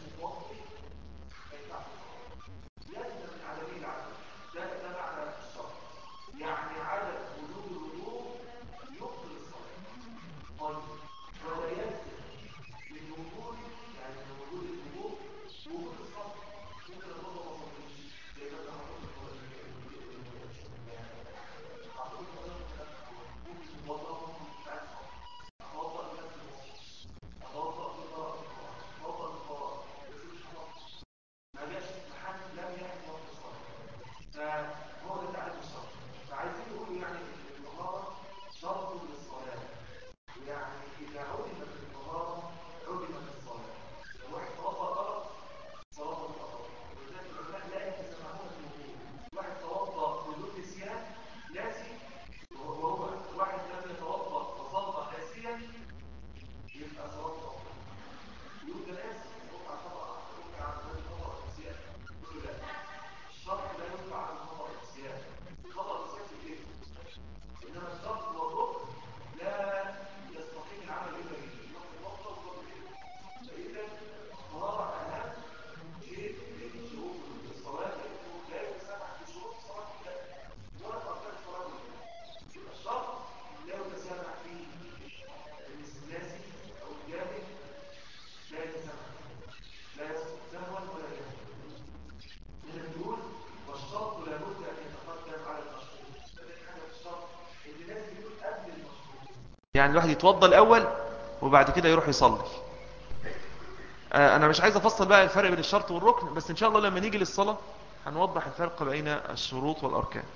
متوضئ ما ينفعش يلزم العدمين العدد ده ده معنى الشرط يعني عدم وجود الوضوء يبطل الصلاه طيب ولا يلزم من وجود يعني من وجود الوضوء وجود الصلاه ممكن الوضوء ما صليش زي ما انت فهو ده تعريف الشرط فعايزين نقول يعني الطهارة شرط للصلاة يعني إذا علمت الطهارة علمت الصلاة لو واحد توضأ غلط صلاته خطأ ولذلك العلماء لا يتسامحون في الوضوء واحد توضأ بدون نسيان ناسي وهو واحد لم يتوضأ وصلى ناسيا يبقى صلاته خطأ يقول ده ناسي يقول على خطأ يقول على خطأ نسيان يقول لا الشرط لا ينفع عن خطأ النسيان خطأ النسيان في ايه؟ انما الشرط والركن لا يستطيع العمل الا به يوم الوقت والركن فاذا الطهارة اهم شيء من شروط الصلاة لانه لا يتسامح في شروط الصلاة كلها ولا تركات الصلاة كلها يبقى الشرط لا يتسامح فيه الناسي او الجاهل لا يتسامح لا يسقط سهوا ولا يهوى من الدول والشرط لابد ان يتقدم على المشروط فده حاجه في الشرط اللي لازم يكون قبل المشروط يعني الواحد يتوضى الأول وبعد كده يروح يصلي آه، أنا مش عايز أفصل بقى الفرق بين الشرط والركن بس إن شاء الله لما نيجي للصلاة هنوضح الفرق بين الشروط والأركان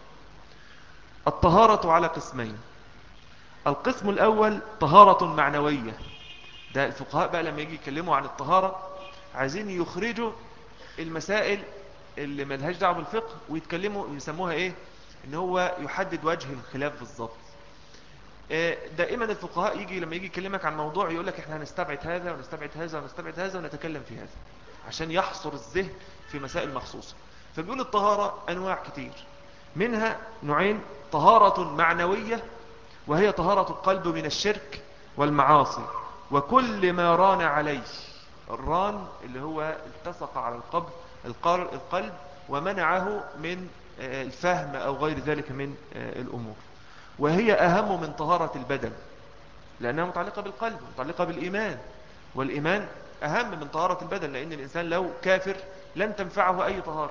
الطهارة على قسمين القسم الأول طهارة معنوية ده الفقهاء بقى لما يجي يتكلموا عن الطهارة عايزين يخرجوا المسائل اللي ملهاش دعوه بالفقه ويتكلموا يسموها ايه ان هو يحدد وجه الخلاف بالظبط آه، دائما الفقهاء يجي لما يجي يكلمك عن موضوع يقول لك احنا هنستبعد هذا ونستبعد هذا ونستبعد هذا ونتكلم في هذا عشان يحصر الذهن في مسائل مخصوصة فبيقول الطهارة انواع كتير منها نوعين طهارة معنوية وهي طهارة القلب من الشرك والمعاصي وكل ما ران عليه الران اللي هو التصق على القلب القر- القلب ومنعه من آه، الفهم أو غير ذلك من آه، الأمور وهي أهم من طهارة البدن لأنها متعلقة بالقلب متعلقة بالإيمان والإيمان أهم من طهارة البدن لأن الإنسان لو كافر لن تنفعه أي طهارة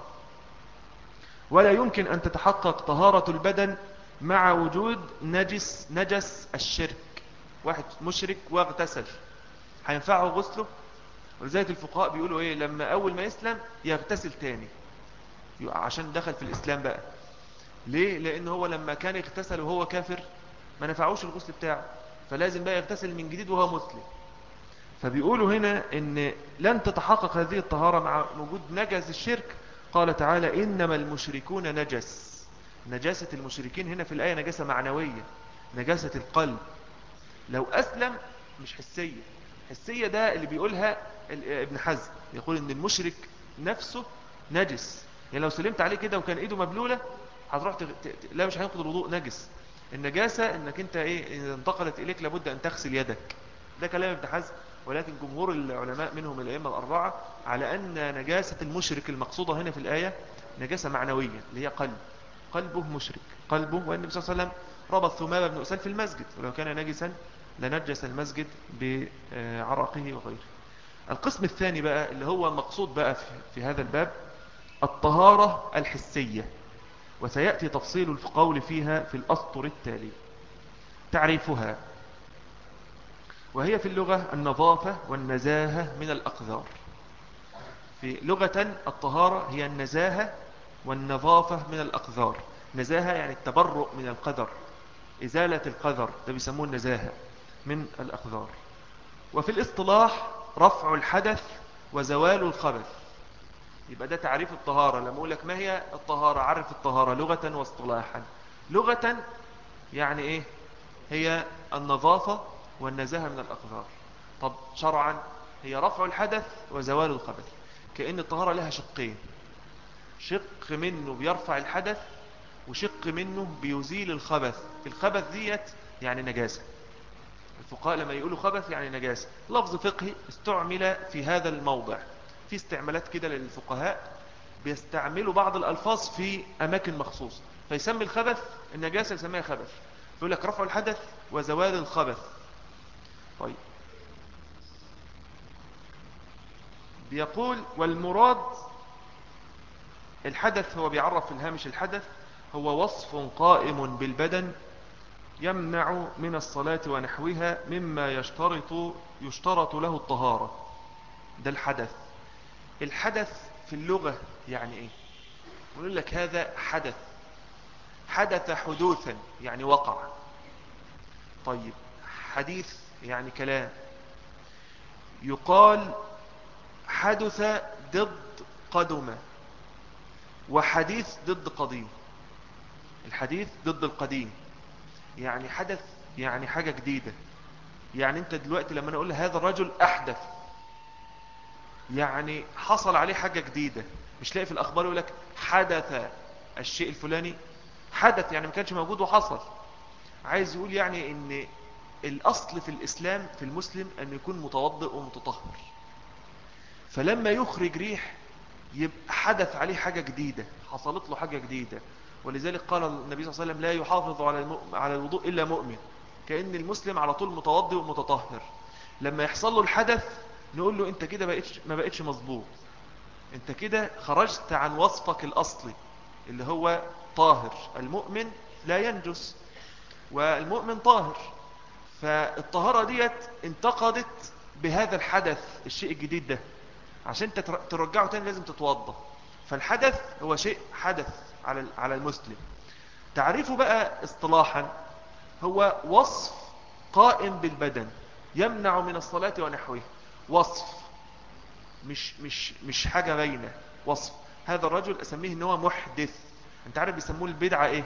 ولا يمكن أن تتحقق طهارة البدن مع وجود نجس نجس الشرك واحد مشرك واغتسل هينفعه غسله ولذلك الفقهاء بيقولوا ايه لما اول ما يسلم يغتسل تاني عشان دخل في الاسلام بقى ليه لان هو لما كان يغتسل وهو كافر ما نفعوش الغسل بتاعه فلازم بقى يغتسل من جديد وهو مسلم فبيقولوا هنا ان لن تتحقق هذه الطهارة مع وجود نجس الشرك قال تعالى انما المشركون نجس نجاسة المشركين هنا في الآية نجاسة معنوية نجاسة القلب لو أسلم مش حسية حسية ده اللي بيقولها ال- ابن حزم يقول ان المشرك نفسه نجس يعني لو سلمت عليه كده وكان ايده مبلولة هتروح تغ... ت... ت- لا مش هينقض الوضوء نجس النجاسة انك انت ايه اذا انتقلت اليك لابد ان تغسل يدك ده كلام ابن حزم ولكن جمهور العلماء منهم الائمه الاربعه على ان نجاسه المشرك المقصوده هنا في الايه نجاسه معنويه اللي هي قلب قلبه مشرك قلبه والنبي صلى الله عليه وسلم ربط ثمامه بن اسال في المسجد ولو كان نجسا لنجس المسجد بعرقه وغيره القسم الثاني بقى اللي هو المقصود بقى في, في هذا الباب الطهارة الحسية وسيأتي تفصيل القول فيها في الأسطر التالي تعريفها وهي في اللغة النظافة والنزاهة من الأقذار في لغة الطهارة هي النزاهة والنظافة من الأقذار نزاهة يعني التبرؤ من القذر إزالة القذر ده بيسموه النزاهة من الأقذار وفي الاصطلاح رفع الحدث وزوال الخبث يبقى ده تعريف الطهارة لما أقول لك ما هي الطهارة عرف الطهارة لغة واصطلاحا لغة يعني إيه هي النظافة والنزاهة من الأقذار طب شرعا هي رفع الحدث وزوال الخبث كأن الطهارة لها شقين شق منه بيرفع الحدث وشق منه بيزيل الخبث الخبث ديت يعني نجاسة الفقهاء لما يقولوا خبث يعني نجاسة لفظ فقهي استعمل في هذا الموضع في استعمالات كده للفقهاء بيستعملوا بعض الألفاظ في أماكن مخصوصة فيسمي الخبث النجاسة يسميها خبث يقول لك رفع الحدث وزوال الخبث طيب بيقول والمراد الحدث هو بيعرف في الهامش الحدث هو وصف قائم بالبدن يمنع من الصلاة ونحوها مما يشترط يشترط له الطهارة ده الحدث الحدث في اللغة يعني ايه يقول لك هذا حدث حدث حدوثا يعني وقع طيب حديث يعني كلام يقال حدث ضد قدم وحديث ضد قديم الحديث ضد القديم يعني حدث يعني حاجة جديدة يعني انت دلوقتي لما انا اقول هذا الرجل احدث يعني حصل عليه حاجة جديدة مش لاقي في الاخبار يقول لك حدث الشيء الفلاني حدث يعني ما كانش موجود وحصل عايز يقول يعني ان الاصل في الاسلام في المسلم ان يكون متوضئ ومتطهر فلما يخرج ريح يبقى حدث عليه حاجة جديدة حصلت له حاجة جديدة ولذلك قال النبي صلى الله عليه وسلم لا يحافظ على على الوضوء إلا مؤمن كأن المسلم على طول متوضئ ومتطهر لما يحصل له الحدث نقول له انت كده بقيتش ما بقتش مظبوط انت كده خرجت عن وصفك الأصلي اللي هو طاهر المؤمن لا ينجس والمؤمن طاهر فالطهارة ديت انتقدت بهذا الحدث الشيء الجديد ده عشان ترجعه تاني لازم تتوضى فالحدث هو شيء حدث على على المسلم تعريفه بقى اصطلاحا هو وصف قائم بالبدن يمنع من الصلاة ونحوه وصف مش مش مش حاجة باينة وصف هذا الرجل اسميه ان هو محدث انت عارف بيسموه البدعة ايه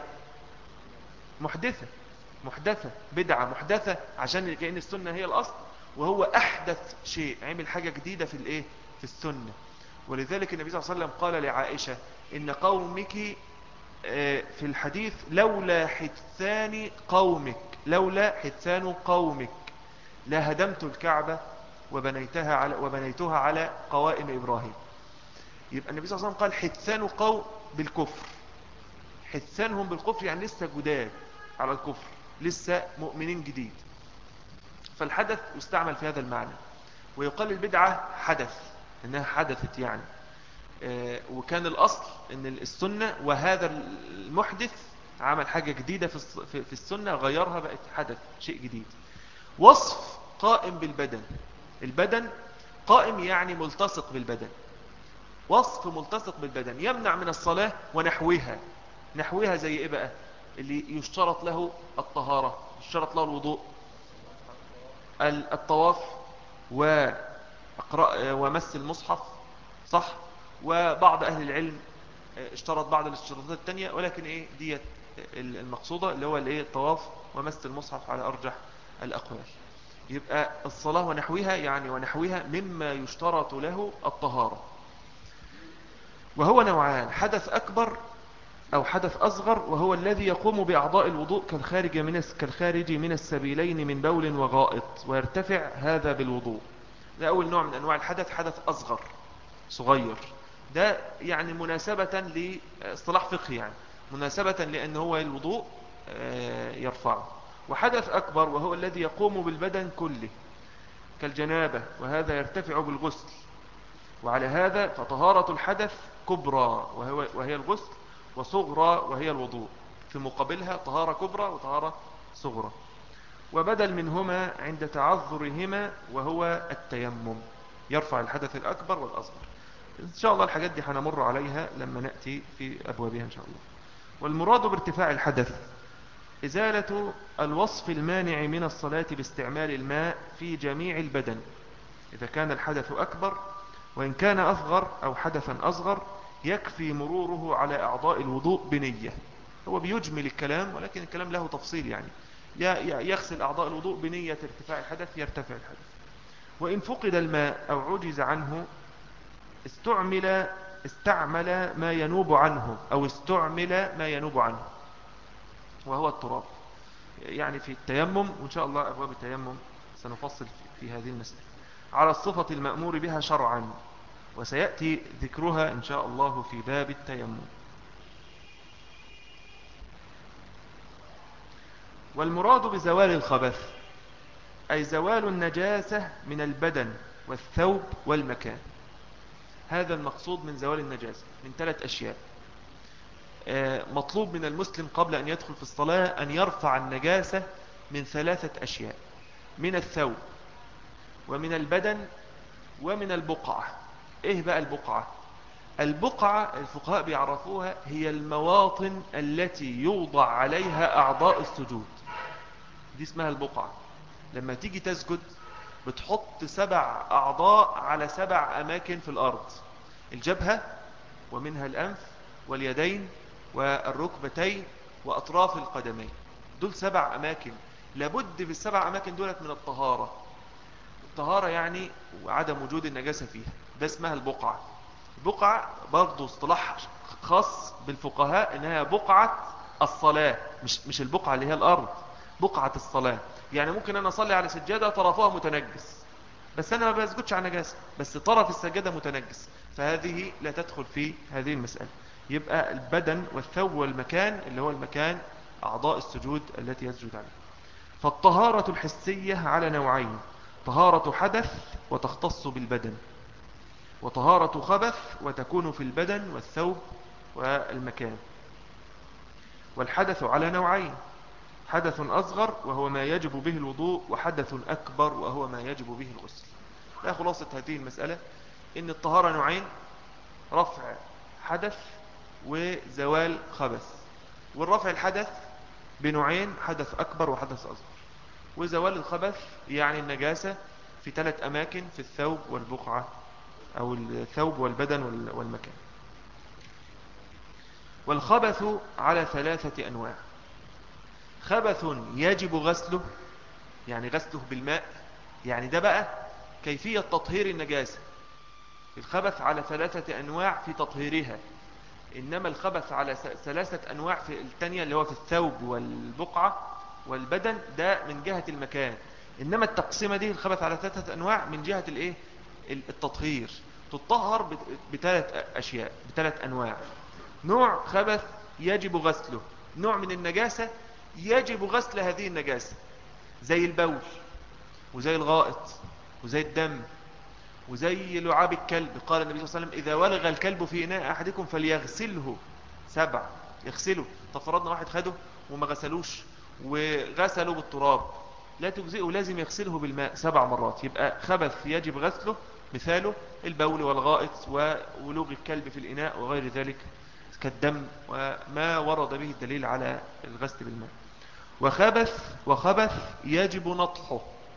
محدثة محدثة بدعة محدثة عشان كأن السنة هي الاصل وهو احدث شيء عمل حاجة جديدة في الايه في السنة ولذلك النبي صلى الله عليه وسلم قال لعائشة إن قومك في الحديث لولا حدثان قومك لولا حدثان قومك لا هدمت الكعبة وبنيتها على وبنيتها على قوائم إبراهيم يبقى النبي صلى الله عليه وسلم قال حدثان قوم بالكفر حدثانهم بالكفر يعني لسه جداد على الكفر لسه مؤمنين جديد فالحدث يستعمل في هذا المعنى ويقال البدعة حدث انها حدثت يعني وكان الاصل ان السنة وهذا المحدث عمل حاجة جديدة في السنة غيرها بقت حدث شيء جديد وصف قائم بالبدن البدن قائم يعني ملتصق بالبدن وصف ملتصق بالبدن يمنع من الصلاة ونحوها نحوها زي ايه بقى اللي يشترط له الطهارة يشترط له الوضوء الطواف وأقرأ ومس المصحف صح وبعض أهل العلم اشترط بعض الاشتراطات التانية ولكن ايه ديت المقصودة اللي هو الايه الطواف ومس المصحف على أرجح الأقوال يبقى الصلاة ونحوها يعني ونحوها مما يشترط له الطهارة وهو نوعان حدث أكبر أو حدث أصغر وهو الذي يقوم بأعضاء الوضوء كالخارج من كالخارج من السبيلين من بول وغائط ويرتفع هذا بالوضوء ده أول نوع من أنواع الحدث حدث أصغر صغير ده يعني مناسبة لاصطلاح فقهي يعني مناسبة لأن هو الوضوء يرفعه وحدث أكبر وهو الذي يقوم بالبدن كله كالجنابة وهذا يرتفع بالغسل وعلى هذا فطهارة الحدث كبرى وهي الغسل وصغرى وهي الوضوء في مقابلها طهارة كبرى وطهارة صغرى وبدل منهما عند تعذرهما وهو التيمم يرفع الحدث الأكبر والأصغر إن شاء الله الحاجات دي هنمر عليها لما نأتي في أبوابها إن شاء الله والمراد بارتفاع الحدث إزالة الوصف المانع من الصلاة باستعمال الماء في جميع البدن إذا كان الحدث أكبر وإن كان أصغر أو حدثا أصغر يكفي مروره على أعضاء الوضوء بنية هو بيجمل الكلام ولكن الكلام له تفصيل يعني يغسل أعضاء الوضوء بنية ارتفاع الحدث يرتفع الحدث وإن فقد الماء أو عجز عنه استعمل استعمل ما ينوب عنه أو استعمل ما ينوب عنه وهو التراب يعني في التيمم وإن شاء الله أبواب التيمم سنفصل في هذه المسألة على الصفة المأمور بها شرعا وسيأتي ذكرها إن شاء الله في باب التيمم والمراد بزوال الخبث أي زوال النجاسة من البدن والثوب والمكان هذا المقصود من زوال النجاسة من ثلاث أشياء آه، مطلوب من المسلم قبل أن يدخل في الصلاة أن يرفع النجاسة من ثلاثة أشياء من الثوب ومن البدن ومن البقعة إيه بقى البقعة البقعة الفقهاء بيعرفوها هي المواطن التي يوضع عليها أعضاء السجود دي اسمها البقعة لما تيجي تسجد بتحط سبع أعضاء على سبع أماكن في الأرض الجبهة ومنها الأنف واليدين والركبتين وأطراف القدمين دول سبع أماكن لابد في السبع أماكن دولت من الطهارة الطهارة يعني عدم وجود النجاسة فيها ده اسمها البقعة البقعة برضو اصطلاح خاص بالفقهاء انها بقعة الصلاة مش, مش البقعة اللي هي الأرض بقعة الصلاة يعني ممكن أنا أصلي على سجادة طرفها متنجس بس أنا ما بسجدش على نجاسة بس طرف السجادة متنجس فهذه لا تدخل في هذه المسألة يبقى البدن والثوب والمكان اللي هو المكان أعضاء السجود التي يسجد عليها فالطهارة الحسية على نوعين طهارة حدث وتختص بالبدن وطهارة خبث وتكون في البدن والثوب والمكان والحدث على نوعين حدث أصغر وهو ما يجب به الوضوء وحدث أكبر وهو ما يجب به الغسل لا خلاصة هذه المسألة إن الطهارة نوعين رفع حدث وزوال خبث والرفع الحدث بنوعين حدث أكبر وحدث أصغر وزوال الخبث يعني النجاسة في ثلاث أماكن في الثوب والبقعة أو الثوب والبدن والمكان والخبث على ثلاثة أنواع خبث يجب غسله يعني غسله بالماء يعني ده بقى كيفية تطهير النجاسة الخبث على ثلاثة أنواع في تطهيرها إنما الخبث على ثلاثة أنواع في الثانية اللي هو في الثوب والبقعة والبدن ده من جهة المكان إنما التقسيمة دي الخبث على ثلاثة أنواع من جهة الإيه؟ التطهير تطهر بثلاث أشياء بثلاث أنواع نوع خبث يجب غسله نوع من النجاسة يجب غسل هذه النجاسة زي البول وزي الغائط وزي الدم وزي لعاب الكلب قال النبي صلى الله عليه وسلم إذا ولغ الكلب في إناء أحدكم فليغسله سبع يغسله تفرضنا واحد خده وما غسلوش وغسلوا بالتراب لا تجزئه لازم يغسله بالماء سبع مرات يبقى خبث يجب غسله مثاله البول والغائط وولوغ الكلب في الإناء وغير ذلك كالدم وما ورد به الدليل على الغسل بالماء وخبث وخبث يجب نطحه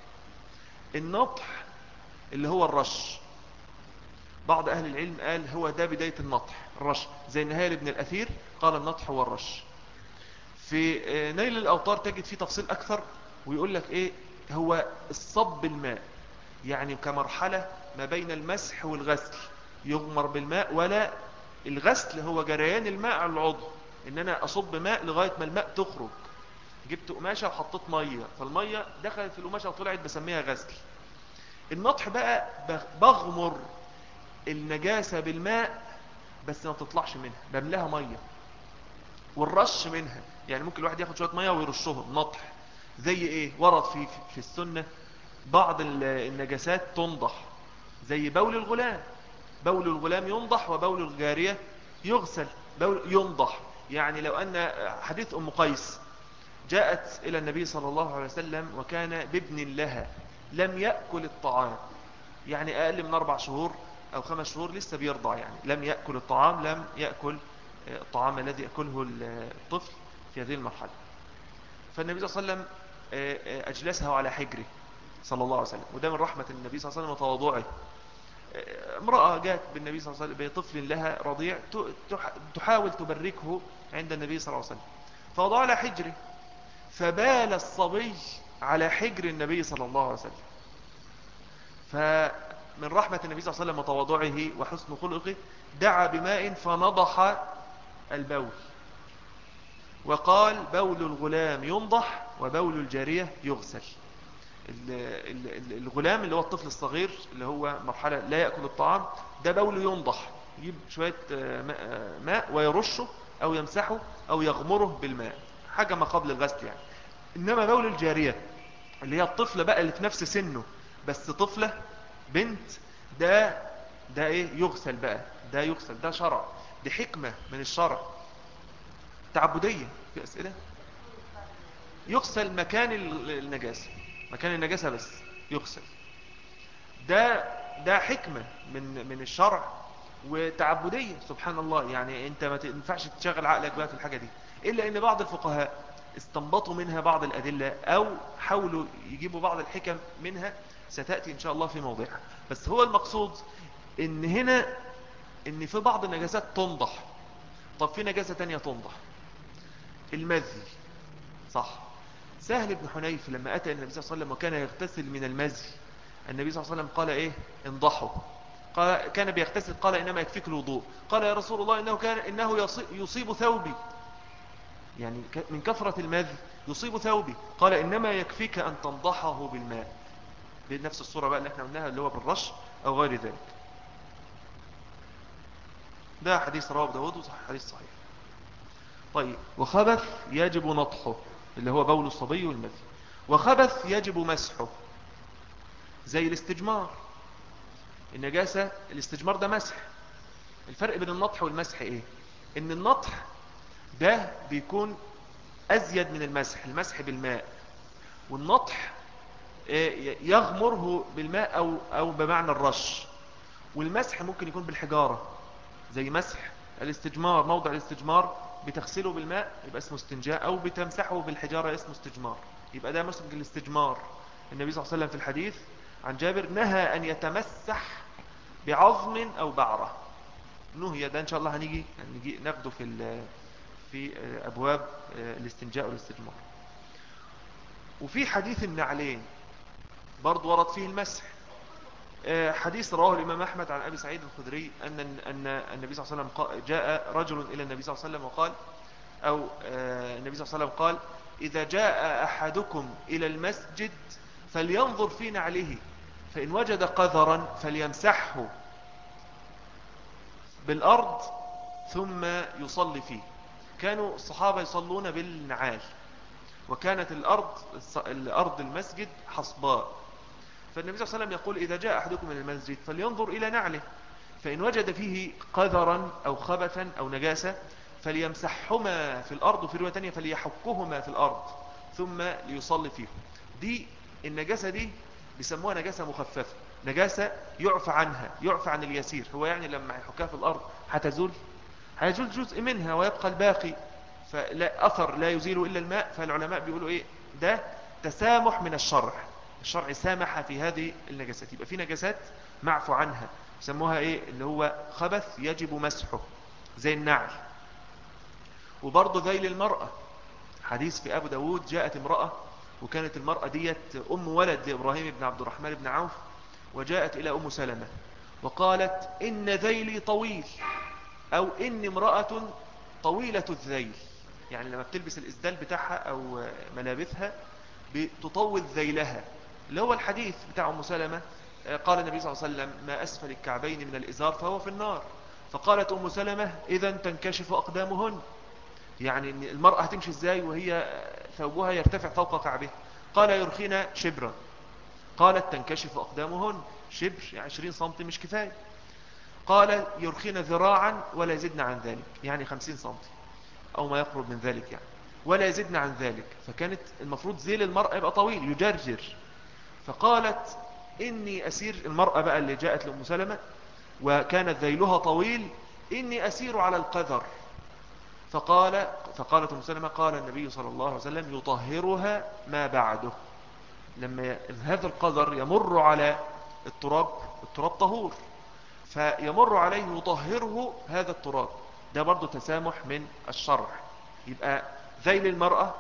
النطح اللي هو الرش بعض أهل العلم قال هو ده بداية النطح الرش زي النهاية لابن الأثير قال النطح هو الرش في نيل الأوطار تجد فيه تفصيل أكثر ويقول لك إيه هو الصب الماء يعني كمرحلة ما بين المسح والغسل يغمر بالماء ولا الغسل هو جريان الماء على العضو ان انا اصب ماء لغاية ما الماء تخرج جبت قماشة وحطيت مية فالمية دخلت في القماشة وطلعت بسميها غسل النطح بقى بغمر النجاسة بالماء بس ما تطلعش منها بملاها مية والرش منها يعني ممكن الواحد ياخد شوية مية ويرشهم نطح زي ايه ورد في في السنة بعض النجاسات تنضح زي بول الغلام بول الغلام ينضح وبول الجارية يغسل بول ينضح يعني لو أن حديث أم قيس جاءت إلى النبي صلى الله عليه وسلم وكان بابن لها لم يأكل الطعام يعني أقل من أربع شهور أو خمس شهور لسه بيرضع يعني لم يأكل الطعام لم يأكل الطعام الذي يأكله الطفل في هذه المرحلة فالنبي صلى الله عليه وسلم أجلسه على حجره صلى الله عليه وسلم وده من رحمة النبي صلى الله عليه وسلم وتواضعه امرأة جاءت بالنبي صلى الله عليه وسلم بطفل لها رضيع تحاول تبركه عند النبي صلى الله عليه وسلم فوضع على حجره فبال الصبي على حجر النبي صلى الله عليه وسلم فمن رحمة النبي صلى الله عليه وسلم وتواضعه وحسن خلقه دعا بماء فنضح البول وقال بول الغلام ينضح وبول الجارية يغسل ال- ال- ال- الغلام اللي هو الطفل الصغير اللي هو مرحلة لا يأكل الطعام ده بوله ينضح يجيب شوية آه، ماء- آه، ماء ويرشه أو يمسحه أو يغمره بالماء حاجة ما قبل الغسل يعني إنما بول الجارية اللي هي الطفلة بقى اللي في نفس سنه بس طفلة بنت ده ده ايه يغسل بقى ده يغسل ده شرع دي حكمة من الشرع تعبدية في أسئلة يغسل مكان ال- النجاسة مكان النجاسة بس يغسل ده ده حكمة من من الشرع وتعبدية سبحان الله يعني انت ما تنفعش تشغل عقلك بقى في الحاجة دي الا ان بعض الفقهاء استنبطوا منها بعض الادلة او حاولوا يجيبوا بعض الحكم منها ستأتي ان شاء الله في موضعها بس هو المقصود ان هنا ان في بعض النجاسات تنضح طب في نجاسة تانية تنضح المذي صح سهل بن حنيف لما أتى النبي صلى الله عليه وسلم وكان يغتسل من المزي النبي صلى الله عليه وسلم قال إيه انضحوا قال كان بيغتسل قال إنما يكفيك الوضوء قال يا رسول الله إنه, كان إنه يصي- يصيب ثوبي يعني ك- من كثرة المذي يصيب ثوبي قال إنما يكفيك أن تنضحه بالماء بنفس الصورة بقى اللي احنا قلناها اللي هو بالرش أو غير ذلك ده حديث رواه أبو داود وصح حديث صحيح طيب وخبث يجب نطحه اللي هو بول الصبي والمذي وخبث يجب مسحه زي الاستجمار النجاسة الاستجمار ده مسح الفرق بين النطح والمسح ايه ان النطح ده بيكون ازيد من المسح المسح بالماء والنطح آه، يغمره بالماء او او بمعنى الرش والمسح ممكن يكون بالحجارة زي مسح الاستجمار موضع الاستجمار بتغسله بالماء يبقى اسمه استنجاء او بتمسحه بالحجارة اسمه استجمار يبقى ده مسح الاستجمار النبي صلى الله عليه وسلم في الحديث عن جابر نهى ان يتمسح بعظم او بعرة نهي ده ان شاء الله هنيجي هنيجي ناخده في ال- في ابواب الاستنجاء والاستجمار وفي حديث النعلين برضو ورد فيه المسح آه، حديث رواه الإمام أحمد عن أبي سعيد الخدري أن أن النبي صلى الله عليه وسلم قا- جاء رجل إلى النبي صلى الله عليه وسلم وقال أو آه، النبي صلى الله عليه وسلم قال إذا جاء أحدكم إلى المسجد فلينظر في نعله فإن وجد قذرا فليمسحه بالأرض ثم يصلي فيه كانوا الصحابة يصلون بالنعال وكانت الأرض الأرض المسجد حصباء فالنبي صلى الله عليه وسلم يقول إذا جاء أحدكم من المسجد فلينظر إلى نعله فإن وجد فيه قذرا أو خبثا أو نجاسة فليمسحهما في الأرض وفي رواية تانية فليحكهما في الأرض ثم ليصلي فيه دي النجاسة دي بيسموها نجاسة مخففة نجاسة يعفى عنها يعفى عن اليسير هو يعني لما يحكها في الأرض هتزول هيزول جزء منها ويبقى الباقي فلا أثر لا يزيل إلا الماء فالعلماء بيقولوا إيه ده تسامح من الشرع الشرع سامح في هذه النجاسات يبقى في نجاسات معفو عنها يسموها ايه اللي هو خبث يجب مسحه زي النعل وبرضه ذيل المرأة حديث في أبو داود جاءت امرأة وكانت المرأة ديت أم ولد لإبراهيم بن عبد الرحمن بن عوف وجاءت إلى أم سلمة وقالت إن ذيلي طويل أو إن امرأة طويلة الذيل يعني لما بتلبس الإسدال بتاعها أو ملابسها بتطول ذيلها اللي هو الحديث بتاع أم سلمة آه، قال النبي صلى الله عليه وسلم ما أسفل الكعبين من الإزار فهو في النار فقالت أم سلمة إذا تنكشف أقدامهن يعني إن المرأة هتمشي إزاي وهي آه، ثوبها يرتفع فوق كعبها قال يرخين شبرا قالت تنكشف أقدامهن شبر 20 سنتي مش كفاية قال يرخين ذراعا ولا يزدن عن ذلك يعني 50 سنتي أو ما يقرب من ذلك يعني ولا يزدن عن ذلك فكانت المفروض ذيل المرأة يبقى طويل يجرجر فقالت إني أسير المرأة بقى اللي جاءت لأم سلمة وكانت ذيلها طويل إني أسير على القذر فقال فقالت أم سلمة قال النبي صلى الله عليه وسلم يطهرها ما بعده لما هذا القذر يمر على التراب التراب طهور فيمر عليه يطهره هذا التراب ده برضو تسامح من الشرع يبقى ذيل المرأة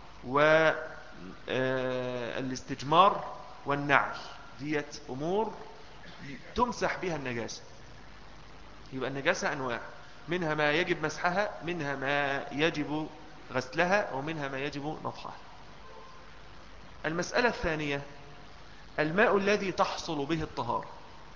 والاستجمار والنعل ديت أمور تمسح بها النجاسة يبقى النجاسة أنواع منها ما يجب مسحها منها ما يجب غسلها ومنها ما يجب نطحها المسألة الثانية الماء الذي تحصل به الطهارة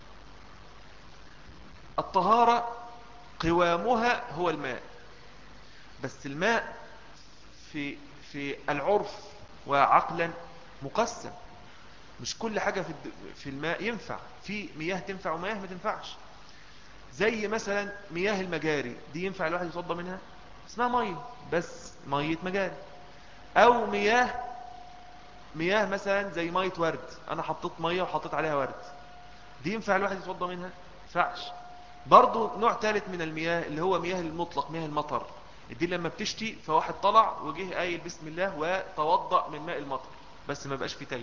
الطهارة قوامها هو الماء بس الماء في في العرف وعقلا مقسم مش كل حاجة في في الماء ينفع في مياه تنفع ومياه ما تنفعش زي مثلا مياه المجاري دي ينفع الواحد يتوضى منها اسمها مية بس مية مجاري او مياه مياه مثلا زي مية ورد انا حطيت مية وحطيت عليها ورد دي ينفع الواحد يتوضى منها ينفعش برضو نوع ثالث من المياه اللي هو مياه المطلق مياه المطر دي لما بتشتي فواحد طلع وجه قايل بسم الله وتوضأ من ماء المطر بس ما بقاش في تلج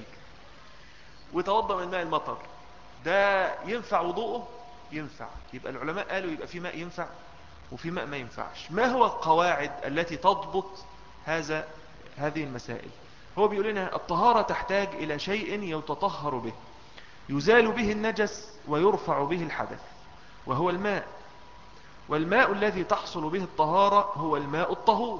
وتوضأ من ماء المطر ده ينفع وضوءه ينفع يبقى العلماء قالوا يبقى في ماء ينفع وفي ماء ما ينفعش ما هو القواعد التي تضبط هذا هذه المسائل هو بيقول لنا الطهارة تحتاج إلى شيء يتطهر به يزال به النجس ويرفع به الحدث وهو الماء والماء الذي تحصل به الطهارة هو الماء الطهور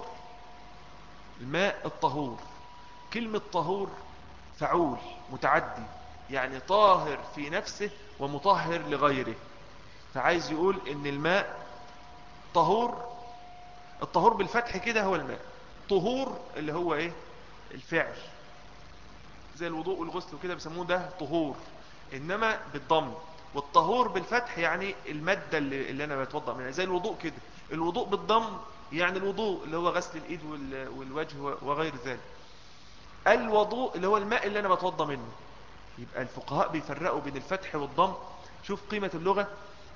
الماء الطهور كلمة طهور فعول متعدي يعني طاهر في نفسه ومطهر لغيره فعايز يقول ان الماء طهور الطهور بالفتح كده هو الماء طهور اللي هو ايه الفعل زي الوضوء والغسل وكده بيسموه ده طهور انما بالضم والطهور بالفتح يعني المادة اللي, اللي انا بتوضأ منها زي الوضوء كده الوضوء بالضم يعني الوضوء اللي هو غسل الايد والوجه وغير ذلك الوضوء اللي هو الماء اللي انا بتوضأ منه يبقى الفقهاء بيفرقوا بين الفتح والضم شوف قيمة اللغة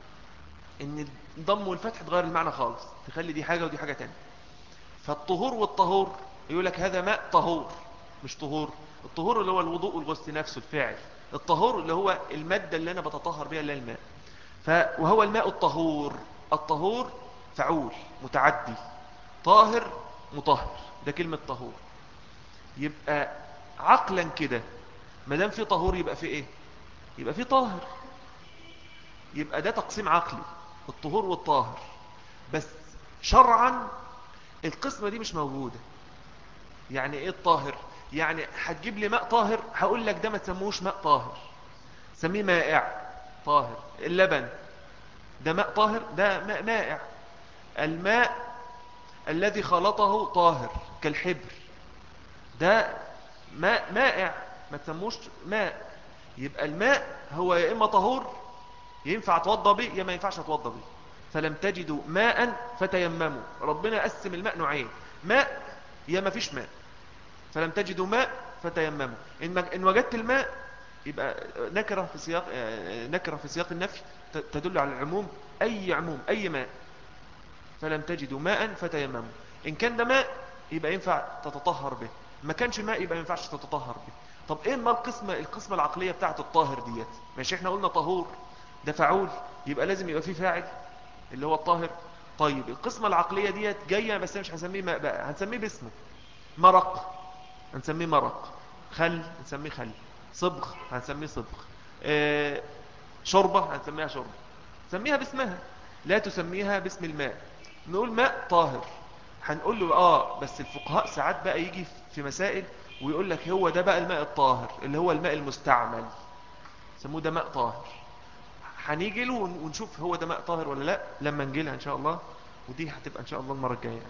ان الضم والفتح تغير المعنى خالص تخلي دي حاجة ودي حاجة تانية فالطهور والطهور يقول لك هذا ماء طهور مش طهور الطهور اللي هو الوضوء والغسل نفسه الفعل الطهور اللي هو المادة اللي أنا بتطهر بها اللي الماء ف... وهو الماء الطهور الطهور فعول متعدي طاهر مطهر ده كلمة طهور يبقى عقلا كده ما دام في طهور يبقى في ايه يبقى في طاهر يبقى ده تقسيم عقلي الطهور والطاهر بس شرعا القسمة دي مش موجودة يعني ايه الطاهر يعني هتجيب لي ماء طاهر هقول لك ده ما تسموش ماء طاهر سميه مائع طاهر اللبن ده ماء طاهر ده ماء مائع الماء الذي خلطه طاهر كالحبر ده ماء مائع ما تسموش ماء يبقى الماء هو يا إما طهور ينفع اتوضى به يا ما ينفعش اتوضى به فلم تجدوا ماء فتيمموا ربنا قسم الماء نوعين ماء يا ما فيش ماء فلم تجدوا ماء فتيمموا إن, إن وجدت الماء يبقى نكرة في سياق نكرة في سياق النفي تدل على العموم أي عموم أي ماء فلم تجدوا ماء فتيمموا إن كان ده ماء يبقى ينفع تتطهر به ما كانش ماء يبقى ما ينفعش تتطهر به طب ايه ما القسمة القسمة العقلية بتاعت الطاهر ديت ماشي احنا قلنا طهور ده فعول يبقى لازم يبقى فيه فاعل اللي هو الطاهر طيب القسمة العقلية ديت جاية بس مش هنسميه ماء بقى هنسميه باسمه مرق هنسميه مرق خل هنسميه خل صبغ هنسميه صبغ اه شوربة هنسميها شوربة سميها باسمها لا تسميها باسم الماء نقول ماء طاهر هنقول له اه بس الفقهاء ساعات بقى يجي في مسائل ويقول لك هو ده بقى الماء الطاهر اللي هو الماء المستعمل سموه ده ماء طاهر هنيجي له ونشوف هو ده ماء طاهر ولا لا لما نجي لها ان شاء الله ودي هتبقى ان شاء الله المره الجايه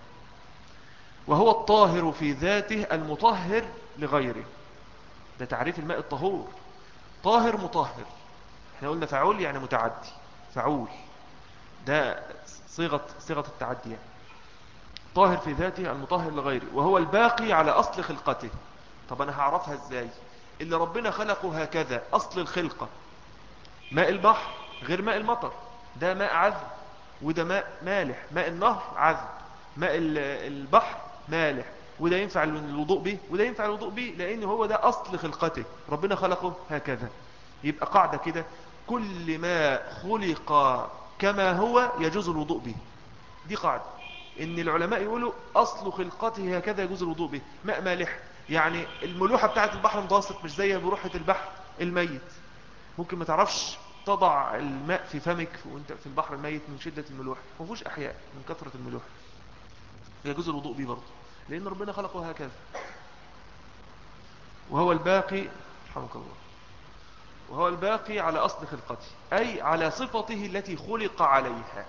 وهو الطاهر في ذاته المطهر لغيره ده تعريف الماء الطهور طاهر مطهر احنا قلنا فعول يعني متعدي فعول ده صيغه صيغه التعدي يعني طاهر في ذاته المطهر لغيره وهو الباقي على اصل خلقته طب انا هعرفها ازاي اللي ربنا خلقه هكذا اصل الخلقه ماء البحر غير ماء المطر ده ماء عذب وده ماء مالح ماء النهر عذب ماء البحر مالح وده ينفع الوضوء به وده ينفع الوضوء به لان هو ده اصل خلقته ربنا خلقه هكذا يبقى قاعدة كده كل ما خلق كما هو يجوز الوضوء به دي قاعدة ان العلماء يقولوا اصل خلقته هكذا يجوز الوضوء به ماء مالح يعني الملوحة بتاعت البحر المتوسط مش زي بروحة البحر الميت ممكن ما تعرفش تضع الماء في فمك وانت في البحر الميت من شدة الملوحة ما فيهوش احياء من كثرة الملوحة يجوز الوضوء به برضه لان ربنا خلقه هكذا وهو الباقي رحمك الله وهو الباقي على أصل خلقته أي على صفته التي خلق عليها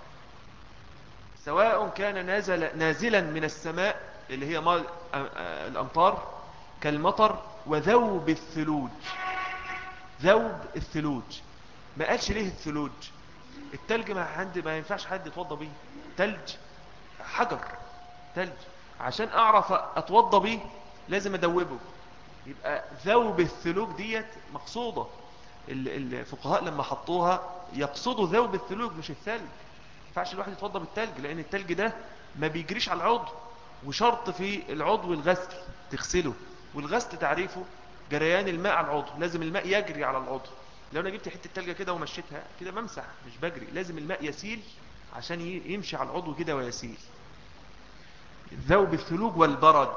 سواء كان نازل نازلا من السماء اللي هي ماء الأمطار كالمطر وذوب الثلوج ذوب الثلوج ما قالش ليه الثلوج التلج ما عندي ما ينفعش حد يتوضى بيه تلج حجر تلج عشان اعرف اتوضى بيه لازم ادوبه يبقى ذوب الثلوج ديت مقصودة الفقهاء لما حطوها يقصدوا ذوب الثلوج مش الثلج ما ينفعش الواحد يتوضى بالتلج لان التلج ده ما بيجريش على العضو وشرط في العضو الغسل تغسله والغسل تعريفه جريان الماء على العضو لازم الماء يجري على العضو لو انا جبت حته تلجه كده ومشيتها كده بمسح مش بجري لازم الماء يسيل عشان يمشي على العضو كده ويسيل ذوب الثلوج والبرد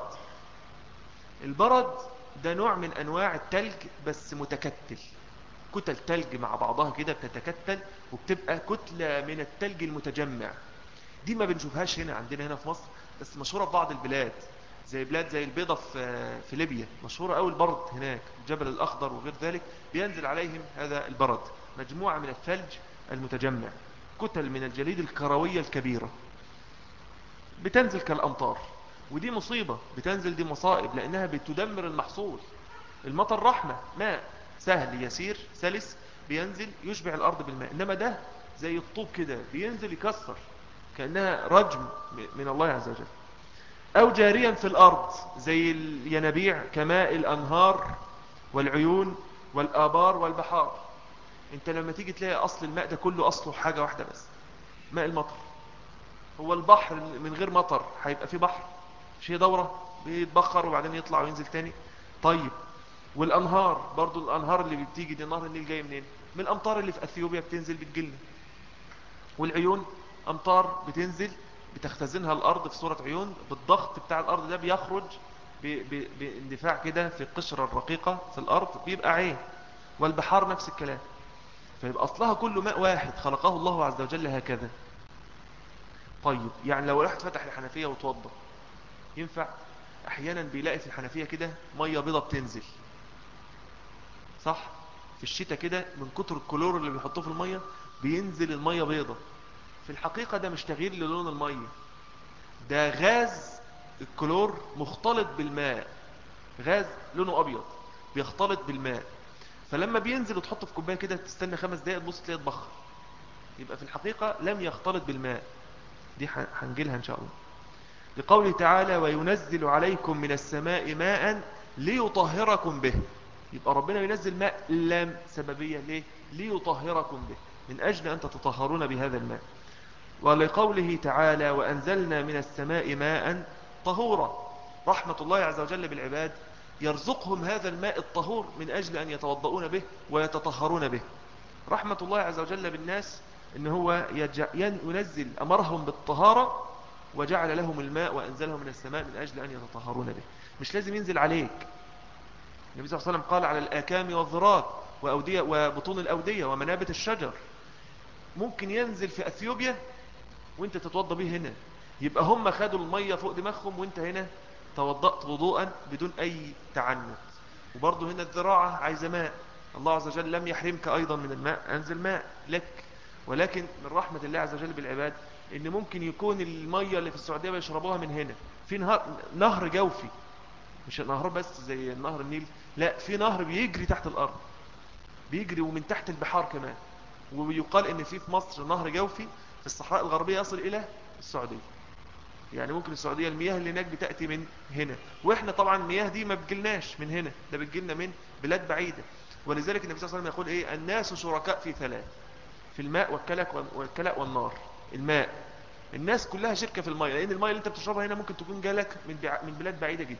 البرد ده نوع من انواع التلج بس متكتل كتل تلج مع بعضها كده بتتكتل وبتبقى كتلة من التلج المتجمع دي ما بنشوفهاش هنا عندنا هنا في مصر بس مشهورة في بعض البلاد زي بلاد زي البيضة في, في ليبيا مشهورة قوي البرد هناك الجبل الأخضر وغير ذلك بينزل عليهم هذا البرد مجموعة من الثلج المتجمع كتل من الجليد الكروية الكبيرة بتنزل كالأمطار ودي مصيبة بتنزل دي مصائب لأنها بتدمر المحصول المطر رحمة ماء سهل يسير سلس بينزل يشبع الأرض بالماء إنما ده زي الطوب كده بينزل يكسر كأنها رجم من الله عز وجل أو جاريا في الأرض زي الينابيع كماء الأنهار والعيون والآبار والبحار انت لما تيجي تلاقي أصل الماء ده كله أصله حاجة واحدة بس ماء المطر هو البحر من غير مطر هيبقى فيه بحر مش هي دورة بيتبخر وبعدين يطلع وينزل تاني طيب والأنهار برضو الأنهار اللي بتيجي دي نهر النيل جاي منين من الأمطار اللي في أثيوبيا بتنزل بتجلنا والعيون أمطار بتنزل بتختزنها الأرض في صورة عيون بالضغط بتاع الأرض ده بيخرج باندفاع كده في القشرة الرقيقة في الأرض بيبقى عين والبحار نفس الكلام فيبقى أصلها كله ماء واحد خلقه الله عز وجل هكذا طيب يعني لو رحت فتح الحنفية وتوضى ينفع احيانا بيلاقي في الحنفية كده مية بيضة بتنزل صح في الشتاء كده من كتر الكلور اللي بيحطوه في المية بينزل المية بيضة في الحقيقة ده مش تغيير للون المية ده غاز الكلور مختلط بالماء غاز لونه ابيض بيختلط بالماء فلما بينزل وتحطه في كوبايه كده تستنى خمس دقائق تبص تلاقيه اتبخر يبقى في الحقيقة لم يختلط بالماء دي هنجيلها ان شاء الله لقوله تعالى وينزل عليكم من السماء ماء ليطهركم به يبقى ربنا ينزل ماء لام سببية ليه ليطهركم به من أجل أن تتطهرون بهذا الماء ولقوله تعالى وأنزلنا من السماء ماء طهورا رحمة الله عز وجل بالعباد يرزقهم هذا الماء الطهور من أجل أن يتوضؤون به ويتطهرون به رحمة الله عز وجل بالناس إن هو ينزل أمرهم بالطهارة وجعل لهم الماء وأنزله من السماء من أجل أن يتطهرون به مش لازم ينزل عليك النبي صلى الله عليه وسلم قال على الآكام والذرات وأودية وبطون الأودية ومنابت الشجر ممكن ينزل في أثيوبيا وانت تتوضى به هنا يبقى هم خدوا المية فوق دماغهم وانت هنا توضأت وضوءا بدون أي تعنت وبرضه هنا الذراعة عايزة ماء الله عز وجل لم يحرمك أيضا من الماء أنزل ماء لك ولكن من رحمة الله عز وجل بالعباد ان ممكن يكون المية اللي في السعودية بيشربوها من هنا في نهر, نهر جوفي مش نهر بس زي نهر النيل لا في نهر بيجري تحت الارض بيجري ومن تحت البحار كمان ويقال ان في في مصر نهر جوفي في الصحراء الغربية يصل الى السعودية يعني ممكن السعودية المياه اللي هناك بتأتي من هنا واحنا طبعا المياه دي ما بتجيلناش من هنا ده بتجيلنا من بلاد بعيدة ولذلك النبي صلى الله عليه وسلم يقول ايه الناس شركاء في ثلاث في الماء والكلك والكلأ والنار الماء الناس كلها شركة في الماء لان الماء اللي انت بتشربها هنا ممكن تكون جالك من من بلاد بعيدة جدا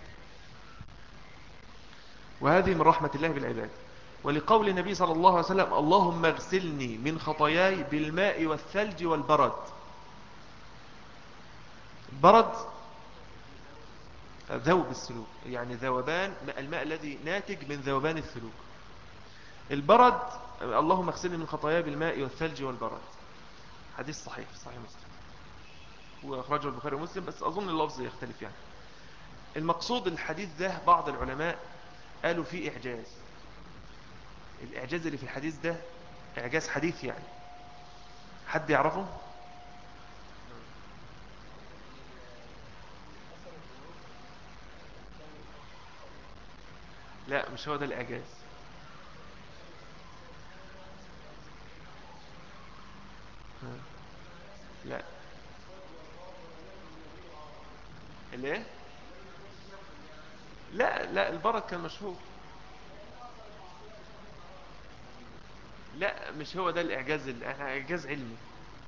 وهذه من رحمة الله بالعباد ولقول النبي صلى الله عليه وسلم اللهم اغسلني من خطاياي بالماء والثلج والبرد البرد ذوب السلوك يعني ذوبان الماء الذي ناتج من ذوبان الثلوج البرد اللهم اغسلني من خطاياي بالماء والثلج والبرد حديث صحيح صحيح مسلم هو أخرجه البخاري ومسلم بس أظن اللفظ يختلف يعني المقصود الحديث ده بعض العلماء قالوا فيه إعجاز الإعجاز اللي في الحديث ده إعجاز حديث يعني حد يعرفه لا مش هو ده الإعجاز لا الايه لا لا البرد كان مشهور لا مش هو ده الاعجاز اعجاز علمي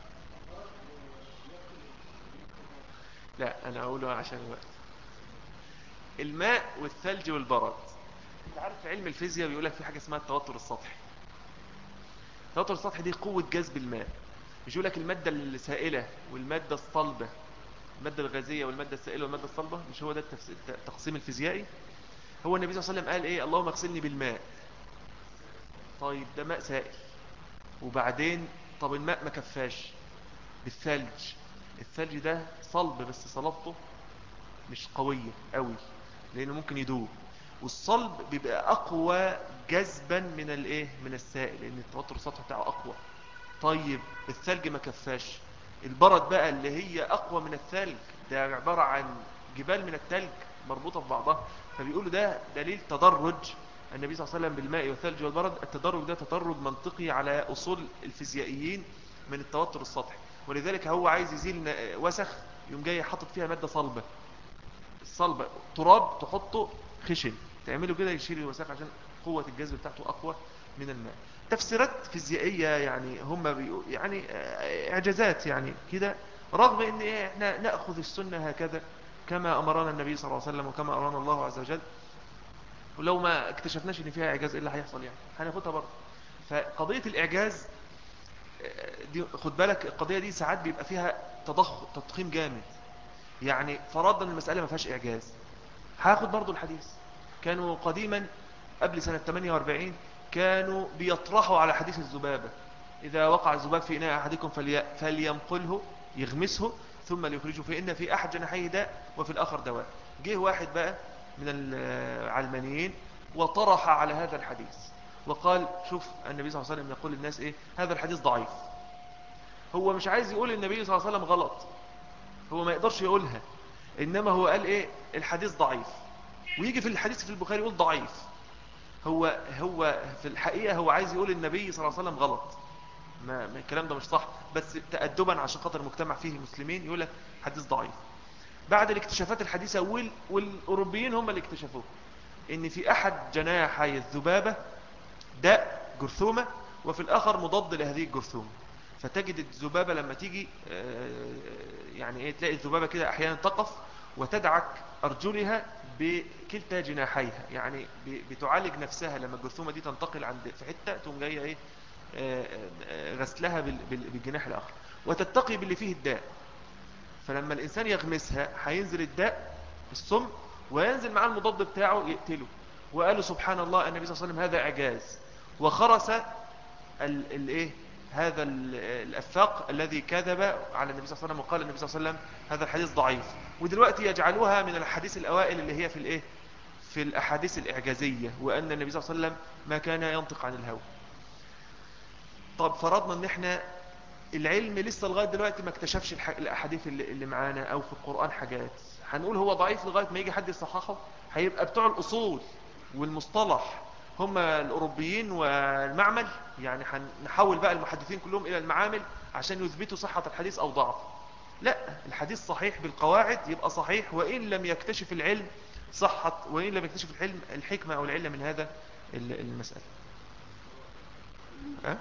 لا انا اقوله عشان الوقت الماء والثلج والبرد انت عارف في علم الفيزياء بيقول لك في حاجه اسمها التوتر السطحي التوتر السطحي دي قوه جذب الماء مش يقول لك الماده السائله والماده الصلبه المادة الغازية والمادة السائلة والمادة الصلبة مش هو ده التقسيم الفيزيائي هو النبي صلى الله عليه وسلم قال ايه اللهم اغسلني بالماء طيب ده ماء سائل وبعدين طب الماء ما كفاش بالثلج الثلج ده صلب بس صلبته مش قوية قوي لانه ممكن يدوب والصلب بيبقى اقوى جذبا من الايه من السائل لان التوتر السطحي بتاعه اقوى طيب الثلج ما كفاش البرد بقى اللي هي أقوى من الثلج ده عبارة عن جبال من الثلج مربوطة في بعضها فبيقولوا ده دليل تدرج النبي صلى الله عليه وسلم بالماء والثلج والبرد التدرج ده تدرج منطقي على أصول الفيزيائيين من التوتر السطحي ولذلك هو عايز يزيل وسخ يوم جاي حاطط فيها مادة صلبة الصلبة تراب تحطه خشن تعمله كده يشيل الوساخ عشان قوة الجذب بتاعته أقوى من الماء تفسيرات فيزيائية يعني هم يعني آه، اعجازات يعني كده رغم ان إيه، احنا نأخذ السنة هكذا كما أمرنا النبي صلى الله عليه وسلم وكما أمرنا الله عز وجل ولو ما اكتشفناش ان فيها اعجاز ايه اللي هيحصل يعني هناخدها برضه فقضية الاعجاز آه، دي خد بالك القضية دي ساعات بيبقى فيها تضخ تضخيم جامد يعني فرضنا المسألة ما فيهاش اعجاز هاخد برضه الحديث كانوا قديما قبل سنة 48 كانوا بيطرحوا على حديث الذبابة إذا وقع الذباب في إناء أحدكم فلي... فلينقله يغمسه ثم ليخرجه فإن في أحد جناحيه داء وفي الآخر دواء جه واحد بقى من العلمانيين وطرح على هذا الحديث وقال شوف النبي صلى الله عليه وسلم يقول للناس إيه هذا الحديث ضعيف هو مش عايز يقول النبي صلى الله عليه وسلم غلط هو ما يقدرش يقولها إنما هو قال إيه الحديث ضعيف ويجي في الحديث في البخاري يقول ضعيف هو هو في الحقيقة هو عايز يقول النبي صلى الله عليه وسلم غلط ما الكلام ده مش صح بس تأدبا عشان خاطر المجتمع فيه مسلمين يقول لك حديث ضعيف بعد الاكتشافات الحديثة وال والأوروبيين هم اللي اكتشفوه ان في احد جناحي الذبابة داء جرثومة وفي الاخر مضاد لهذه الجرثومة فتجد الذبابة لما تيجي آه، يعني ايه تلاقي الذبابة كده احيانا تقف وتدعك ارجلها بكلتا جناحيها يعني بتعالج نفسها لما الجرثومة دي تنتقل عند في حتة تقوم جاية ايه آه، آه، غسلها بالجناح الاخر وتتقي باللي فيه الداء فلما الانسان يغمسها هينزل الداء السم وينزل معاه المضاد بتاعه يقتله وقالوا سبحان الله النبي صلى الله عليه وسلم هذا اعجاز وخرس الايه هذا الافاق الذي كذب على النبي صلى الله عليه وسلم وقال النبي صلى الله عليه وسلم هذا الحديث ضعيف ودلوقتي يجعلوها من الحديث الاوائل اللي هي في الايه في الاحاديث الاعجازيه وان النبي صلى الله عليه وسلم ما كان ينطق عن الهوى طب فرضنا ان احنا العلم لسه لغايه دلوقتي ما اكتشفش الاحاديث اللي, اللي معانا او في القران حاجات هنقول هو ضعيف لغايه ما يجي حد يصححه هيبقى بتوع الاصول والمصطلح هم الأوروبيين والمعمل يعني هنحول بقى المحدثين كلهم إلى المعامل عشان يثبتوا صحة الحديث أو ضعف لا الحديث صحيح بالقواعد يبقى صحيح وإن لم يكتشف العلم صحة وإن لم يكتشف العلم الحكمة أو العلة من هذا المسألة أه؟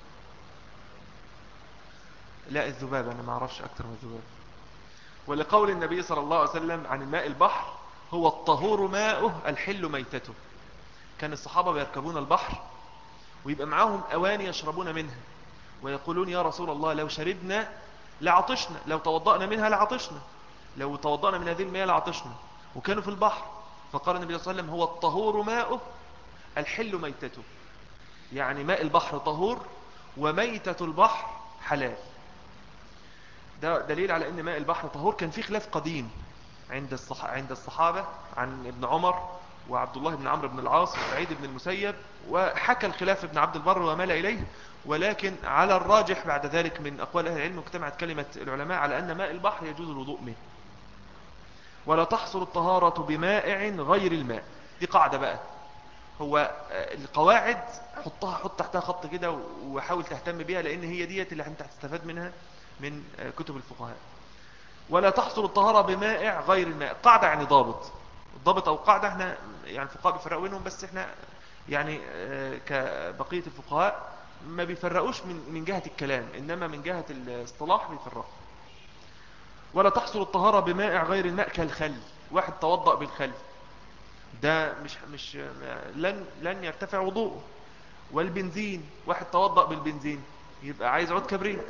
لا الذباب أنا ما أعرفش أكثر من الذباب ولقول النبي صلى الله عليه وسلم عن الماء البحر هو الطهور ماؤه الحل ميتته كان الصحابة بيركبون البحر ويبقى معاهم أواني يشربون منها ويقولون يا رسول الله لو شربنا لعطشنا لو توضأنا منها لعطشنا لو توضأنا من هذه المياه لعطشنا وكانوا في البحر فقال النبي صلى الله عليه وسلم هو الطهور ماؤه الحل ميتته يعني ماء البحر طهور وميتة البحر حلال ده دليل على ان ماء البحر طهور كان في خلاف قديم عند عند الصحابة عن ابن عمر وعبد الله بن عمرو بن العاص وسعيد بن المسيب وحكى الخلاف ابن عبد البر ومال إليه ولكن على الراجح بعد ذلك من أقوال أهل العلم اجتمعت كلمة العلماء على أن ماء البحر يجوز الوضوء منه ولا تحصل الطهارة بمائع غير الماء دي قاعدة بقى هو القواعد حطها حط تحتها خط كده وحاول تهتم بيها لأن هي ديت اللي انت هتستفاد منها من كتب الفقهاء ولا تحصل الطهارة بمائع غير الماء قاعدة يعني ضابط الضابط أو قاعدة احنا يعني الفقهاء بيفرقوا بينهم بس احنا يعني كبقية الفقهاء ما بيفرقوش من من جهة الكلام إنما من جهة الاصطلاح بيفرقوا ولا تحصل الطهارة بمائع غير الماء كالخل واحد توضأ بالخل ده مش مش لن لن يرتفع وضوءه والبنزين واحد توضأ بالبنزين يبقى عايز عود كبريت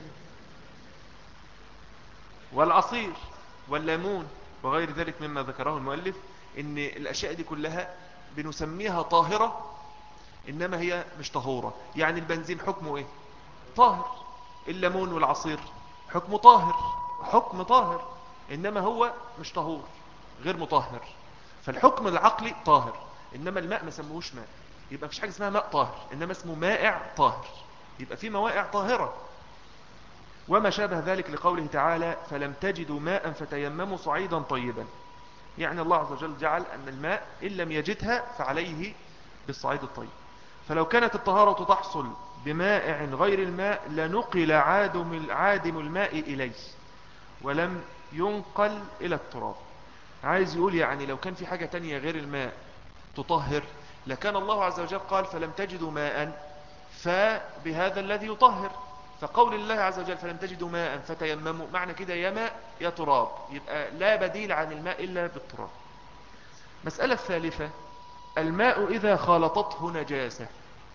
والعصير والليمون وغير ذلك مما ذكره المؤلف ان الاشياء دي كلها بنسميها طاهرة انما هي مش طهورة يعني البنزين حكمه ايه طاهر الليمون والعصير حكمه طاهر حكم طاهر انما هو مش طهور غير مطهر فالحكم العقلي طاهر انما الماء ما سموهوش ماء يبقى مفيش حاجه اسمها ماء طاهر انما اسمه مائع طاهر يبقى في موائع طاهره وما شابه ذلك لقوله تعالى فلم تجدوا ماء فتيمموا صعيدا طيبا يعني الله عز وجل جعل أن الماء إن لم يجدها فعليه بالصعيد الطيب فلو كانت الطهارة تحصل بمائع غير الماء لنقل عادم عادم الماء إليه ولم ينقل إلى التراب عايز يقول يعني لو كان في حاجة تانية غير الماء تطهر لكان الله عز وجل قال فلم تجدوا ماء فبهذا الذي يطهر فقول الله عز وجل فلم تجدوا ماء فتيمموا معنى كده يا ماء يا تراب يبقى لا بديل عن الماء إلا بالتراب مسألة الثالثة الماء إذا خالطته نجاسة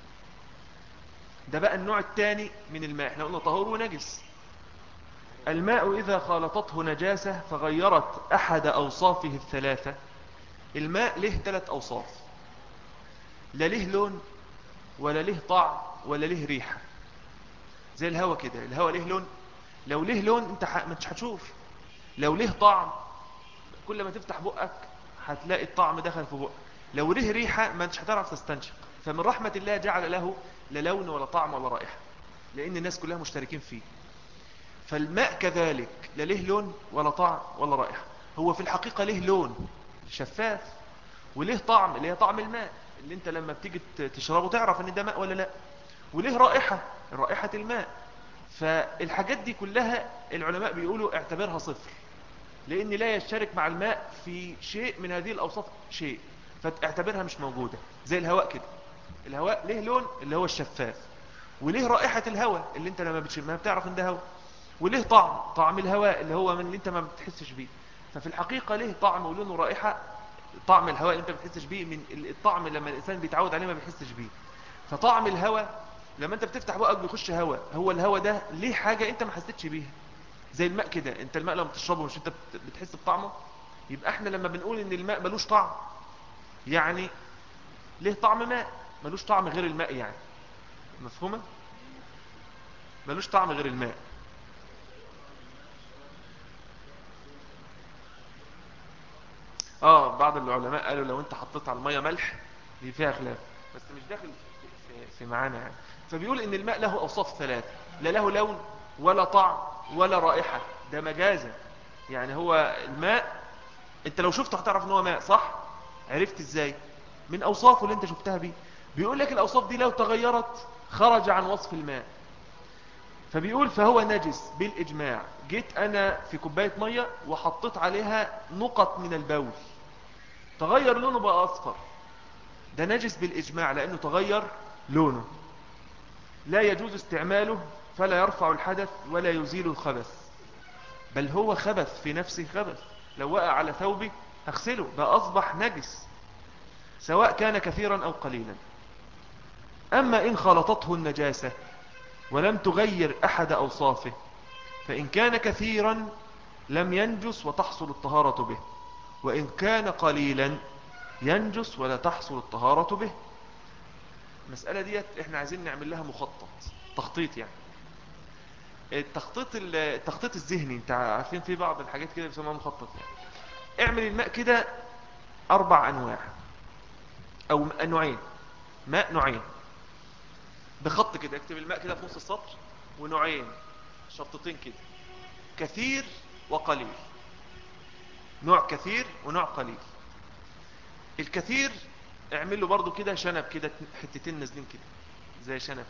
ده بقى النوع الثاني من الماء احنا قلنا طهور ونجس الماء إذا خالطته نجاسة فغيرت أحد أوصافه الثلاثة الماء له ثلاث أوصاف لا له لون ولا له طعم ولا له ريحة زي الهواء كده الهواء له لون لو له لون انت مش هتشوف لو له طعم كل ما تفتح بقك هتلاقي الطعم دخل في بقك لو له ريحة ما انتش هتعرف تستنشق فمن رحمة الله جعل له لا لون ولا طعم ولا رائحة لأن الناس كلها مشتركين فيه فالماء كذلك لا له لون ولا طعم ولا رائحة هو في الحقيقة له لون شفاف وله طعم اللي هي طعم الماء اللي انت لما بتيجي تشربه تعرف ان ده ماء ولا لا وله رائحة رائحة الماء فالحاجات دي كلها العلماء بيقولوا اعتبرها صفر لان لا يشترك مع الماء في شيء من هذه الاوصاف شيء فاعتبرها مش موجودة زي الهواء كده الهواء له لون اللي هو الشفاف وليه رائحة الهواء اللي انت لما بتشمها بتعرف ان ده هواء وليه طعم طعم الهواء اللي هو من اللي انت ما بتحسش بيه ففي الحقيقة ليه طعم ولون ورائحة طعم الهواء اللي انت ما بتحسش بيه من الطعم لما الانسان بيتعود عليه ما بيحسش بيه فطعم الهواء لما انت بتفتح بقك بيخش هواء هو الهواء ده ليه حاجة انت ما حسيتش بيها زي الماء كده انت الماء لما بتشربه مش انت بتحس بطعمه يبقى احنا لما بنقول ان الماء ملوش طعم يعني ليه طعم ماء ملوش طعم غير الماء يعني مفهومة ملوش طعم غير الماء اه بعض العلماء قالوا لو انت حطيت على المية ملح دي فيها خلاف بس مش داخل في, في معانا يعني فبيقول ان الماء له اوصاف ثلاثة لا له لون ولا طعم ولا رائحة ده مجازا يعني هو الماء انت لو شفته هتعرف ان هو ماء صح عرفت ازاي من اوصافه اللي انت شفتها بيه بيقول لك الاوصاف دي لو تغيرت خرج عن وصف الماء فبيقول فهو نجس بالاجماع جيت انا في كوبايه ميه وحطيت عليها نقط من البول تغير لونه بقى اصفر ده نجس بالاجماع لانه تغير لونه لا يجوز استعماله فلا يرفع الحدث ولا يزيل الخبث بل هو خبث في نفسه خبث لو وقع على ثوبي اغسله بقى اصبح نجس سواء كان كثيرا او قليلا اما ان خلطته النجاسة ولم تغير احد اوصافه فان كان كثيرا لم ينجس وتحصل الطهارة به وان كان قليلا ينجس ولا تحصل الطهارة به المسألة ديت احنا عايزين نعمل لها مخطط تخطيط يعني التخطيط التخطيط الذهني انت عارفين في بعض الحاجات كده بيسموها مخطط يعني اعمل الماء كده اربع انواع او نوعين ماء نوعين بخط كده اكتب الماء كده في نص السطر ونوعين شرطتين كده كثير وقليل نوع كثير ونوع قليل الكثير اعمل له برضو كده شنب كده حتتين نازلين كده زي شنب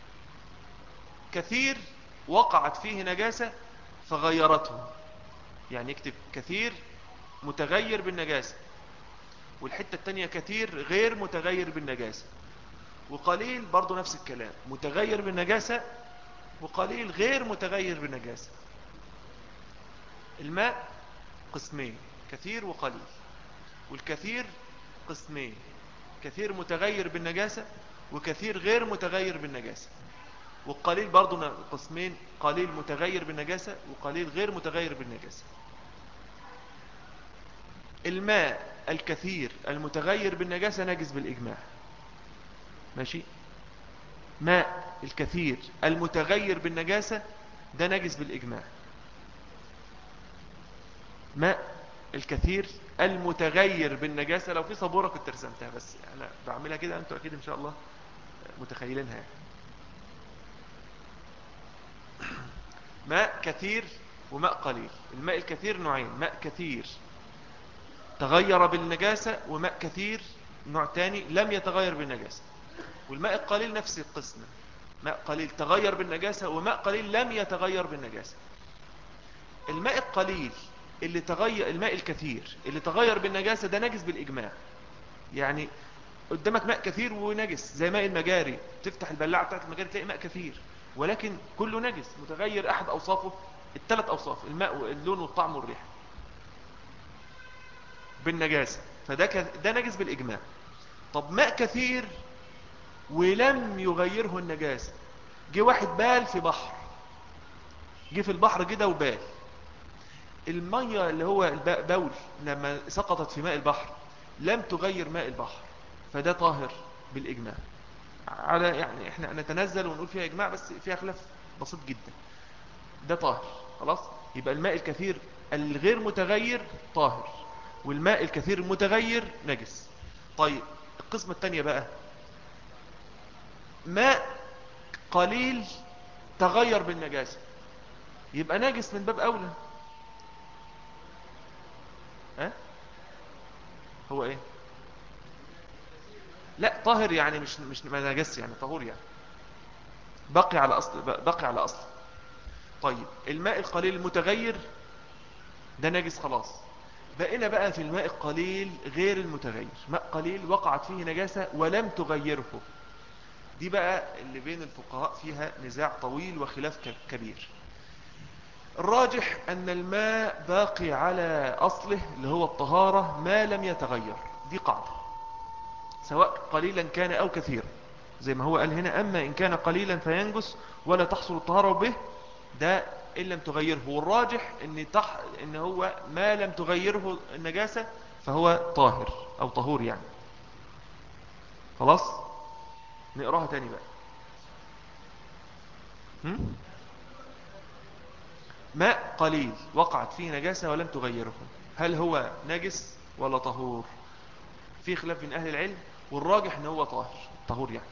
كثير وقعت فيه نجاسة فغيرته يعني اكتب كثير متغير بالنجاسة والحتة التانية كثير غير متغير بالنجاسة وقليل برضو نفس الكلام متغير بالنجاسة وقليل غير متغير بالنجاسة الماء قسمين كثير وقليل والكثير قسمين كثير متغير بالنجاسة وكثير غير متغير بالنجاسة والقليل برضو قسمين قليل متغير بالنجاسة وقليل غير متغير بالنجاسة الماء الكثير المتغير بالنجاسة نجس بالإجماع ماشي ماء الكثير المتغير بالنجاسة ده نجس بالإجماع ماء الكثير المتغير بالنجاسة لو في صبورة كنت رسمتها بس أنا بعملها كده أنتوا أكيد إن شاء الله متخيلينها ماء كثير وماء قليل الماء الكثير نوعين ماء كثير تغير بالنجاسة وماء كثير نوع تاني لم يتغير بالنجاسة والماء القليل نفس القسم ماء قليل تغير بالنجاسة وماء قليل لم يتغير بالنجاسة الماء القليل اللي تغير الماء الكثير اللي تغير بالنجاسة ده نجس بالإجماع يعني قدامك ماء كثير ونجس زي ماء المجاري تفتح البلاعة بتاعت المجاري تلاقي ماء كثير ولكن كله نجس متغير أحد أوصافه الثلاث أوصاف الماء واللون والطعم والريحة بالنجاسة فده ده نجس بالإجماع طب ماء كثير ولم يغيره النجاسة جه واحد بال في بحر جه في البحر كده وبال المية اللي هو البول لما سقطت في ماء البحر لم تغير ماء البحر فده طاهر بالإجماع على يعني احنا نتنزل ونقول فيها إجماع بس فيها خلاف بسيط جدا ده طاهر خلاص يبقى الماء الكثير الغير متغير طاهر والماء الكثير المتغير نجس طيب القسمة الثانية بقى ماء قليل تغير بالنجاسة يبقى نجس من باب أولى ها هو ايه لا طاهر يعني مش مش ما نجس يعني طهور يعني بقي على اصل بقي على اصل طيب الماء القليل المتغير ده نجس خلاص بقينا بقى في الماء القليل غير المتغير ماء قليل وقعت فيه نجاسة ولم تغيره دي بقى اللي بين الفقهاء فيها نزاع طويل وخلاف كبير الراجح أن الماء باقي على أصله اللي هو الطهارة ما لم يتغير دي قاعدة سواء قليلا كان أو كثيرا زي ما هو قال هنا أما إن كان قليلا فينجس ولا تحصل الطهارة به ده إن لم تغيره والراجح إن, تح... إن هو ما لم تغيره النجاسة فهو طاهر أو طهور يعني خلاص نقراها تاني بقى هم؟ ماء قليل وقعت فيه نجاسة ولم تغيره هل هو نجس ولا طهور في خلاف من أهل العلم والراجح ان هو طاهر طهور يعني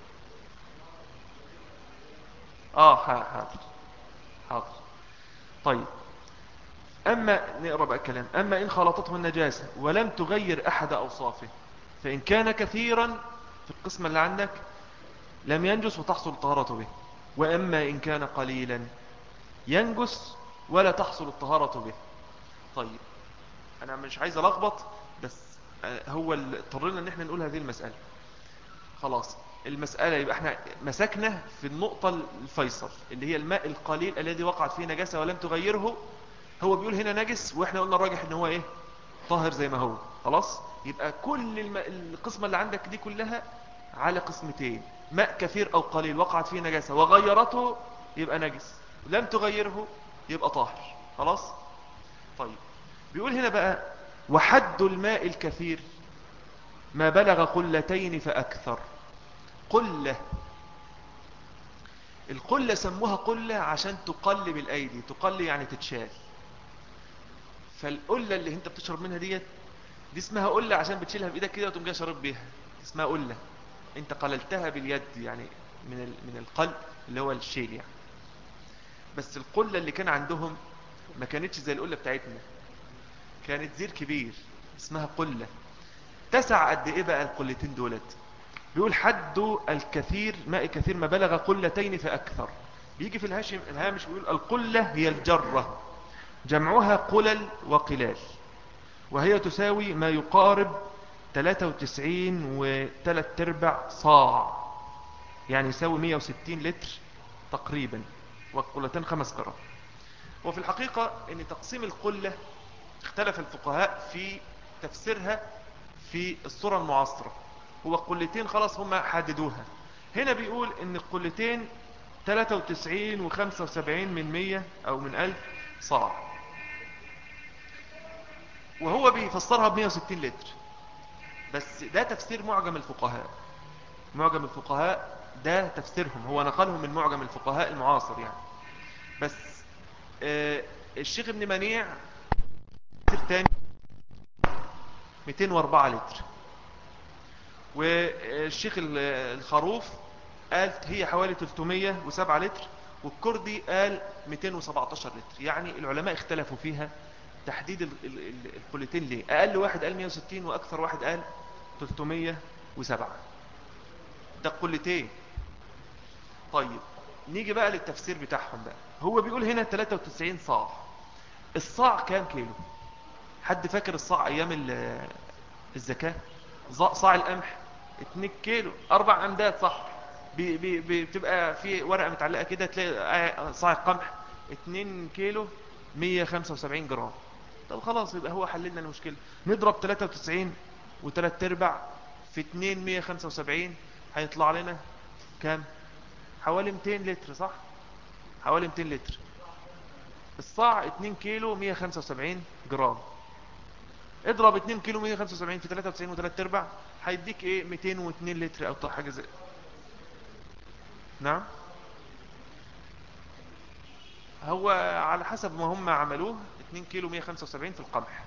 اه حاضر حاضر طيب أما نقرأ بقى الكلام أما إن خلطته النجاسة ولم تغير أحد أوصافه فإن كان كثيرا في القسمة اللي عندك لم ينجس وتحصل الطهارة به وأما إن كان قليلا ينجس ولا تحصل الطهارة به طيب أنا مش عايز ألخبط بس هو اللي اضطرنا ان احنا نقول هذه المسألة خلاص المسألة يبقى احنا مسكنا في النقطة الفيصل اللي هي الماء القليل الذي وقعت فيه نجاسة ولم تغيره هو بيقول هنا نجس واحنا قلنا الراجح ان هو ايه طاهر زي ما هو خلاص يبقى كل الم... القسمة اللي عندك دي كلها على قسمتين ماء كثير او قليل وقعت فيه نجاسة وغيرته يبقى نجس لم تغيره يبقى طاهر خلاص طيب بيقول هنا بقى وحد الماء الكثير ما بلغ قلتين فأكثر قلة القلة سموها قلة عشان تقلب الأيدي تقل يعني تتشال فالقلة اللي انت بتشرب منها ديت دي اسمها قلة عشان بتشيلها بإيدك كده وتقوم جاي شارب بيها اسمها قلة انت قللتها باليد يعني من ال- من القلب اللي هو الشيل يعني بس القلة اللي كان عندهم ما كانتش زي القلة بتاعتنا كانت زير كبير اسمها قلة تسع قد ايه بقى القلتين دولت بيقول حد الكثير ماء كثير ما بلغ قلتين فأكثر بيجي في الهاشم الهامش بيقول القلة هي الجرة جمعها قلل وقلال وهي تساوي ما يقارب 93 و3 ارباع صاع يعني يساوي 160 لتر تقريبا والقلتين خمس جرام وفي الحقيقة ان تقسيم القلة اختلف الفقهاء في تفسيرها في الصورة المعاصرة هو قلتين خلاص هم حددوها هنا بيقول ان القلتين 93 و75 من 100 او من 1000 صاع وهو بيفسرها ب 160 لتر بس ده تفسير معجم الفقهاء معجم الفقهاء ده تفسيرهم هو نقلهم من معجم الفقهاء المعاصر يعني بس آه الشيخ ابن منيع تفسير تاني 204 لتر والشيخ الخروف قال هي حوالي 307 لتر والكردي قال 217 لتر يعني العلماء اختلفوا فيها تحديد ال- ال- ال- القلتين ليه اقل واحد قال 160 واكثر واحد قال 307 ده قلتين طيب نيجي بقى للتفسير بتاعهم بقى هو بيقول هنا 93 صاع الصاع كام كيلو حد فاكر الصاع ايام ال- الزكاة ز- صاع القمح 2 كيلو اربع امداد صح بي بي بي بتبقى في ورقة متعلقة كده تلاقي صاع القمح 2 كيلو 175 جرام طب خلاص يبقى هو حل لنا المشكلة نضرب 93 و3 ارباع في 2 175 هيطلع لنا كام حوالي 200 لتر صح حوالي 200 لتر الصاع 2 كيلو 175 جرام اضرب 2 كيلو 175 في 93 و3 ارباع هيديك ايه 202 لتر او طيب حاجه زي نعم هو على حسب ما هم عملوه 2 كيلو 175 في القمح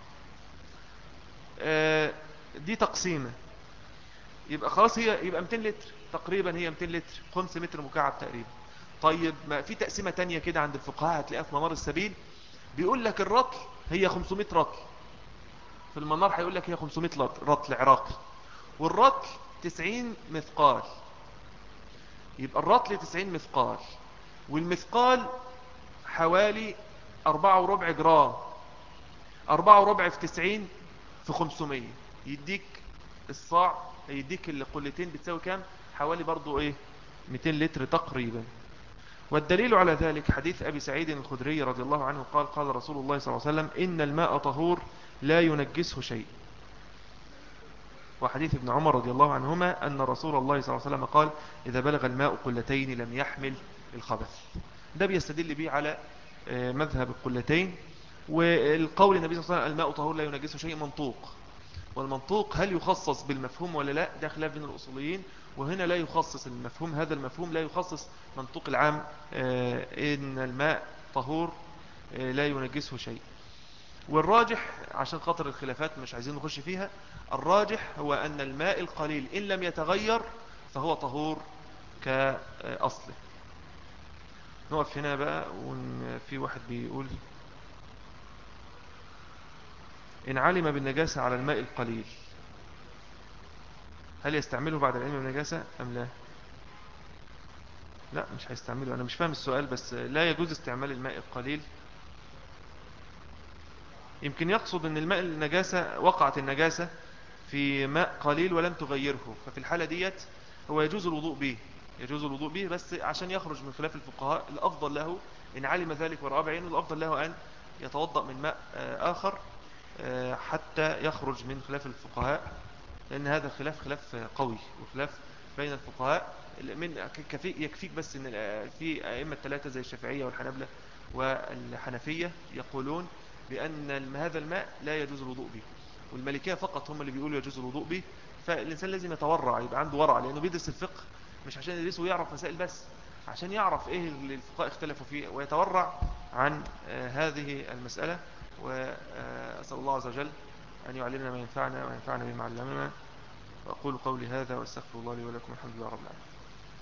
آه، دي تقسيمه يبقى خلاص هي يبقى 200 لتر تقريبا هي 200 لتر 5 متر مكعب تقريبا طيب ما في تقسيمه تانية كده عند الفقهاء هتلاقيها في منار السبيل بيقول لك الرطل هي 500 رطل في المنار هيقول لك هي 500 لط- رطل عراقي والرطل 90 مثقال يبقى الرطل 90 مثقال والمثقال حوالي أربعة وربع جرام أربعة وربع في 90 في 500 يديك الصاع يديك القلتين بتساوي كام حوالي برضو ايه 200 لتر تقريبا والدليل على ذلك حديث أبي سعيد الخدري رضي الله عنه قال قال رسول الله صلى الله عليه وسلم إن الماء طهور لا ينجسه شيء وحديث ابن عمر رضي الله عنهما أن رسول الله صلى الله عليه وسلم قال إذا بلغ الماء قلتين لم يحمل الخبث ده بيستدل به على آه، مذهب القلتين والقول النبي صلى الله عليه وسلم الماء طهور لا ينجسه شيء منطوق والمنطوق هل يخصص بالمفهوم ولا لا ده خلاف بين الأصوليين وهنا لا يخصص المفهوم هذا المفهوم لا يخصص منطوق العام آه، إن الماء طهور آه، لا ينجسه شيء والراجح عشان خاطر الخلافات مش عايزين نخش فيها الراجح هو أن الماء القليل إن لم يتغير فهو طهور كأصله نقف هنا بقى وفي واحد بيقول إن علم بالنجاسة على الماء القليل هل يستعمله بعد العلم بالنجاسة أم لا لا مش هيستعمله أنا مش فاهم السؤال بس لا يجوز استعمال الماء القليل يمكن يقصد أن الماء النجاسة وقعت النجاسة في ماء قليل ولم تغيره ففي الحالة ديت هو يجوز الوضوء به يجوز الوضوء به بس عشان يخرج من خلاف الفقهاء الأفضل له إن علم ذلك ورأى بعينه الأفضل له أن يتوضأ من ماء آه، آخر آه، حتى يخرج من خلاف الفقهاء لأن هذا الخلاف خلاف قوي وخلاف بين الفقهاء من كفي يكفيك بس ان في ائمه ثلاثه زي الشافعيه والحنابلة والحنفيه يقولون بان الم- هذا الماء لا يجوز الوضوء به والمالكيه فقط هم اللي بيقولوا يجوز الوضوء به فالانسان لازم يتورع يبقى عنده ورع لانه بيدرس الفقه مش عشان يدرسه ويعرف مسائل بس عشان يعرف ايه اللي الفقهاء اختلفوا فيه ويتورع عن آه، هذه المساله واسال الله عز وجل ان يعلمنا ما ينفعنا وينفعنا بما علمنا وأقول قولي هذا واستغفر الله لي ولكم الحمد لله رب العالمين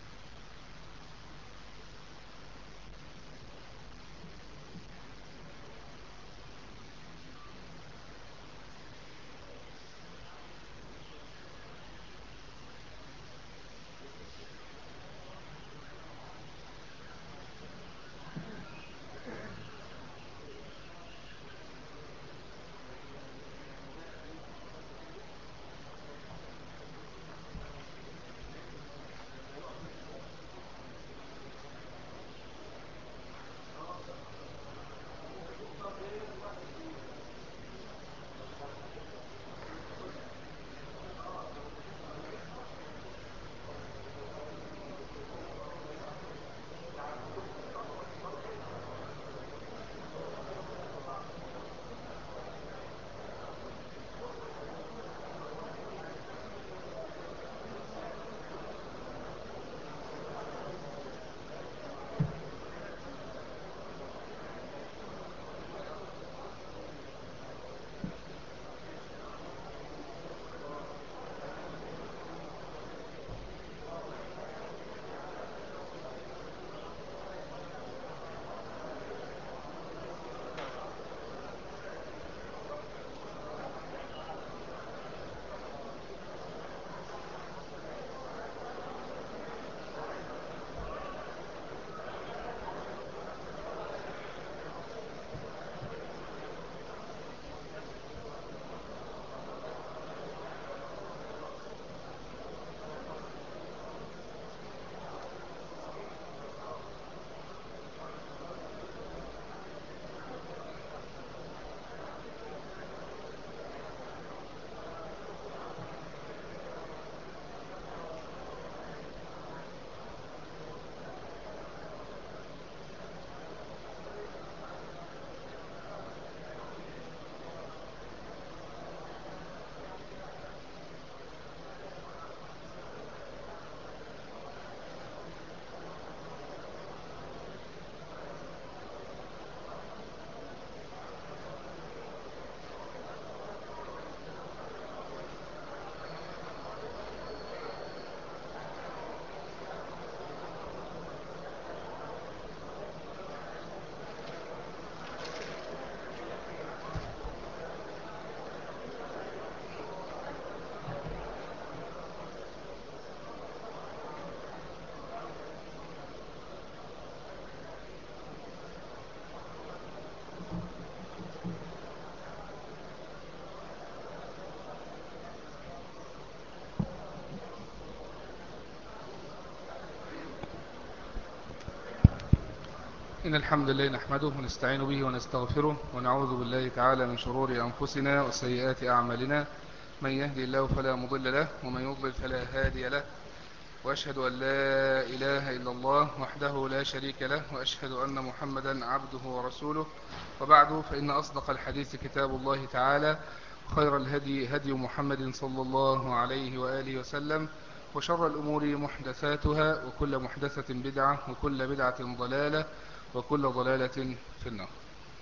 إن الحمد لله نحمده ونستعين به ونستغفره ونعوذ بالله تعالى من شرور أنفسنا وسيئات أعمالنا من يهدي الله فلا مضل له ومن يضلل فلا هادي له وأشهد أن لا إله إلا الله وحده لا شريك له وأشهد أن محمدا عبده ورسوله وبعد فإن أصدق الحديث كتاب الله تعالى خير الهدي هدي محمد صلى الله عليه وآله وسلم وشر الأمور محدثاتها وكل محدثة بدعة وكل بدعة ضلالة وكل ضلالة في النار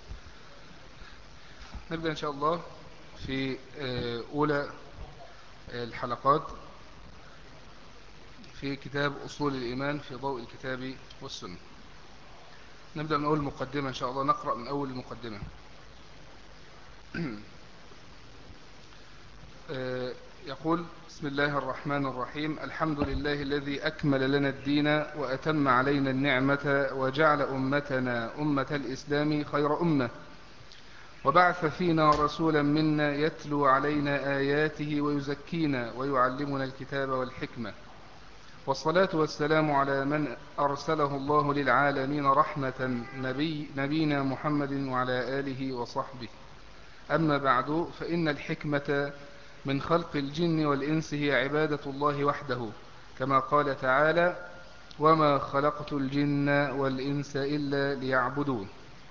نبدأ إن شاء الله في أولى الحلقات في كتاب أصول الإيمان في ضوء الكتاب والسنة نبدأ من أول المقدمة إن شاء الله نقرأ من أول المقدمة يقول بسم الله الرحمن الرحيم الحمد لله الذي أكمل لنا الدين وأتم علينا النعمة وجعل أمتنا أمة الإسلام خير أمة وبعث فينا رسولا منا يتلو علينا آياته ويزكينا ويعلمنا الكتاب والحكمة والصلاة والسلام على من أرسله الله للعالمين رحمة نبي نبينا محمد وعلى آله وصحبه أما بعد فإن الحكمة من خلق الجن والإنس هي عبادة الله وحده كما قال تعالى وما خلقت الجن والإنس إلا ليعبدون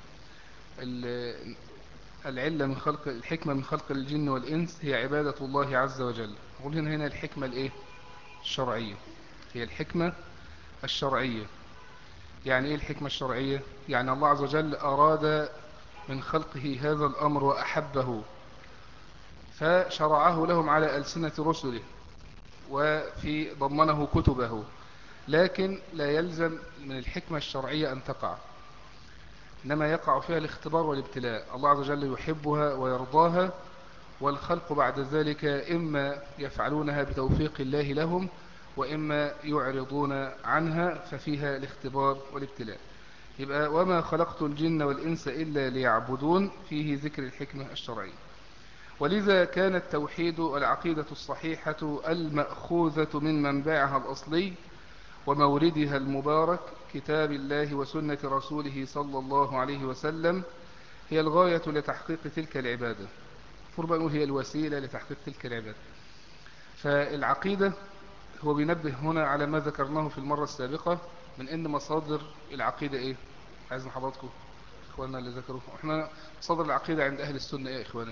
العلة من خلق الحكمة من خلق الجن والإنس هي عبادة الله عز وجل نقول هنا هنا الحكمة الإيه؟ الشرعية هي الحكمة الشرعية يعني إيه الحكمة الشرعية يعني الله عز وجل أراد من خلقه هذا الأمر وأحبه فشرعه لهم على ألسنة رسله وفي ضمنه كتبه لكن لا يلزم من الحكمة الشرعية أن تقع إنما يقع فيها الاختبار والابتلاء الله عز وجل يحبها ويرضاها والخلق بعد ذلك إما يفعلونها بتوفيق الله لهم وإما يعرضون عنها ففيها الاختبار والابتلاء يبقى وما خلقت الجن والإنس إلا ليعبدون فيه ذكر الحكمة الشرعية ولذا كان التوحيد والعقيدة الصحيحة المأخوذة من منبعها الأصلي وموردها المبارك كتاب الله وسنة رسوله صلى الله عليه وسلم هي الغاية لتحقيق تلك العبادة فربا نقول هي الوسيلة لتحقيق تلك العبادة فالعقيدة هو بينبه هنا على ما ذكرناه في المرة السابقة من ان مصادر العقيدة ايه عايز من حضراتكم اخواننا اللي ذكروا احنا مصادر العقيدة عند اهل السنة ايه يا اخواني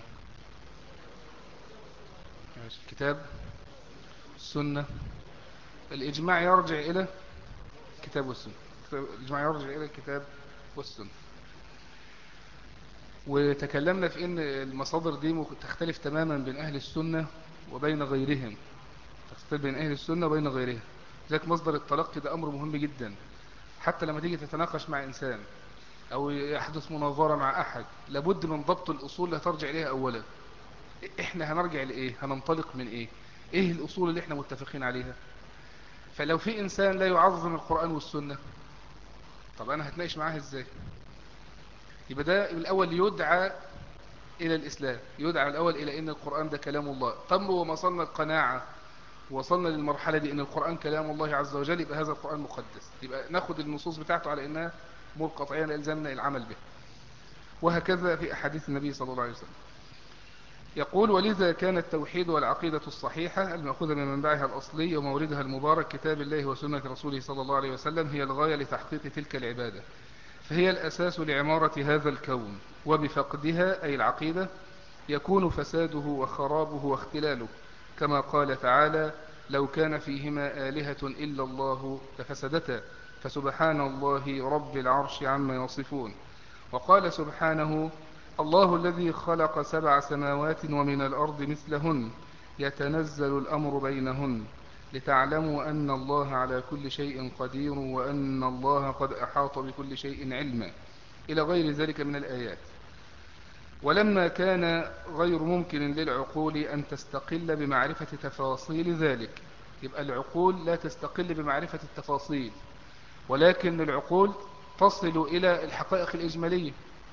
الكتاب السنة الإجماع يرجع إلى الكتاب والسنة الإجماع يرجع إلى الكتاب والسنة وتكلمنا في أن المصادر دي تختلف تماما بين أهل السنة وبين غيرهم تختلف بين أهل السنة وبين غيرهم ذلك مصدر التلقي ده أمر مهم جدا حتى لما تيجي تتناقش مع إنسان أو يحدث مناظرة مع أحد لابد من ضبط الأصول اللي هترجع إليها أولا إحنا هنرجع لإيه هننطلق من إيه إيه الأصول اللي إحنا متفقين عليها فلو في إنسان لا يعظم القرآن والسنة طب أنا هتناقش معاه إزاي يبقى ده الأول يدعى إلى الإسلام يدعى الأول إلى أن القرآن ده كلام الله تمر وما وصلنا القناعة وصلنا للمرحلة دي أن القرآن كلام الله عز وجل يبقى هذا القرآن مقدس يبقى ناخد النصوص بتاعته على أنها مور قطعيا يلزمنا العمل به وهكذا في أحاديث النبي صلى الله عليه وسلم يقول ولذا كان التوحيد والعقيدة الصحيحة المأخوذة من منبعها الأصلي وموردها المبارك كتاب الله وسنة رسوله صلى الله عليه وسلم هي الغاية لتحقيق تلك العبادة فهي الأساس لعمارة هذا الكون وبفقدها أي العقيدة يكون فساده وخرابه واختلاله كما قال تعالى لو كان فيهما آلهة إلا الله لفسدتا فسبحان الله رب العرش عما يصفون وقال سبحانه الله الذي خلق سبع سماوات ومن الأرض مثلهن يتنزل الأمر بينهن لتعلموا أن الله على كل شيء قدير وأن الله قد أحاط بكل شيء علما إلى غير ذلك من الآيات ولما كان غير ممكن للعقول أن تستقل بمعرفة تفاصيل ذلك يبقى العقول لا تستقل بمعرفة التفاصيل ولكن العقول تصل إلى الحقائق الإجمالية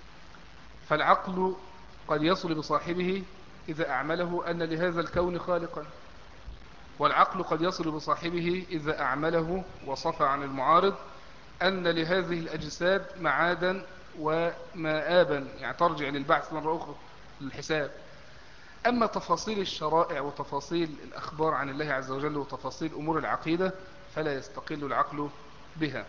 فالعقل قد يصل بصاحبه إذا أعمله أن لهذا الكون خالقا والعقل قد يصل بصاحبه إذا أعمله وصف عن المعارض أن لهذه الأجساد معادا ومآبا يعني ترجع للبعث مرة أخرى للحساب أما تفاصيل الشرائع وتفاصيل الأخبار عن الله عز وجل وتفاصيل أمور العقيدة فلا يستقل العقل بها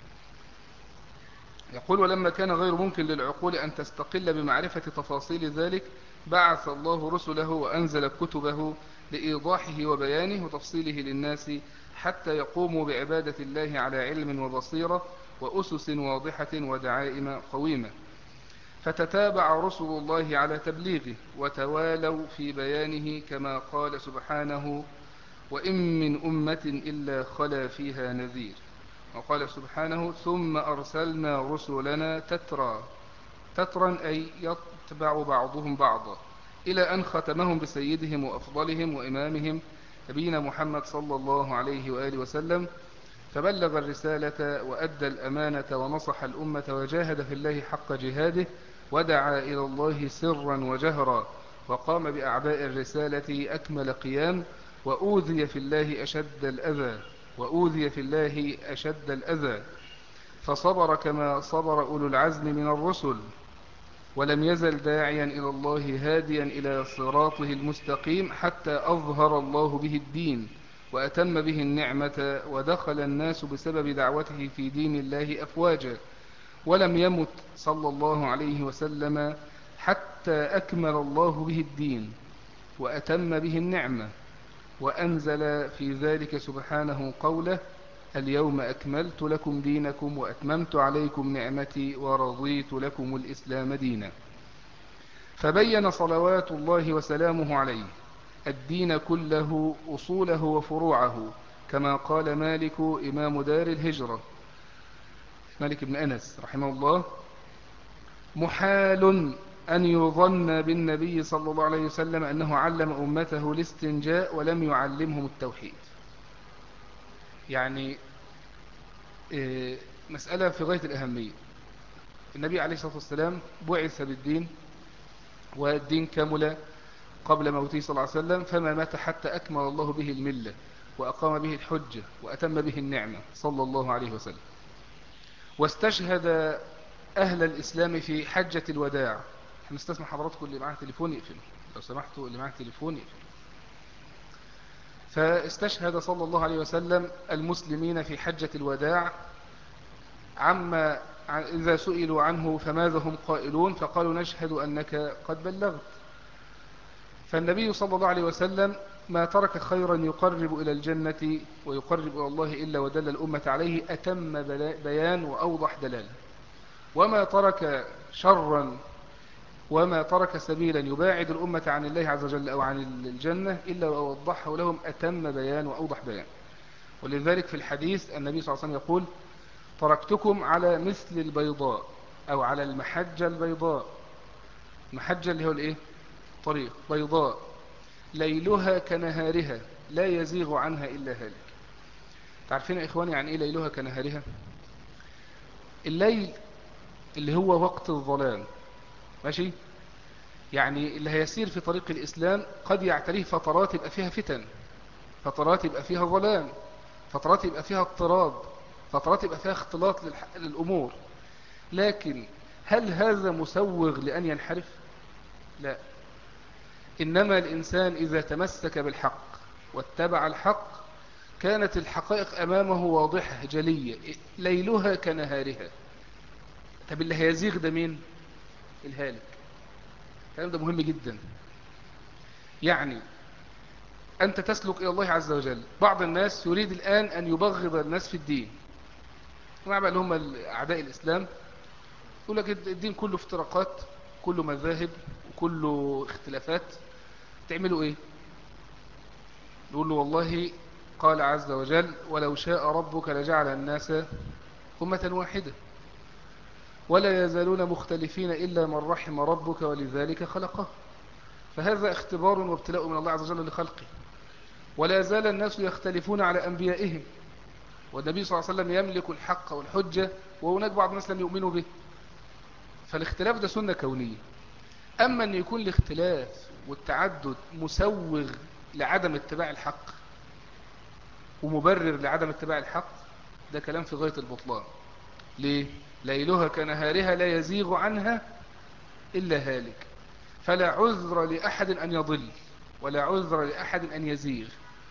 يقول ولما كان غير ممكن للعقول أن تستقل بمعرفة تفاصيل ذلك بعث الله رسله وأنزل كتبه لإيضاحه وبيانه وتفصيله للناس حتى يقوموا بعبادة الله على علم وبصيرة وأسس واضحة ودعائم قويمة فتتابع رسل الله على تبليغه وتوالوا في بيانه كما قال سبحانه وإن من أمة إلا خلا فيها نذير وقال سبحانه ثم أرسلنا رسلنا تترى تترا أي يتبع بعضهم بعضا إلى أن ختمهم بسيدهم وأفضلهم وإمامهم نبينا محمد صلى الله عليه وآله وسلم فبلغ الرسالة وأدى الأمانة ونصح الأمة وجاهد في الله حق جهاده ودعا إلى الله سرا وجهرا وقام بأعباء الرسالة أكمل قيام وأوذي في الله أشد الأذى وأوذي في الله أشد الأذى فصبر كما صبر أولو العزم من الرسل ولم يزل داعيا إلى الله هاديا إلى صراطه المستقيم حتى أظهر الله به الدين وأتم به النعمة ودخل الناس بسبب دعوته في دين الله أفواجا ولم يمت صلى الله عليه وسلم حتى أكمل الله به الدين وأتم به النعمة وأنزل في ذلك سبحانه قوله اليوم أكملت لكم دينكم وأتممت عليكم نعمتي ورضيت لكم الإسلام دينا فبين صلوات الله وسلامه عليه الدين كله أصوله وفروعه كما قال مالك إمام دار الهجرة مالك بن أنس رحمه الله محال أن يظن بالنبي صلى الله عليه وسلم أنه علم أمته الاستنجاء ولم يعلمهم التوحيد يعني إيه، مسألة في غاية الأهمية النبي عليه الصلاة والسلام بعث بالدين والدين كمل قبل موته صلى الله عليه وسلم فما مات حتى أكمل الله به الملة وأقام به الحجة وأتم به النعمة صلى الله عليه وسلم واستشهد أهل الإسلام في حجة الوداع احنا نستسمح حضراتكم اللي معاه تليفون يقفله لو سمحتوا اللي معاه تليفون يقفله فاستشهد صلى الله عليه وسلم المسلمين في حجة الوداع عما إذا سئلوا عنه فماذا هم قائلون فقالوا نشهد أنك قد بلغت فالنبي صلى الله عليه وسلم ما ترك خيرا يقرب إلى الجنة ويقرب إلى الله إلا ودل الأمة عليه أتم بيان وأوضح دلال وما ترك شرا وما ترك سبيلا يباعد الأمة عن الله عز وجل أو عن الجنة إلا ووضحه لهم أتم بيان وأوضح بيان ولذلك في الحديث النبي صلى الله عليه وسلم يقول تركتكم على مثل البيضاء أو على المحجة البيضاء المحجة اللي هو الإيه طريق بيضاء ليلها كنهارها لا يزيغ عنها إلا هالك تعرفين يا إخواني عن إيه ليلها كنهارها الليل اللي هو وقت الظلام ماشي يعني اللي هيسير في طريق الإسلام قد يعتريه فترات يبقى فيها فتن فترات يبقى فيها ظلام فترات يبقى فيها اضطراب فترات يبقى فيها اختلاط للأمور لكن هل هذا مسوغ لأن ينحرف لا إنما الإنسان إذا تمسك بالحق واتبع الحق كانت الحقائق أمامه واضحة جلية ليلها كنهارها طب اللي هيزيغ ده مين الهالك الكلام ده مهم جدا يعني أنت تسلك إلى الله عز وجل بعض الناس يريد الآن أن يبغض الناس في الدين مع بقى اللي هم أعداء الإسلام يقول لك الدين كله افتراقات كله مذاهب وكله اختلافات تعملوا ايه يقول له والله قال عز وجل ولو شاء ربك لجعل الناس أمة واحدة ولا يزالون مختلفين إلا من رحم ربك ولذلك خلقه فهذا اختبار وابتلاء من الله عز وجل لخلقه ولا يزال الناس يختلفون على أنبيائهم والنبي صلى الله عليه وسلم يملك الحق والحجة وهناك بعض الناس لم يؤمنوا به فالاختلاف ده سنة كونية أما أن يكون الاختلاف والتعدد مسوغ لعدم اتباع الحق ومبرر لعدم اتباع الحق ده كلام في غاية البطلان ليه؟ ليلها كنهارها لا يزيغ عنها إلا هالك فلا عذر لأحد أن يضل ولا عذر لأحد أن يزيغ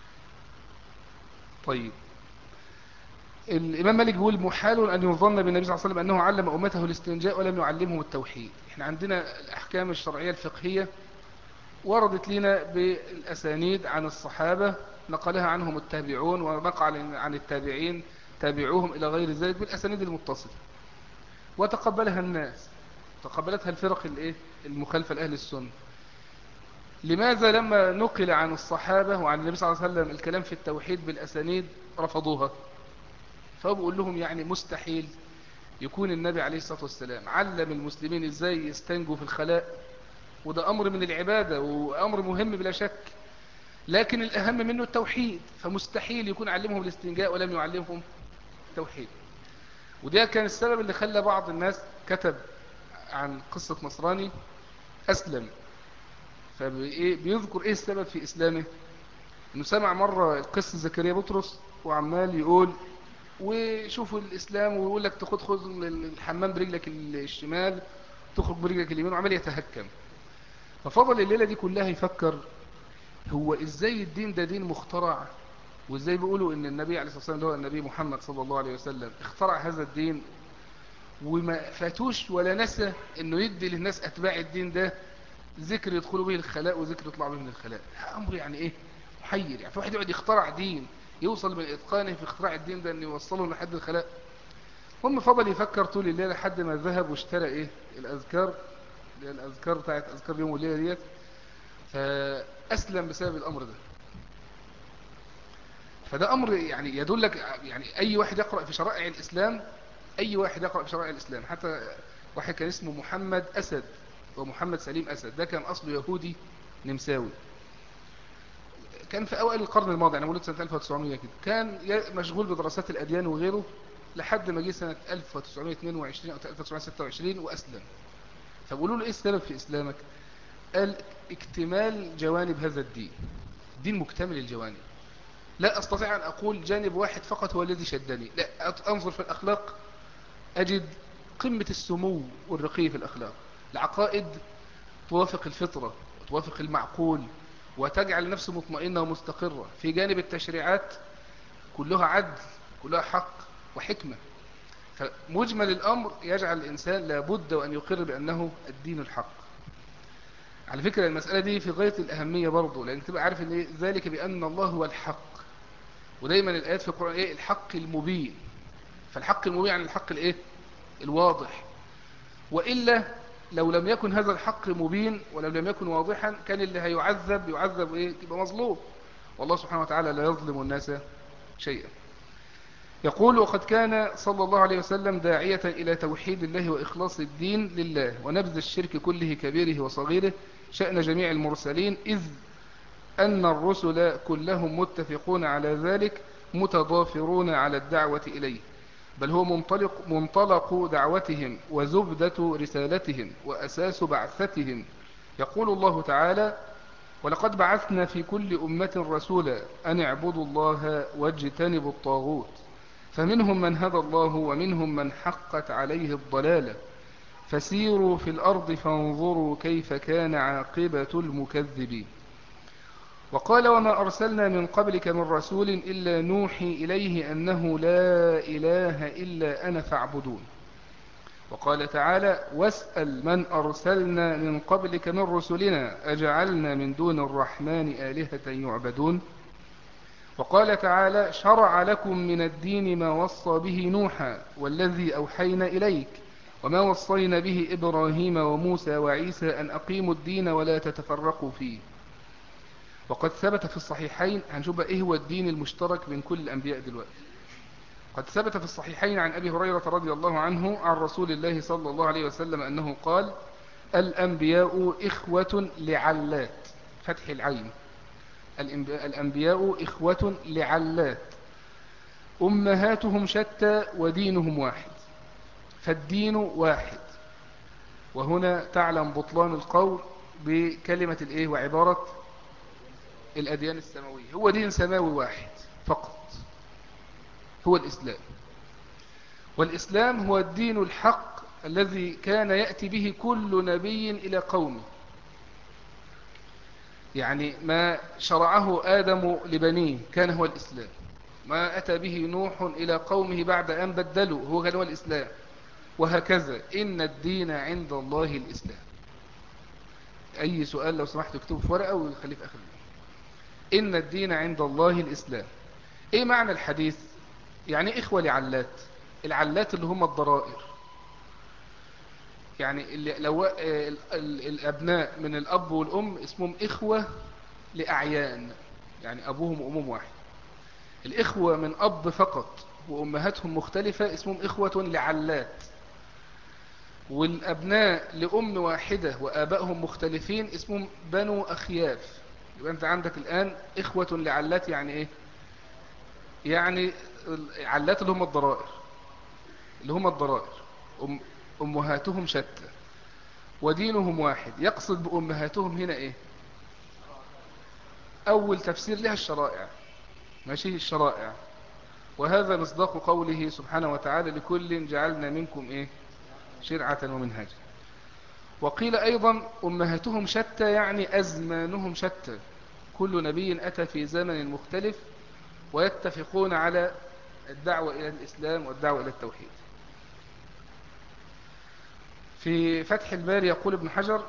طيب الإمام مالك بيقول محال أن يظن بالنبي صلى الله عليه وسلم أنه علم أمته الاستنجاء ولم يعلمهم التوحيد احنا عندنا الأحكام الشرعية الفقهية وردت لنا بالأسانيد عن الصحابة نقلها عنهم التابعون ونقل عن التابعين تابعوهم إلى غير ذلك بالأسانيد المتصلة وتقبلها الناس تقبلتها الفرق الايه المخالفة لأهل السنة لماذا لما نقل عن الصحابة وعن النبي صلى الله عليه وسلم الكلام في التوحيد بالأسانيد رفضوها فهو بيقول لهم يعني مستحيل يكون النبي عليه الصلاة والسلام علم المسلمين ازاي يستنجوا في الخلاء وده أمر من العبادة وأمر مهم بلا شك لكن الأهم منه التوحيد فمستحيل يكون علمهم الاستنجاء ولم يعلمهم التوحيد وده كان السبب اللي خلى بعض الناس كتب عن قصة نصراني أسلم فبيذكر إيه السبب في إسلامه إنه سمع مرة قصة زكريا بطرس وعمال يقول وشوفوا الإسلام ويقول لك تاخد خذ الحمام برجلك الشمال تخرج برجلك اليمين وعمال يتهكم ففضل الليلة دي كلها يفكر هو ازاي الدين ده دين مخترع وازاي بيقولوا ان النبي عليه الصلاة والسلام اللي هو النبي محمد صلى الله عليه وسلم اخترع هذا الدين وما فاتوش ولا نسى انه يدي للناس اتباع الدين ده ذكر يدخلوا به الخلاء وذكر يطلعوا به من الخلاء امر يعني ايه محير يعني في واحد يقعد يخترع دين يوصل من اتقانه في اختراع الدين ده ان يوصله لحد الخلاء هم فضل يفكر طول الليل لحد ما ذهب واشترى ايه الاذكار الاذكار بتاعت اذكار اليوم والليله ديت أسلم بسبب الأمر ده فده أمر يعني يدلك يعني أي واحد يقرأ في شرائع الإسلام أي واحد يقرأ في شرائع الإسلام حتى واحد كان اسمه محمد أسد ومحمد سليم أسد ده كان أصله يهودي نمساوي كان في أوائل القرن الماضي يعني مولود سنة 1900 كده كان ي- مشغول بدراسات الأديان وغيره لحد ما جه سنة 1922 أو 1926 وأسلم فبقولوا له إيه السبب في إسلامك قال اكتمال جوانب هذا الدين دين مكتمل الجوانب لا أستطيع أن أقول جانب واحد فقط هو الذي شدني لا أت- أنظر في الأخلاق أجد قمة السمو والرقي في الأخلاق العقائد توافق الفطرة وتوافق المعقول وتجعل النفس مطمئنة ومستقرة في جانب التشريعات كلها عدل كلها حق وحكمة فمجمل الأمر يجعل الإنسان لابد وأن يقر بأنه الدين الحق على فكرة المسألة دي في غاية الأهمية برضو لأن تبقى عارف أن إيه؟ ذلك بأن الله هو الحق ودايما الآيات في القرآن إيه الحق المبين فالحق المبين عن الحق الإيه الواضح وإلا لو لم يكن هذا الحق مبين ولو لم يكن واضحا كان اللي هيعذب يعذب إيه يبقى مظلوم والله سبحانه وتعالى لا يظلم الناس شيئا يقول وقد كان صلى الله عليه وسلم داعية إلى توحيد الله وإخلاص الدين لله ونبذ الشرك كله كبيره وصغيره شأن جميع المرسلين إذ أن الرسل كلهم متفقون على ذلك متضافرون على الدعوة إليه بل هو منطلق, منطلق دعوتهم وزبدة رسالتهم وأساس بعثتهم يقول الله تعالى ولقد بعثنا في كل أمة رسولا أن اعبدوا الله واجتنبوا الطاغوت فمنهم من هدى الله ومنهم من حقت عليه الضلالة فسيروا في الأرض فانظروا كيف كان عاقبة المكذبين وقال وما أرسلنا من قبلك من رسول إلا نوحي إليه أنه لا إله إلا أنا فاعبدون وقال تعالى واسأل من أرسلنا من قبلك من رسلنا أجعلنا من دون الرحمن آلهة يعبدون وقال تعالى شرع لكم من الدين ما وصى به نوحا والذي أوحينا إليك وما وصينا به إبراهيم وموسى وعيسى أن أقيموا الدين ولا تتفرقوا فيه وقد ثبت في الصحيحين هنشوف بقى ايه هو الدين المشترك بين كل الأنبياء دلوقتي قد ثبت في الصحيحين عن أبي هريرة رضي الله عنه عن رسول الله صلى الله عليه وسلم أنه قال الأنبياء إخوة لعلات فتح العين الأنبياء, الأنبياء إخوة لعلات أمهاتهم شتى ودينهم واحد فالدين واحد وهنا تعلم بطلان القول بكلمة الإيه وعبارة الأديان السماوية هو دين سماوي واحد فقط هو الإسلام والإسلام هو الدين الحق الذي كان يأتي به كل نبي إلى قومه يعني ما شرعه آدم لبنيه كان هو الإسلام ما أتى به نوح إلى قومه بعد أن بدلوا هو كان هو الإسلام وهكذا إن الدين عند الله الإسلام أي سؤال لو سمحت اكتبه في ورقة وخليه في آخر اليوم. إن الدين عند الله الإسلام إيه معنى الحديث يعني إخوة لعلات العلات اللي هم الضرائر يعني اللي لو ال- ال- الأبناء من الأب والأم اسمهم إخوة لأعيان يعني أبوهم وأمهم واحد الإخوة من أب فقط وأمهاتهم مختلفة اسمهم إخوة لعلات والأبناء لأم واحدة وآبائهم مختلفين اسمهم بنو أخياف يبقى أنت عندك الآن إخوة لعلات يعني إيه يعني علات اللي هم الضرائر اللي هم الضرائر أم أمهاتهم شتى ودينهم واحد يقصد بأمهاتهم هنا إيه أول تفسير لها الشرائع ماشي الشرائع وهذا مصداق قوله سبحانه وتعالى لكل جعلنا منكم إيه شرعة ومنهاجا وقيل أيضا أمهاتهم شتى يعني أزمانهم شتى كل نبي أتى في زمن مختلف ويتفقون على الدعوة إلى الإسلام والدعوة إلى التوحيد في فتح الباري يقول ابن حجر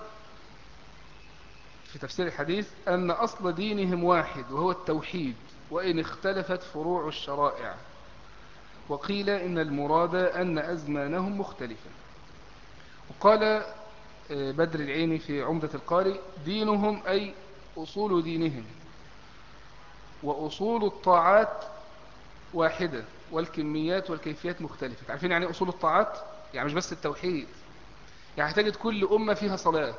في تفسير الحديث أن أصل دينهم واحد وهو التوحيد وإن اختلفت فروع الشرائع وقيل إن المراد أن أزمانهم مختلفة وقال بدر العيني في عمدة القاري دينهم أي أصول دينهم وأصول الطاعات واحدة والكميات والكيفيات مختلفة عارفين يعني أصول الطاعات يعني مش بس التوحيد يعني تجد كل أمة فيها صلاة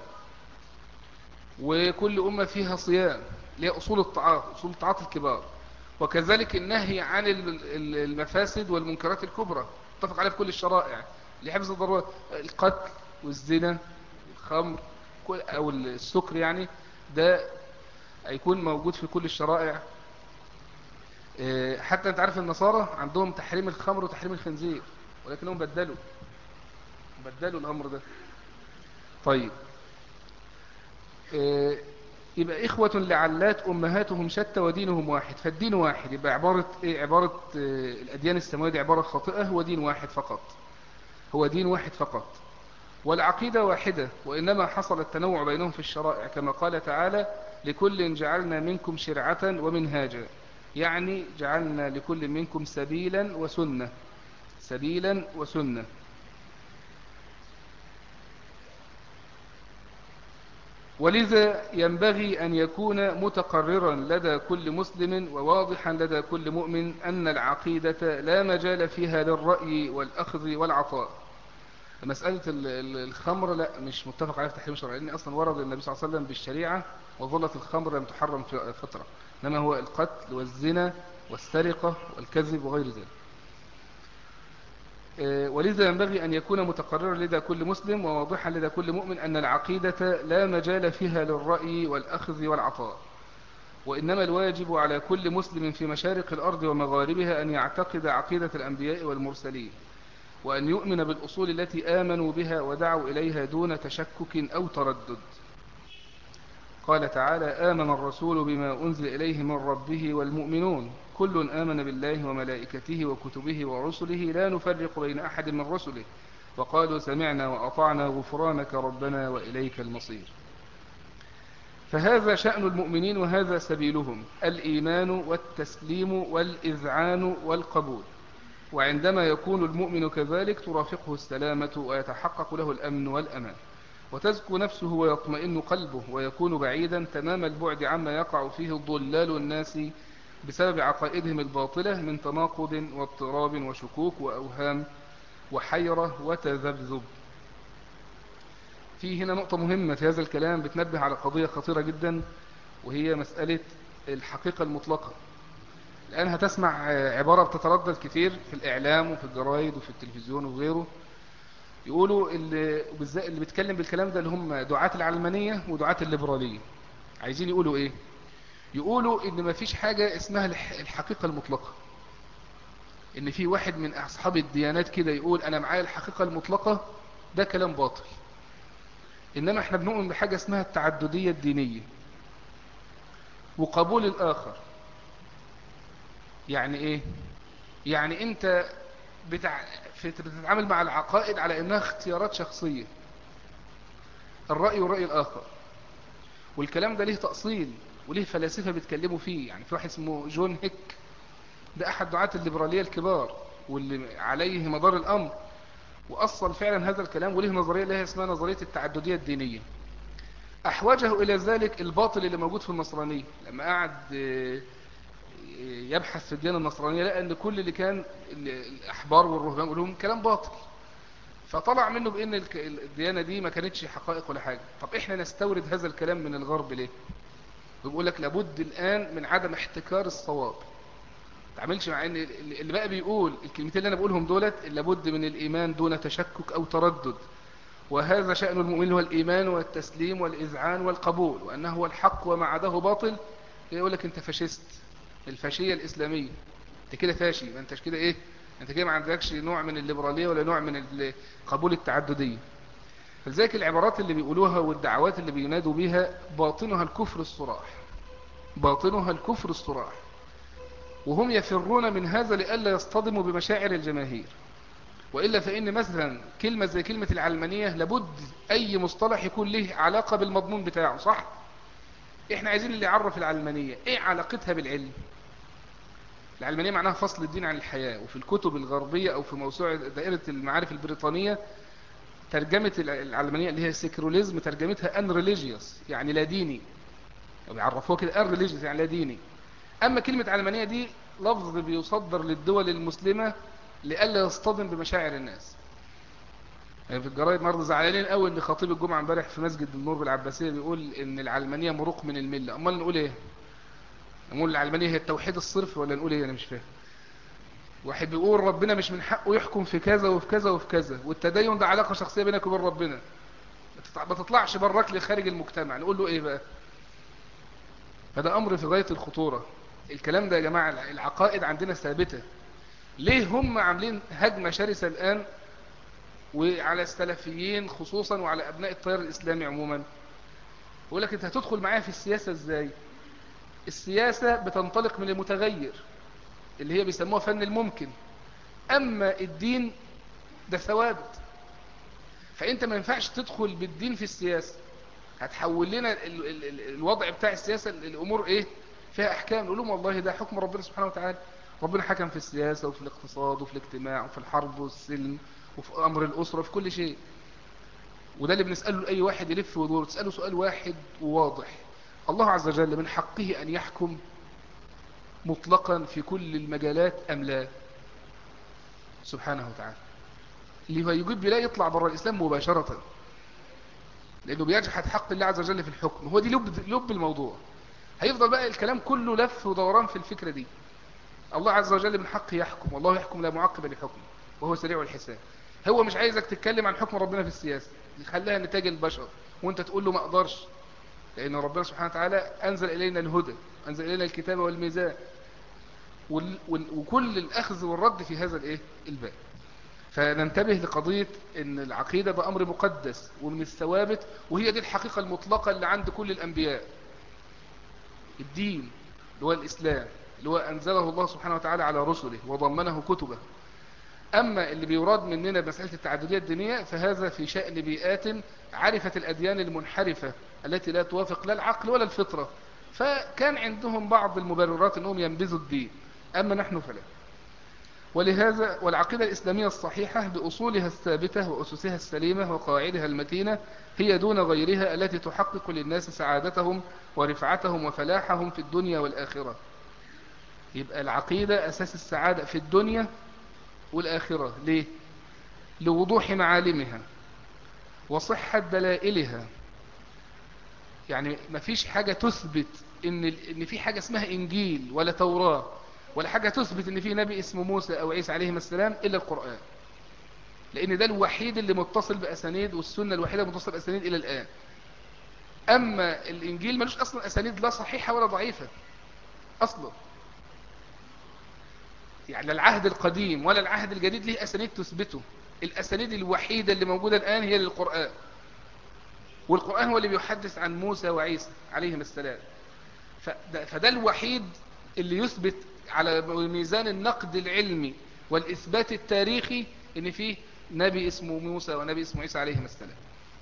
وكل أمة فيها صيام اللي هي أصول الطاعات أصول الطاعات الكبار وكذلك النهي عن المفاسد والمنكرات الكبرى اتفق عليه في كل الشرائع لحفظ الضرورة القتل والزنا الخمر أو السكر يعني ده هيكون موجود في كل الشرائع حتى انت عارف النصارى عندهم تحريم الخمر وتحريم الخنزير ولكنهم بدلوا بدلوا الأمر ده طيب يبقى إخوة لعلات أمهاتهم شتى ودينهم واحد فالدين واحد يبقى عبارة, إيه عبارة الأديان السماوية دي عبارة خاطئة هو دين واحد فقط هو دين واحد فقط والعقيدة واحدة وإنما حصل التنوع بينهم في الشرائع كما قال تعالى لكل جعلنا منكم شرعة ومنهاجا يعني جعلنا لكل منكم سبيلا وسنة سبيلا وسنة ولذا ينبغي أن يكون متقررا لدى كل مسلم وواضحا لدى كل مؤمن أن العقيدة لا مجال فيها للرأي والأخذ والعطاء مسألة الخمر لا مش متفق عليها في تحريم شرعي لأن أصلا ورد النبي صلى الله عليه وسلم بالشريعة وظلت الخمر لم تحرم في فترة إنما هو القتل والزنا والسرقة والكذب وغير ذلك ولذا ينبغي أن يكون متقررا لدى كل مسلم وواضحا لدى كل مؤمن أن العقيدة لا مجال فيها للرأي والأخذ والعطاء وإنما الواجب على كل مسلم في مشارق الأرض ومغاربها أن يعتقد عقيدة الأنبياء والمرسلين وأن يؤمن بالأصول التي آمنوا بها ودعوا إليها دون تشكك أو تردد قال تعالى آمن الرسول بما أنزل إليه من ربه والمؤمنون كل آمن بالله وملائكته وكتبه ورسله لا نفرق بين أحد من رسله وقالوا سمعنا وأطعنا غفرانك ربنا وإليك المصير فهذا شأن المؤمنين وهذا سبيلهم الإيمان والتسليم والإذعان والقبول وعندما يكون المؤمن كذلك ترافقه السلامة ويتحقق له الأمن والأمان وتزكو نفسه ويطمئن قلبه ويكون بعيدا تمام البعد عما يقع فيه ضلال الناس بسبب عقائدهم الباطلة من تناقض واضطراب وشكوك وأوهام وحيرة وتذبذب في هنا نقطة مهمة في هذا الكلام بتنبه على قضية خطيرة جدا وهي مسألة الحقيقة المطلقة الآن هتسمع عبارة بتتردد كتير في الإعلام وفي الجرايد وفي التلفزيون وغيره يقولوا اللي, اللي بيتكلم بالكلام ده اللي هم دعاة العلمانية ودعاة الليبرالية عايزين يقولوا ايه يقولوا ان ما فيش حاجة اسمها الحقيقة المطلقة ان في واحد من اصحاب الديانات كده يقول انا معايا الحقيقة المطلقة ده كلام باطل انما احنا بنؤمن بحاجة اسمها التعددية الدينية وقبول الاخر يعني ايه يعني انت بتع... بتتعامل مع العقائد على انها اختيارات شخصية الرأي والرأي الاخر والكلام ده ليه تأصيل وليه فلاسفة بيتكلموا فيه يعني في واحد اسمه جون هيك ده احد دعاة الليبرالية الكبار واللي عليه مدار الامر واصل فعلا هذا الكلام وليه نظرية لها اسمها نظرية التعددية الدينية احوجه الى ذلك الباطل اللي موجود في النصرانية لما قعد يبحث في الديانة النصرانية لقى ان كل اللي كان الاحبار والرهبان لهم كلام باطل فطلع منه بان الديانة دي ما كانتش حقائق ولا حاجة طب احنا نستورد هذا الكلام من الغرب ليه بيقول لك لابد الان من عدم احتكار الصواب تعملش مع ان اللي بقى بيقول الكلمتين اللي انا بقولهم دولت لابد من الايمان دون تشكك او تردد وهذا شأن المؤمن هو الايمان والتسليم والاذعان والقبول وانه هو الحق وما عداه باطل يقول لك انت فاشيست الفاشية الاسلامية انت كده فاشي ما انتش كده ايه انت كده ما عندكش نوع من الليبرالية ولا نوع من قبول التعددية فلذلك العبارات اللي بيقولوها والدعوات اللي بينادوا بيها باطنها الكفر الصراح باطنها الكفر الصراح وهم يفرون من هذا لئلا يصطدموا بمشاعر الجماهير وإلا فإن مثلا كلمة زي كلمة العلمانية لابد أي مصطلح يكون له علاقة بالمضمون بتاعه صح؟ إحنا عايزين اللي يعرف العلمانية إيه علاقتها بالعلم؟ العلمانية معناها فصل الدين عن الحياة وفي الكتب الغربية أو في موسوعة دائرة المعارف البريطانية ترجمة العلمانية اللي هي سيكروليزم ترجمتها ان ريليجيوس يعني لا ديني يعني بيعرفوها كده الريليجيوس يعني لا ديني اما كلمة علمانية دي لفظ بيصدر للدول المسلمة لئلا يصطدم بمشاعر الناس يعني في الجرايد النهارده زعلانين قوي ان خطيب الجمعه امبارح في مسجد النور بالعباسيه بيقول ان العلمانيه مروق من المله امال نقول ايه نقول العلمانيه هي التوحيد الصرف ولا نقول ايه انا مش فاهم واحد بيقول ربنا مش من حقه يحكم في كذا وفي كذا وفي كذا والتدين ده علاقه شخصيه بينك وبين ربنا ما تطلعش براك لخارج المجتمع نقول له ايه بقى فده امر في غايه الخطوره الكلام ده يا جماعه العقائد عندنا ثابته ليه هم عاملين هجمه شرسه الان وعلى السلفيين خصوصا وعلى ابناء التيار الاسلامي عموما يقول لك انت هتدخل معايا في السياسه ازاي السياسه بتنطلق من المتغير اللي هي بيسموها فن الممكن اما الدين ده ثوابت فانت ما ينفعش تدخل بالدين في السياسه هتحول لنا ال ال ال الوضع بتاع السياسه الامور ايه فيها احكام نقول لهم والله ده حكم ربنا سبحانه وتعالى ربنا حكم في السياسه وفي الاقتصاد وفي الاجتماع وفي الحرب والسلم وفي امر الاسره في كل شيء وده اللي بنساله لاي واحد يلف ويدور تساله سؤال واحد وواضح الله عز وجل من حقه ان يحكم مطلقا في كل المجالات ام لا سبحانه وتعالى اللي هو يجيب بلا يطلع بره الاسلام مباشره لانه بيجحد حق الله عز وجل في الحكم هو دي لب لب الموضوع هيفضل بقى الكلام كله لف ودوران في الفكره دي الله عز وجل من حقه يحكم والله يحكم لا معقب لحكمه وهو سريع الحساب هو مش عايزك تتكلم عن حكم ربنا في السياسه يخليها نتاج البشر وانت تقول له ما اقدرش لان ربنا سبحانه وتعالى انزل الينا الهدى انزل الينا الكتاب والميزان وكل الاخذ والرد في هذا الايه الباب فننتبه لقضية ان العقيدة ده امر مقدس ومن الثوابت وهي دي الحقيقة المطلقة اللي عند كل الانبياء الدين اللي هو الاسلام اللي هو انزله الله سبحانه وتعالى على رسله وضمنه كتبه اما اللي بيراد مننا بمسألة التعددية الدينية فهذا في شأن بيئات عرفت الاديان المنحرفة التي لا توافق لا العقل ولا الفطرة فكان عندهم بعض المبررات انهم ينبذوا الدين اما نحن فلا ولهذا والعقيدة الإسلامية الصحيحة بأصولها الثابتة وأسسها السليمة وقواعدها المتينة هي دون غيرها التي تحقق للناس سعادتهم ورفعتهم وفلاحهم في الدنيا والآخرة يبقى العقيدة أساس السعادة في الدنيا والآخرة ليه؟ لوضوح معالمها وصحة دلائلها يعني ما فيش حاجة تثبت إن, إن في حاجة اسمها إنجيل ولا توراة ولا حاجة تثبت ان في نبي اسمه موسى او عيسى عليهم السلام الا القرآن لان ده الوحيد اللي متصل باسانيد والسنة الوحيدة متصل باسانيد الى الان اما الانجيل ملوش اصلا اسانيد لا صحيحة ولا ضعيفة اصلا يعني لا العهد القديم ولا العهد الجديد له اسانيد تثبته الاسانيد الوحيدة اللي موجودة الان هي للقرآن والقرآن هو اللي بيحدث عن موسى وعيسى عليهم السلام فده, فده الوحيد اللي يثبت على ميزان النقد العلمي والإثبات التاريخي ان فيه نبي اسمه موسى ونبي اسمه عيسى عليهم السلام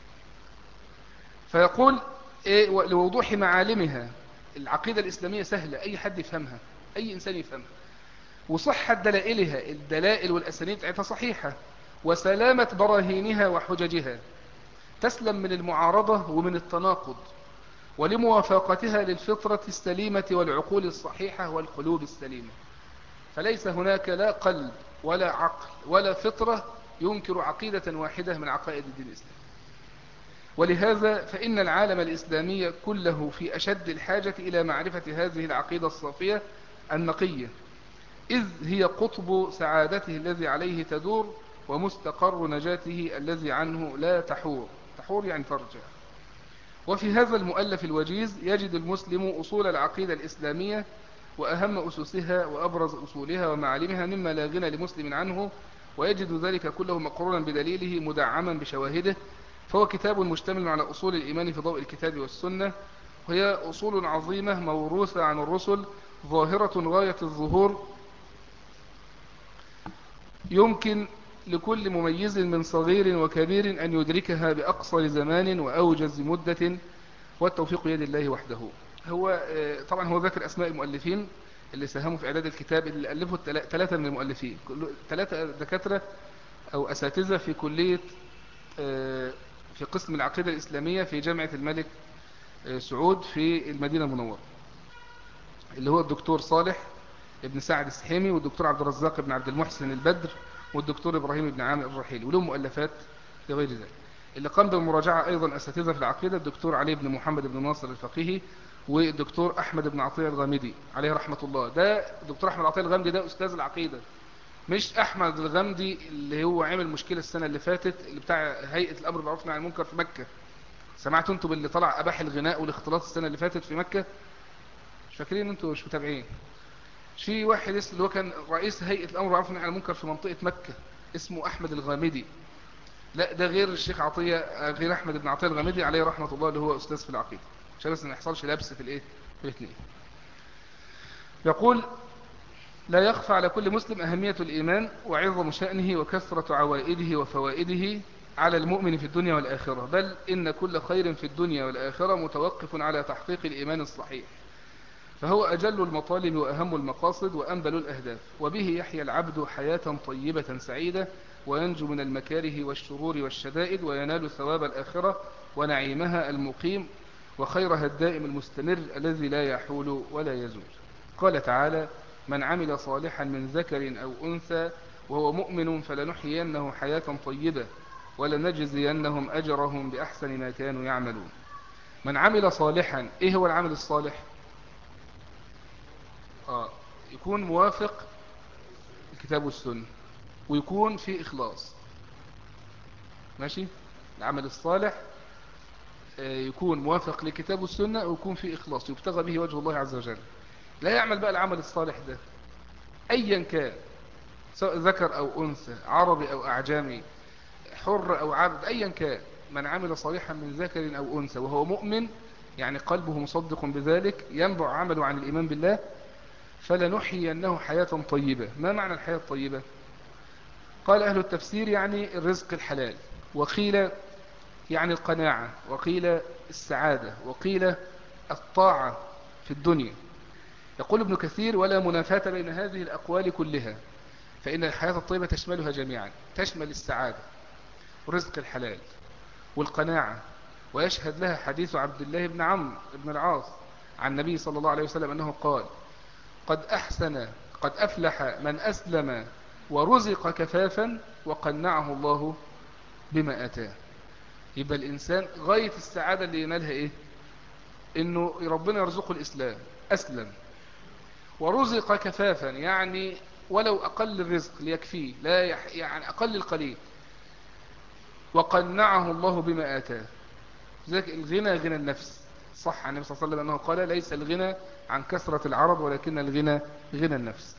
فيقول إيه لوضوح معالمها العقيدة الإسلامية سهلة أي حد يفهمها أي إنسان يفهمها وصحة دلائلها الدلائل والأسانيد بتاعتها صحيحة وسلامة براهينها وحججها تسلم من المعارضة ومن التناقض ولموافقتها للفطرة السليمة والعقول الصحيحة والقلوب السليمة فليس هناك لا قلب ولا عقل ولا فطرة ينكر عقيدة واحدة من عقائد الدين الإسلامي ولهذا فإن العالم الإسلامي كله في أشد الحاجة إلى معرفة هذه العقيدة الصافية النقية إذ هي قطب سعادته الذي عليه تدور ومستقر نجاته الذي عنه لا تحور تحور يعني ترجع وفي هذا المؤلف الوجيز يجد المسلم أصول العقيدة الإسلامية وأهم أسسها وأبرز أصولها ومعالمها مما لا غنى لمسلم عنه ويجد ذلك كله مقرونا بدليله مدعما بشواهده فهو كتاب مشتمل على أصول الإيمان في ضوء الكتاب والسنة وهي أصول عظيمة موروثة عن الرسل ظاهرة غاية الظهور يمكن لكل مميز من صغير وكبير أن يدركها بأقصر زمان وأوجز مدة والتوفيق يد الله وحده هو طبعا هو ذكر أسماء المؤلفين اللي ساهموا في إعداد الكتاب اللي ألفوا ثلاثة من المؤلفين ثلاثة دكاترة أو أساتذة في كلية في قسم العقيدة الإسلامية في جامعة الملك آه، سعود في المدينة المنورة اللي هو الدكتور صالح ابن سعد السحيمي والدكتور عبد الرزاق بن عبد المحسن البدر والدكتور إبراهيم بن عامر الرحيلي ولهم مؤلفات لغير ذلك اللي قام بالمراجعة أيضا أساتذة في العقيدة الدكتور علي بن محمد بن ناصر الفقيهي والدكتور أحمد بن عطية الغامدي عليه رحمة الله ده الدكتور أحمد عطية الغامدي ده أستاذ العقيدة مش أحمد الغامدي اللي هو عمل مشكلة السنة اللي فاتت اللي بتاع هيئة الأمر بالمعروف والنهي عن المنكر في مكة سمعتوا انتوا باللي طلع أباح الغناء والاختلاط السنة اللي فاتت في مكة مش فاكرين انتوا مش متابعين في واحد اسمه اللي هو كان رئيس هيئة الأمر بالمعروف والنهي عن المنكر في منطقة مكة اسمه أحمد الغامدي لا ده غير الشيخ عطية غير أحمد بن عطية الغامدي عليه رحمة الله اللي هو أستاذ في العقيدة عشان بس ما يحصلش لبس في الايه في الاثنين يقول لا يخفى على كل مسلم أهمية الإيمان وعظم شأنه وكثرة عوائده وفوائده على المؤمن في الدنيا والآخرة بل إن كل خير في الدنيا والآخرة متوقف على تحقيق الإيمان الصحيح فهو أجل المطالب وأهم المقاصد وأنبل الأهداف وبه يحيا العبد حياة طيبة سعيدة وينجو من المكاره والشرور والشدائد وينال ثواب الآخرة ونعيمها المقيم وخيرها الدائم المستمر الذي لا يحول ولا يزول قال تعالى من عمل صالحا من ذكر أو أنثى وهو مؤمن فلنحيينه حياة طيبة ولنجزينهم أجرهم بأحسن ما كانوا يعملون من عمل صالحا إيه هو العمل الصالح آه يكون موافق الكتاب والسنة ويكون في إخلاص ماشي العمل الصالح يكون موافق لكتاب والسنة ويكون في إخلاص يبتغى به وجه الله عز وجل لا يعمل بقى العمل الصالح ده أيا كان سواء ذكر أو أنثى عربي أو أعجمي حر أو عبد أيا كان من عمل صالحا من ذكر أو أنثى وهو مؤمن يعني قلبه مصدق بذلك ينبع عمله عن الإيمان بالله فلنحيينه حياة طيبة ما معنى الحياة الطيبة قال أهل التفسير يعني الرزق الحلال وقيل يعني القناعة وقيل السعادة وقيل الطاعة في الدنيا يقول ابن كثير ولا منافاة بين هذه الأقوال كلها فإن الحياة الطيبة تشملها جميعا تشمل السعادة ورزق الحلال والقناعة ويشهد لها حديث عبد الله بن عمرو بن العاص عن النبي صلى الله عليه وسلم أنه قال قد أحسن قد أفلح من أسلم ورزق كفافا وقنعه الله بما أتاه يبقى الإنسان غاية السعادة اللي ينالها إيه إنه ربنا يرزقه الإسلام أسلم ورزق كفافا يعني ولو أقل الرزق ليكفيه لا يح يعني أقل القليل وقنعه الله بما آتاه ذلك الغنى غنى النفس صح عن النبي صلى الله عليه وسلم أنه قال ليس الغنى عن كثرة العرب ولكن الغنى غنى النفس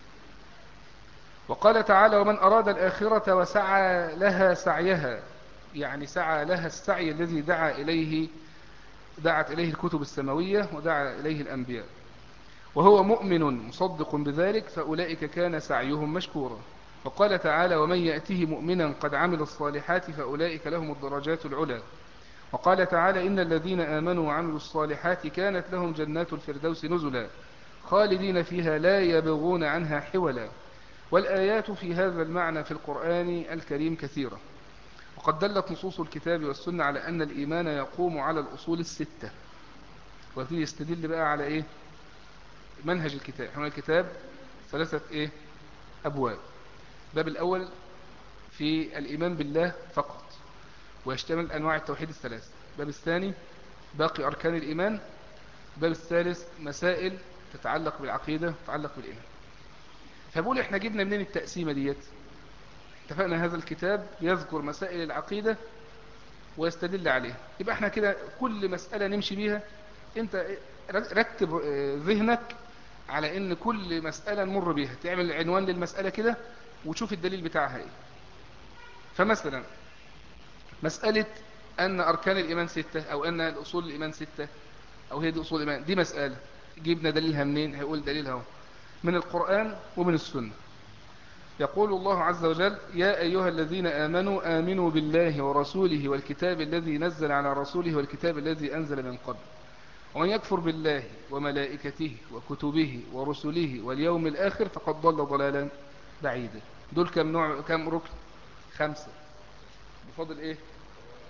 وقال تعالى ومن أراد الآخرة وسعى لها سعيها يعني سعى لها السعي الذي دعا إليه دعت إليه الكتب السماوية ودعا إليه الأنبياء وهو مؤمن مصدق بذلك فأولئك كان سعيهم مشكورا وقال تعالى ومن يأته مؤمنا قد عمل الصالحات فأولئك لهم الدرجات العلى وقال تعالى إن الذين آمنوا وعملوا الصالحات كانت لهم جنات الفردوس نزلا خالدين فيها لا يبغون عنها حولا والآيات في هذا المعنى في القرآن الكريم كثيرة وقد دلت نصوص الكتاب والسنة على أن الإيمان يقوم على الأصول الستة وفي يستدل بقى على إيه منهج الكتاب هنا الكتاب ثلاثة إيه أبواب الباب الأول في الإيمان بالله فقط ويشتمل أنواع التوحيد الثلاث الباب الثاني باقي أركان الإيمان الباب الثالث مسائل تتعلق بالعقيدة تتعلق بالإيمان فبقول احنا جبنا منين التقسيمة ديت اتفقنا هذا الكتاب يذكر مسائل العقيدة ويستدل عليها يبقى احنا كده كل مسألة نمشي بيها انت رتب ذهنك على ان كل مسألة نمر بيها تعمل عنوان للمسألة كده وتشوف الدليل بتاعها ايه فمثلا مسألة ان اركان الايمان ستة او ان الاصول الايمان ستة او هي دي اصول الايمان دي مسألة جبنا دليلها منين هيقول دليلها هو من القرآن ومن السنة يقول الله عز وجل يا أيها الذين آمنوا آمنوا بالله ورسوله والكتاب الذي نزل على رسوله والكتاب الذي أنزل من قبل ومن يكفر بالله وملائكته وكتبه ورسله واليوم الآخر فقد ضل ضلالا بعيدا دول كم نوع كم ركن خمسة بفضل ايه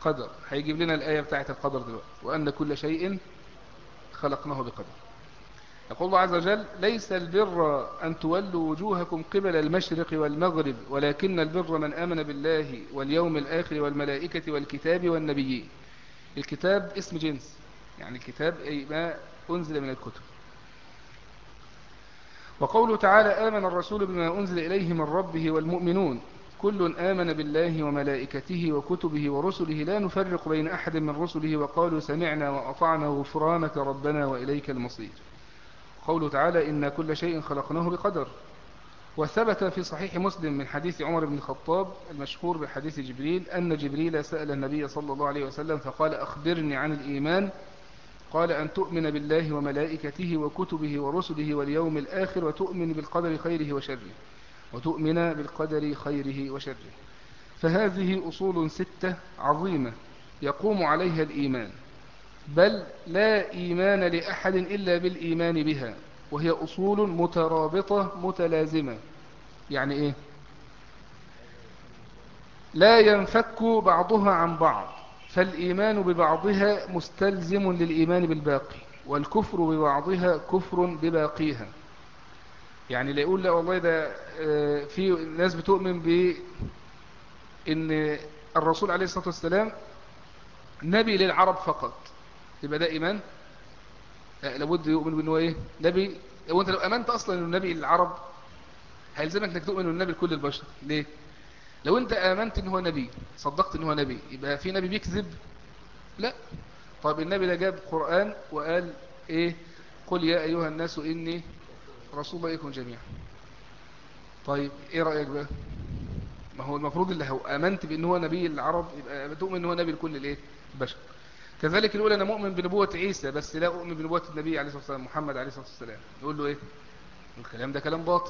بالقدر هيجيب لنا الآية بتاعة القدر دلوقتي وأن كل شيء خلقناه بقدر يقول الله عز وجل ليس البر أن تولوا وجوهكم قبل المشرق والمغرب ولكن البر من آمن بالله واليوم الآخر والملائكة والكتاب والنبيين الكتاب اسم جنس يعني الكتاب أي ما أنزل من الكتب وقوله تعالى آمن الرسول بما أنزل إليه من ربه والمؤمنون كل آمن بالله وملائكته وكتبه ورسله لا نفرق بين أحد من رسله وقالوا سمعنا وأطعنا غفرانك ربنا وإليك المصير قوله تعالى إن كل شيء خلقناه بقدر وثبت في صحيح مسلم من حديث عمر بن الخطاب المشهور بحديث جبريل أن جبريل سأل النبي صلى الله عليه وسلم فقال أخبرني عن الإيمان قال أن تؤمن بالله وملائكته وكتبه ورسله واليوم الآخر وتؤمن بالقدر خيره وشره وتؤمن بالقدر خيره وشره فهذه أصول ستة عظيمة يقوم عليها الإيمان بل لا إيمان لأحد إلا بالإيمان بها وهي أصول مترابطة متلازمة يعني إيه لا ينفك بعضها عن بعض فالإيمان ببعضها مستلزم للإيمان بالباقي والكفر ببعضها كفر بباقيها يعني لا يقول لا والله ده آه، في ناس بتؤمن بأن الرسول عليه الصلاة والسلام نبي للعرب فقط يبقى ده إيمان لا لابد يؤمن بأنه إيه نبي وانت لو أمنت أصلا أنه نبي للعرب هيلزمك أنك تؤمن أنه نبي لكل البشر ليه لو انت آمنت أنه هو نبي صدقت أنه هو نبي يبقى في نبي بيكذب لا طيب النبي ده جاب قرآن وقال إيه قل يا أيها الناس إني رسول الله إليكم جميعا طيب إيه رأيك بقى ما هو المفروض اللي هو آمنت بأنه هو نبي العرب يبقى تؤمن أنه هو نبي لكل الإيه البشر كذلك نقول أنا مؤمن بنبوة عيسى بس لا أؤمن بنبوة النبي عليه الصلاة والسلام محمد عليه الصلاة والسلام نقول له إيه الكلام ده كلام باطل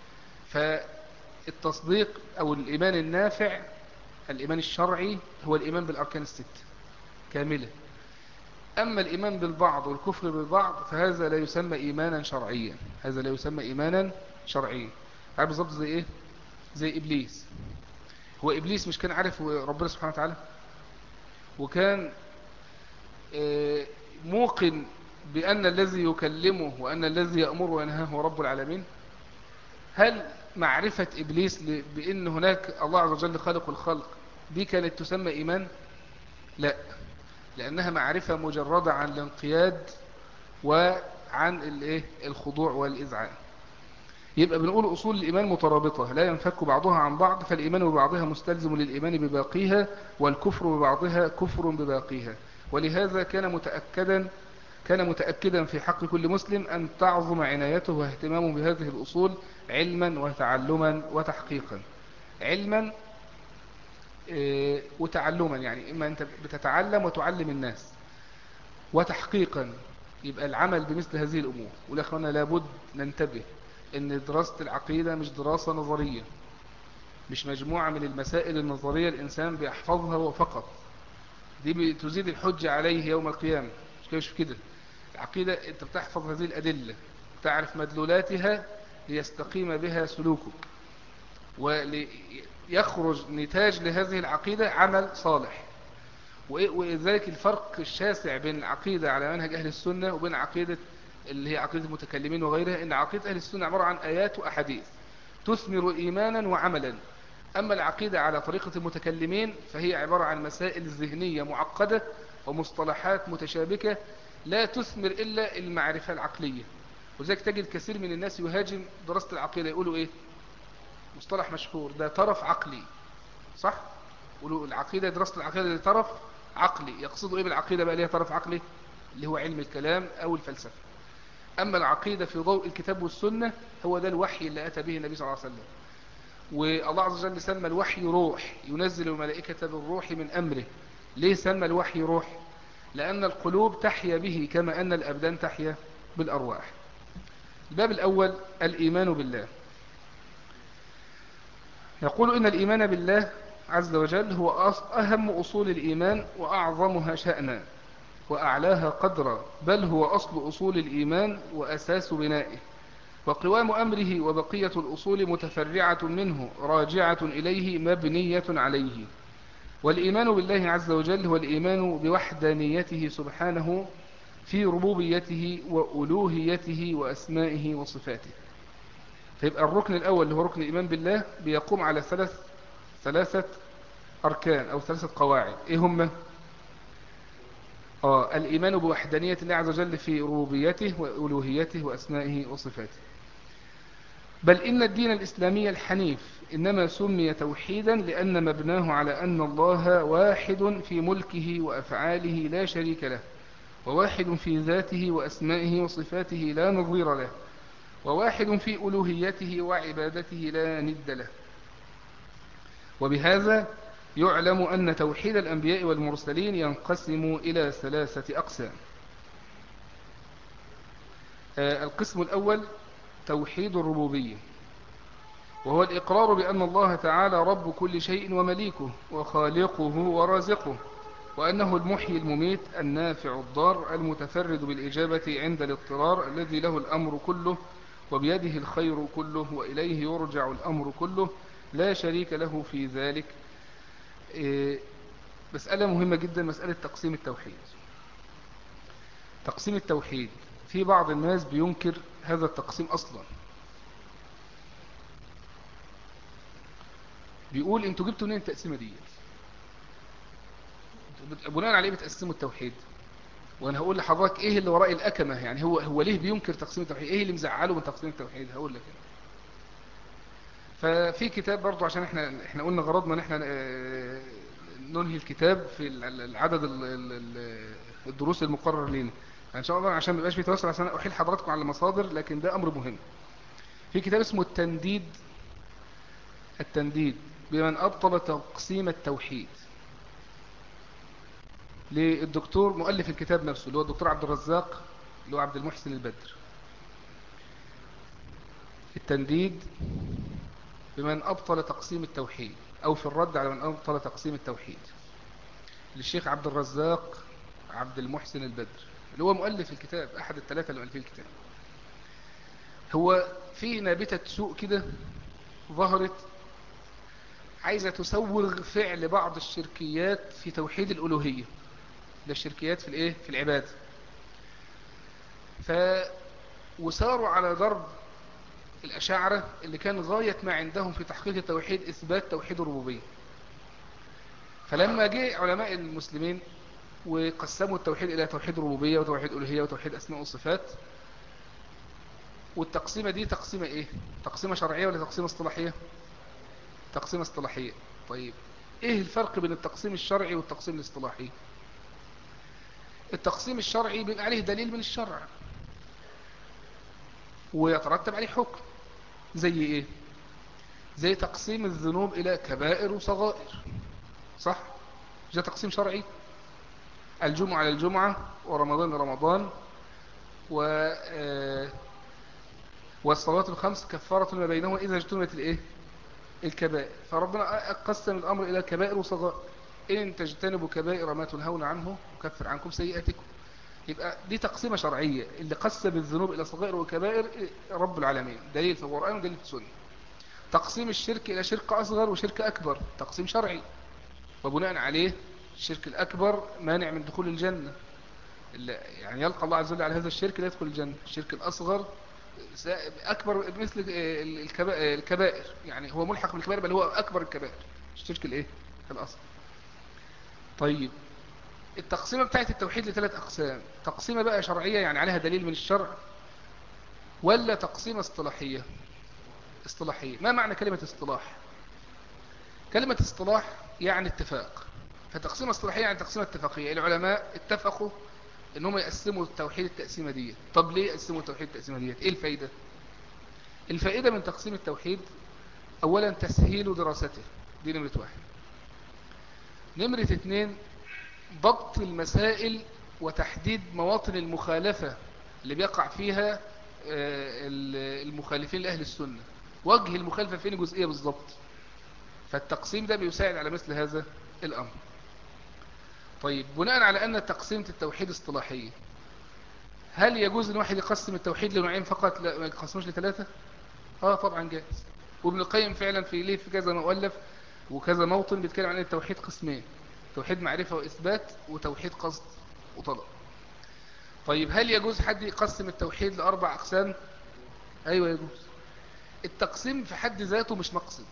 فالتصديق أو الإيمان النافع الإيمان الشرعي هو الإيمان بالأركان الست كاملة أما الإيمان بالبعض والكفر بالبعض فهذا لا يسمى إيمانا شرعيا هذا لا يسمى إيمانا شرعيا عارف بالظبط زي إيه زي إبليس هو إبليس مش كان عارف ربنا سبحانه وتعالى وكان آه، موقن بأن الذي يكلمه وأن الذي يأمره وينهاه هو رب العالمين هل معرفة إبليس ل- بأن هناك الله عز وجل خالق الخلق دي كانت تسمى إيمان لا لأنها معرفة مجردة عن الانقياد وعن الايه الخضوع والإذعان يبقى بنقول أصول الإيمان مترابطة لا ينفك بعضها عن بعض فالإيمان ببعضها مستلزم للإيمان بباقيها والكفر ببعضها كفر بباقيها ولهذا كان متأكدا كان متأكدا في حق كل مسلم أن تعظم عنايته واهتمامه بهذه الأصول علما وتعلما وتحقيقا علما آه، وتعلما يعني إما أنت بتتعلم وتعلم الناس وتحقيقا يبقى العمل بمثل هذه الأمور والأخوانا لابد ننتبه أن دراسة العقيدة مش دراسة نظرية مش مجموعة من المسائل النظرية الإنسان بيحفظها وفقط دي بتزيد الحجة عليه يوم القيامة مش كده مش كده العقيدة أنت بتحفظ هذه الأدلة تعرف مدلولاتها ليستقيم بها سلوكك وليخرج نتاج لهذه العقيدة عمل صالح وإيه- ولذلك الفرق الشاسع بين العقيدة على منهج أهل السنة وبين عقيدة اللي هي عقيدة المتكلمين وغيرها إن عقيدة أهل السنة عبارة عن آيات وأحاديث تثمر إيمانا وعملا أما العقيدة على طريقة المتكلمين فهي عبارة عن مسائل ذهنية معقدة ومصطلحات متشابكة لا تثمر إلا المعرفة العقلية وذلك تجد كثير من الناس يهاجم دراسة العقيدة يقولوا إيه مصطلح مشهور ده طرف عقلي صح يقولوا العقيدة دراسة العقيدة ده طرف عقلي يقصدوا إيه بالعقيدة بقى ليها طرف عقلي اللي هو علم الكلام أو الفلسفة أما العقيدة في ضوء الكتاب والسنة هو ده الوحي اللي أتى به النبي صلى الله عليه وسلم والله عز وجل سمى الوحي روح ينزل الملائكة بالروح من أمره ليه سمى الوحي روح لأن القلوب تحيا به كما أن الأبدان تحيا بالأرواح الباب الأول الإيمان بالله يقول إن الإيمان بالله عز وجل هو أص- أهم أصول الإيمان وأعظمها شأنا وأعلاها قدرا بل هو أصل أصول الإيمان وأساس بنائه وقوام أمره وبقية الأصول متفرعة منه راجعة إليه مبنية عليه والإيمان بالله عز وجل هو الإيمان بوحدانيته سبحانه في ربوبيته وألوهيته وأسمائه وصفاته فيبقى الركن الأول اللي هو ركن الإيمان بالله بيقوم على ثلاث ثلاثة أركان أو ثلاثة قواعد إيه هم؟ آه الإيمان بوحدانية الله عز وجل في ربوبيته وألوهيته وأسمائه وصفاته بل إن الدين الإسلامي الحنيف إنما سمي توحيدا لأن مبناه على أن الله واحد في ملكه وأفعاله لا شريك له وواحد في ذاته وأسمائه وصفاته لا نظير له وواحد في ألوهيته وعبادته لا ند له وبهذا يعلم أن توحيد الأنبياء والمرسلين ينقسم إلى ثلاثة أقسام آه، القسم الأول توحيد الربوبية وهو الإقرار بأن الله تعالى رب كل شيء ومليكه وخالقه ورازقه وأنه المحيي المميت النافع الضار المتفرد بالإجابة عند الاضطرار الذي له الأمر كله وبيده الخير كله وإليه يرجع الأمر كله لا شريك له في ذلك إيه، مسألة مهمة جدا مسألة تقسيم التوحيد تقسيم التوحيد في بعض الناس بينكر هذا التقسيم أصلا بيقول انتوا جبتوا منين التقسيمة دي بناء عليه بتقسموا التوحيد وانا هقول لحضرتك ايه اللي وراء الأكمة يعني هو هو ليه بينكر تقسيم التوحيد ايه اللي مزعله من تقسيم التوحيد هقول لك ففي كتاب برضو عشان احنا احنا قلنا غرضنا ان احنا آه، ننهي الكتاب في العدد الدروس المقرر لنا ان شاء الله عشان ما يبقاش في تواصل عشان احيل حضراتكم على المصادر لكن ده امر مهم في كتاب اسمه التنديد التنديد بمن ابطل تقسيم التوحيد للدكتور مؤلف الكتاب نفسه اللي هو الدكتور عبد الرزاق اللي هو عبد المحسن البدر التنديد بمن أبطل تقسيم التوحيد أو في الرد على من أبطل تقسيم التوحيد للشيخ عبد الرزاق عبد المحسن البدر اللي هو مؤلف الكتاب أحد الثلاثة اللي مؤلفين الكتاب هو في نابتة سوء كده ظهرت عايزة تسوغ فعل بعض الشركيات في توحيد الألوهية ده الشركيات في الايه في العبادة ف وساروا على ضرب الأشاعرة اللي كان غاية ما عندهم في تحقيق التوحيد إثبات توحيد الربوبية فلما جاء علماء المسلمين وقسموا التوحيد إلى توحيد ربوبية وتوحيد ألوهية وتوحيد أسماء وصفات والتقسيمة دي تقسيمة إيه؟ تقسيمة شرعية ولا تقسيمة اصطلاحية؟ تقسيمة اصطلاحية طيب إيه الفرق بين التقسيم الشرعي والتقسيم الاصطلاحي؟ التقسيم الشرعي بيبقى عليه دليل من الشرع ويترتب عليه حكم زي ايه زي تقسيم الذنوب الى كبائر وصغائر صح ده تقسيم شرعي الجمعة على الجمعة ورمضان لرمضان و آه، والصلاة الخمس كفارة ما بينهما إذا اجتمعت الإيه؟ الكبائر فربنا قسم الأمر إلى كبائر وصغائر إن تجتنبوا كبائر ما تنهون عنه وكفر عنكم سيئاتكم يبقى دي تقسيمة شرعية اللي قسم الذنوب إلى صغائر وكبائر رب العالمين دليل في القرآن ودليل في السنة تقسيم الشرك إلى شرك أصغر وشرك أكبر تقسيم شرعي وبناء عليه الشرك الأكبر مانع من دخول الجنة يعني يلقى الله عز وجل على هذا الشرك لا يدخل الجنة الشرك الأصغر أكبر مثل الكبائر يعني هو ملحق بالكبائر بل هو أكبر الكبائر الشرك الإيه الأصغر طيب التقسيمة بتاعت التوحيد لثلاث أقسام تقسيمة بقى شرعية يعني عليها دليل من الشرع ولا تقسيمة اصطلاحية اصطلاحية ما معنى كلمة اصطلاح كلمة اصطلاح يعني اتفاق فتقسيمة اصطلاحية يعني تقسيمة اتفاقية العلماء اتفقوا ان هم يقسموا التوحيد التقسيمة دي طب ليه يقسموا التوحيد التقسيمة دي ايه الفايدة الفائدة من تقسيم التوحيد اولا تسهيل دراسته دي نمرة واحد نمرة اثنين ضبط المسائل وتحديد مواطن المخالفة اللي بيقع فيها آه، المخالفين لأهل السنة وجه المخالفة فين جزئية بالضبط فالتقسيم ده بيساعد على مثل هذا الأمر طيب بناء على أن تقسيمة التوحيد اصطلاحية هل يجوز ان واحد يقسم التوحيد لنوعين فقط لا ما يقسموش لثلاثة اه طبعا جائز وابن القيم فعلا في ليه في كذا مؤلف وكذا موطن بيتكلم عن التوحيد قسمين توحيد معرفة وإثبات وتوحيد قصد وطلب طيب هل يجوز حد يقسم التوحيد لأربع أقسام أيوة يجوز التقسيم في حد ذاته مش مقصد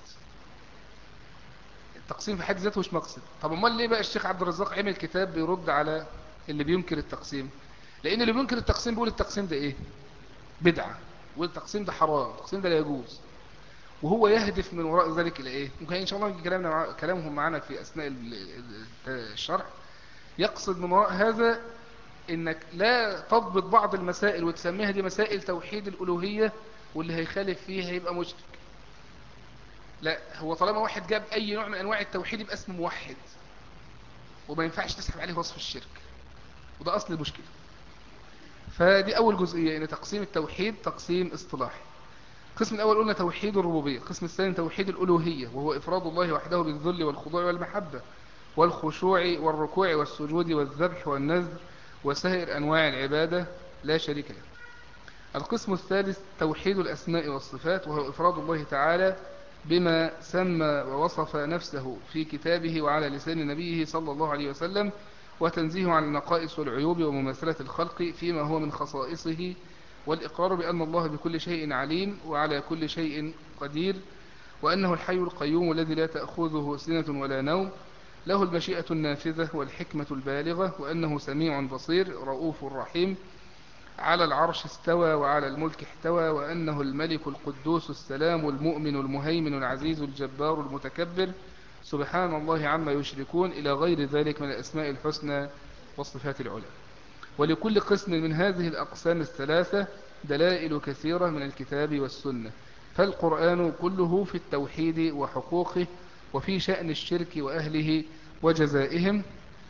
التقسيم في حد ذاته مش مقصد طب امال ليه بقى الشيخ عبد الرزاق عمل كتاب بيرد على اللي بينكر التقسيم لان اللي بينكر التقسيم بيقول التقسيم ده ايه بدعة والتقسيم ده حرام التقسيم ده لا يجوز وهو يهدف من وراء ذلك الى ايه ممكن ان شاء الله كلامنا مع... كلامهم معنا في اثناء الشرح يقصد من وراء هذا انك لا تضبط بعض المسائل وتسميها دي مسائل توحيد الالوهيه واللي هيخالف فيها هيبقى مشرك لا هو طالما واحد جاب اي نوع من انواع التوحيد يبقى اسمه موحد وما ينفعش تسحب عليه وصف الشرك وده اصل المشكله فدي اول جزئيه ان تقسيم التوحيد تقسيم اصطلاحي القسم الاول قلنا توحيد الربوبيه القسم الثاني توحيد الالوهيه وهو افراد الله وحده بالذل والخضوع والمحبه والخشوع والركوع والسجود والذبح والنذر وسائر انواع العباده لا شريك له القسم الثالث توحيد الأسماء والصفات وهو إفراد الله تعالى بما سمى ووصف نفسه في كتابه وعلى لسان نبيه صلى الله عليه وسلم وتنزيه عن النقائص والعيوب ومماثلة الخلق فيما هو من خصائصه والإقرار بأن الله بكل شيء عليم وعلى كل شيء قدير وأنه الحي القيوم الذي لا تأخذه سنة ولا نوم له المشيئة النافذة والحكمة البالغة وأنه سميع بصير رؤوف رحيم على العرش استوى وعلى الملك احتوى وأنه الملك القدوس السلام المؤمن المهيمن العزيز الجبار المتكبر سبحان الله عما يشركون إلى غير ذلك من الأسماء الحسنى والصفات العلى ولكل قسم من هذه الأقسام الثلاثة دلائل كثيرة من الكتاب والسنة فالقرآن كله في التوحيد وحقوقه وفي شأن الشرك وأهله وجزائهم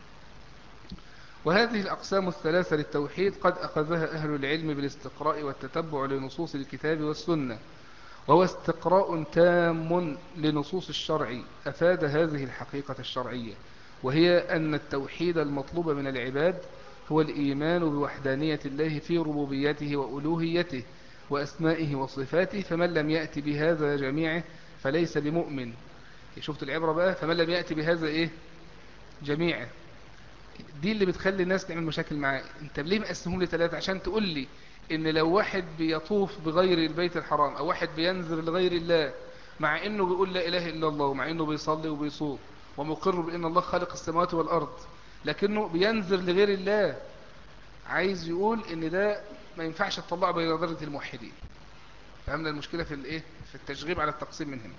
وهذه الأقسام الثلاثة للتوحيد قد أخذها أهل العلم بالاستقراء والتتبع لنصوص الكتاب والسنة وهو استقراء تام لنصوص الشرع أفاد هذه الحقيقة الشرعية وهي أن التوحيد المطلوب من العباد هو الإيمان بوحدانية الله في ربوبيته وألوهيته وأسمائه وصفاته فمن لم يأتي بهذا جميعه فليس بمؤمن شفت العبرة بقى فمن لم يأتي بهذا إيه جميعه دي اللي بتخلي الناس تعمل مشاكل معاه انت ليه مقسمهم لثلاثة عشان تقول لي ان لو واحد بيطوف بغير البيت الحرام او واحد بينذر لغير الله مع انه بيقول لا اله الا الله ومع انه بيصلي وبيصوم ومقر بان الله خالق السماوات والارض لكنه بينذر لغير الله عايز يقول ان ده ما ينفعش تطلعه بين درجة الموحدين فهمنا المشكلة في الايه في التشغيب على التقسيم من هنا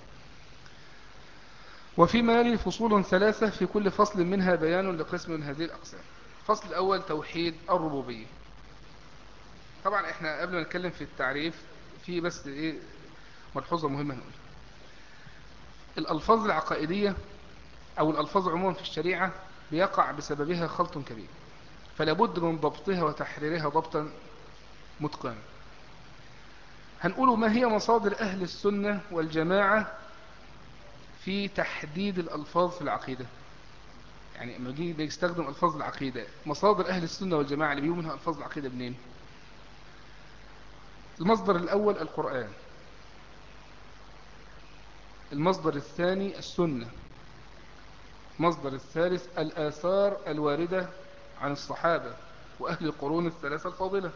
وفي مالي فصول ثلاثة في كل فصل منها بيان لقسم من هذه الأقسام الفصل الأول توحيد الربوبية طبعا احنا قبل ما نتكلم في التعريف في بس ايه ملحوظة مهمة نقول الألفاظ العقائدية أو الألفاظ عموما في الشريعة بيقع بسببها خلط كبير فلا بد من ضبطها وتحريرها ضبطا متقنا هنقول ما هي مصادر أهل السنة والجماعة في تحديد الألفاظ في العقيدة يعني لما يجي بيستخدم ألفاظ العقيدة مصادر أهل السنة والجماعة اللي بيقوم منها ألفاظ العقيدة منين المصدر الأول القرآن المصدر الثاني السنة المصدر الثالث الآثار الواردة عن الصحابة وأهل القرون الثلاثة الفاضلة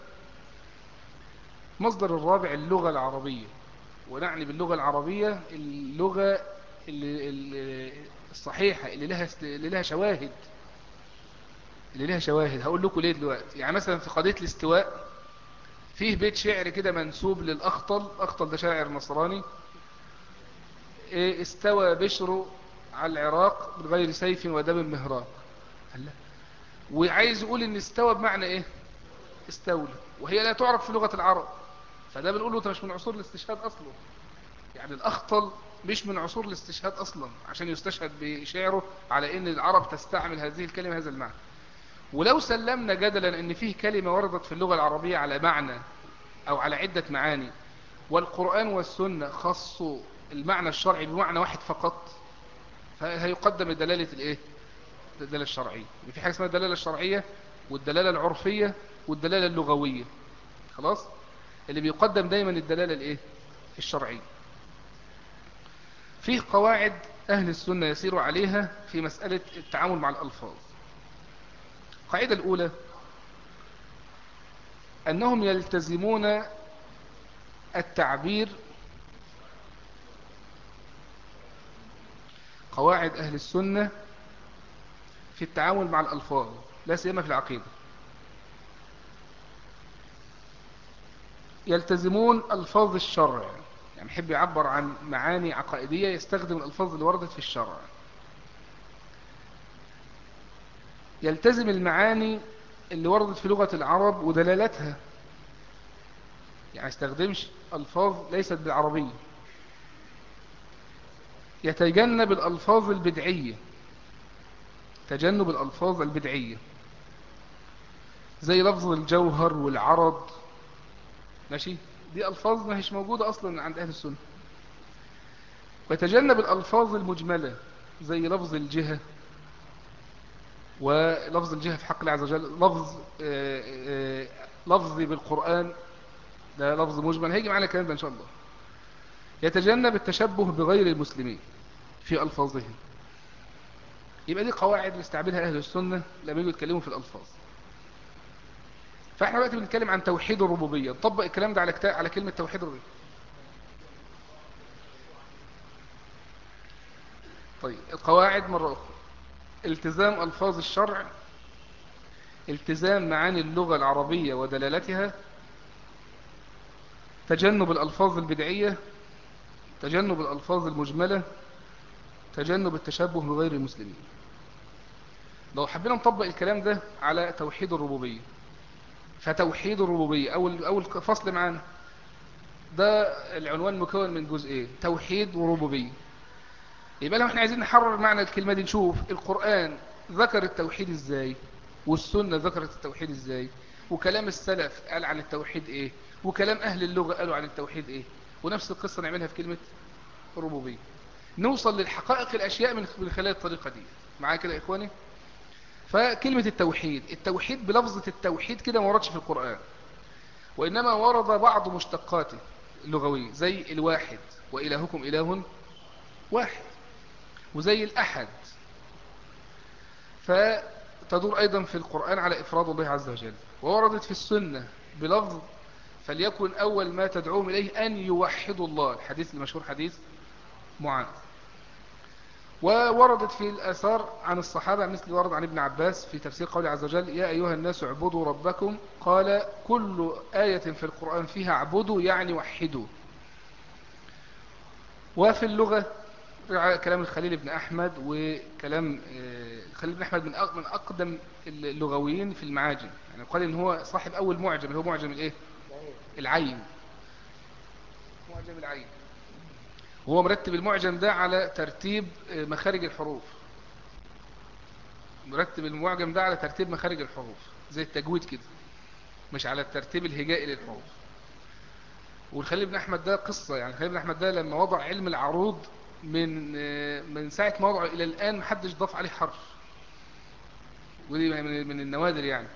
مصدر الرابع اللغة العربية ونعني باللغة العربية اللغة اللي الصحيحة اللي لها اللي لها شواهد اللي لها شواهد هقول لكم ليه دلوقتي يعني مثلا في قضية الاستواء فيه بيت شعر كده منسوب للأخطل أخطل ده شاعر نصراني استوى بشر على العراق بغير سيف ودم مهراق الله وعايز يقول ان استوى بمعنى ايه استولى وهي لا تعرف في لغة العرب فده بنقول له انت مش من عصور الاستشهاد اصلا يعني الاخطل مش من عصور الاستشهاد اصلا عشان يستشهد بشعره على ان العرب تستعمل هذه الكلمة هذا المعنى ولو سلمنا جدلا ان فيه كلمة وردت في اللغة العربية على معنى او على عدة معاني والقرآن والسنة خصوا المعنى الشرعي بمعنى واحد فقط فهيقدم الدلالة الايه الدلالة الشرعية في حاجة اسمها الدلالة الشرعية والدلالة العرفية والدلالة اللغوية خلاص اللي بيقدم دايما الدلالة الايه الشرعية فيه قواعد أهل السنة يسير عليها في مسألة التعامل مع الألفاظ القاعدة الأولى أنهم يلتزمون التعبير قواعد أهل السنة في التعامل مع الألفاظ لا سيما في العقيدة يلتزمون ألفاظ الشرع يعني يحب يعبر عن معاني عقائدية يستخدم الألفاظ اللي وردت في الشرع يلتزم المعاني اللي وردت في لغة العرب ودلالتها يعني يستخدمش ألفاظ ليست بالعربية يتجنب الألفاظ البدعية تجنب الألفاظ البدعية زي لفظ الجوهر والعرض ماشي دي ألفاظ ما هيش موجودة أصلا عند أهل السنة ويتجنب الألفاظ المجملة زي لفظ الجهة ولفظ الجهة في حق الله عز وجل لفظ آه، آه، لفظي بالقرآن ده لفظ مجمل هيجي معنا الكلام ده إن شاء الله يتجنب التشبه بغير المسلمين في ألفاظهم يبقى دي قواعد بيستعملها أهل السنة لما يجوا يتكلموا في الألفاظ فاحنا دلوقتي بنتكلم عن توحيد الربوبية نطبق الكلام ده على كتاب على كلمة توحيد الربوبية طيب القواعد مرة أخرى التزام ألفاظ الشرع التزام معاني اللغة العربية ودلالتها تجنب الألفاظ البدعية تجنب الألفاظ المجملة تجنب التشبه بغير المسلمين لو حبينا نطبق الكلام ده على توحيد الربوبية فتوحيد الربوبية أول, أول فصل معانا ده العنوان مكون من جزئين توحيد وربوبية يبقى لو احنا عايزين نحرر معنى الكلمة دي نشوف القرآن ذكر التوحيد ازاي والسنة ذكرت التوحيد ازاي وكلام السلف قال عن التوحيد ايه وكلام اهل اللغة قالوا عن التوحيد ايه ونفس القصة نعملها في كلمة الربوبية نوصل للحقائق الاشياء من خلال الطريقة دي معايا كده يا اخواني فكلمة التوحيد التوحيد بلفظة التوحيد كده ما وردش في القرآن وإنما ورد بعض مشتقاته اللغوية زي الواحد وإلهكم إله واحد وزي الأحد فتدور أيضا في القرآن على إفراد الله عز وجل ووردت في السنة بلفظ فليكن أول ما تدعوهم إليه أن يوحدوا الله الحديث المشهور حديث معاذ ووردت في الآثار عن الصحابة مثل ورد عن ابن عباس في تفسير قوله عز وجل يا أيها الناس اعبدوا ربكم قال كل آية في القرآن فيها اعبدوا يعني وحدوا وفي اللغة كلام الخليل بن أحمد وكلام الخليل بن أحمد من من أقدم اللغويين في المعاجم يعني قال إن هو صاحب أول معجم اللي هو معجم الإيه؟ العين معجم العين وهو مرتب المعجم ده على ترتيب مخارج الحروف مرتب المعجم ده على ترتيب مخارج الحروف زي التجويد كده مش على الترتيب الهجائي للحروف والخليل بن احمد ده قصة يعني الخليل بن احمد ده لما وضع علم العروض من من ساعة ما وضعه الى الان محدش ضاف عليه حرف ودي من النوادر يعني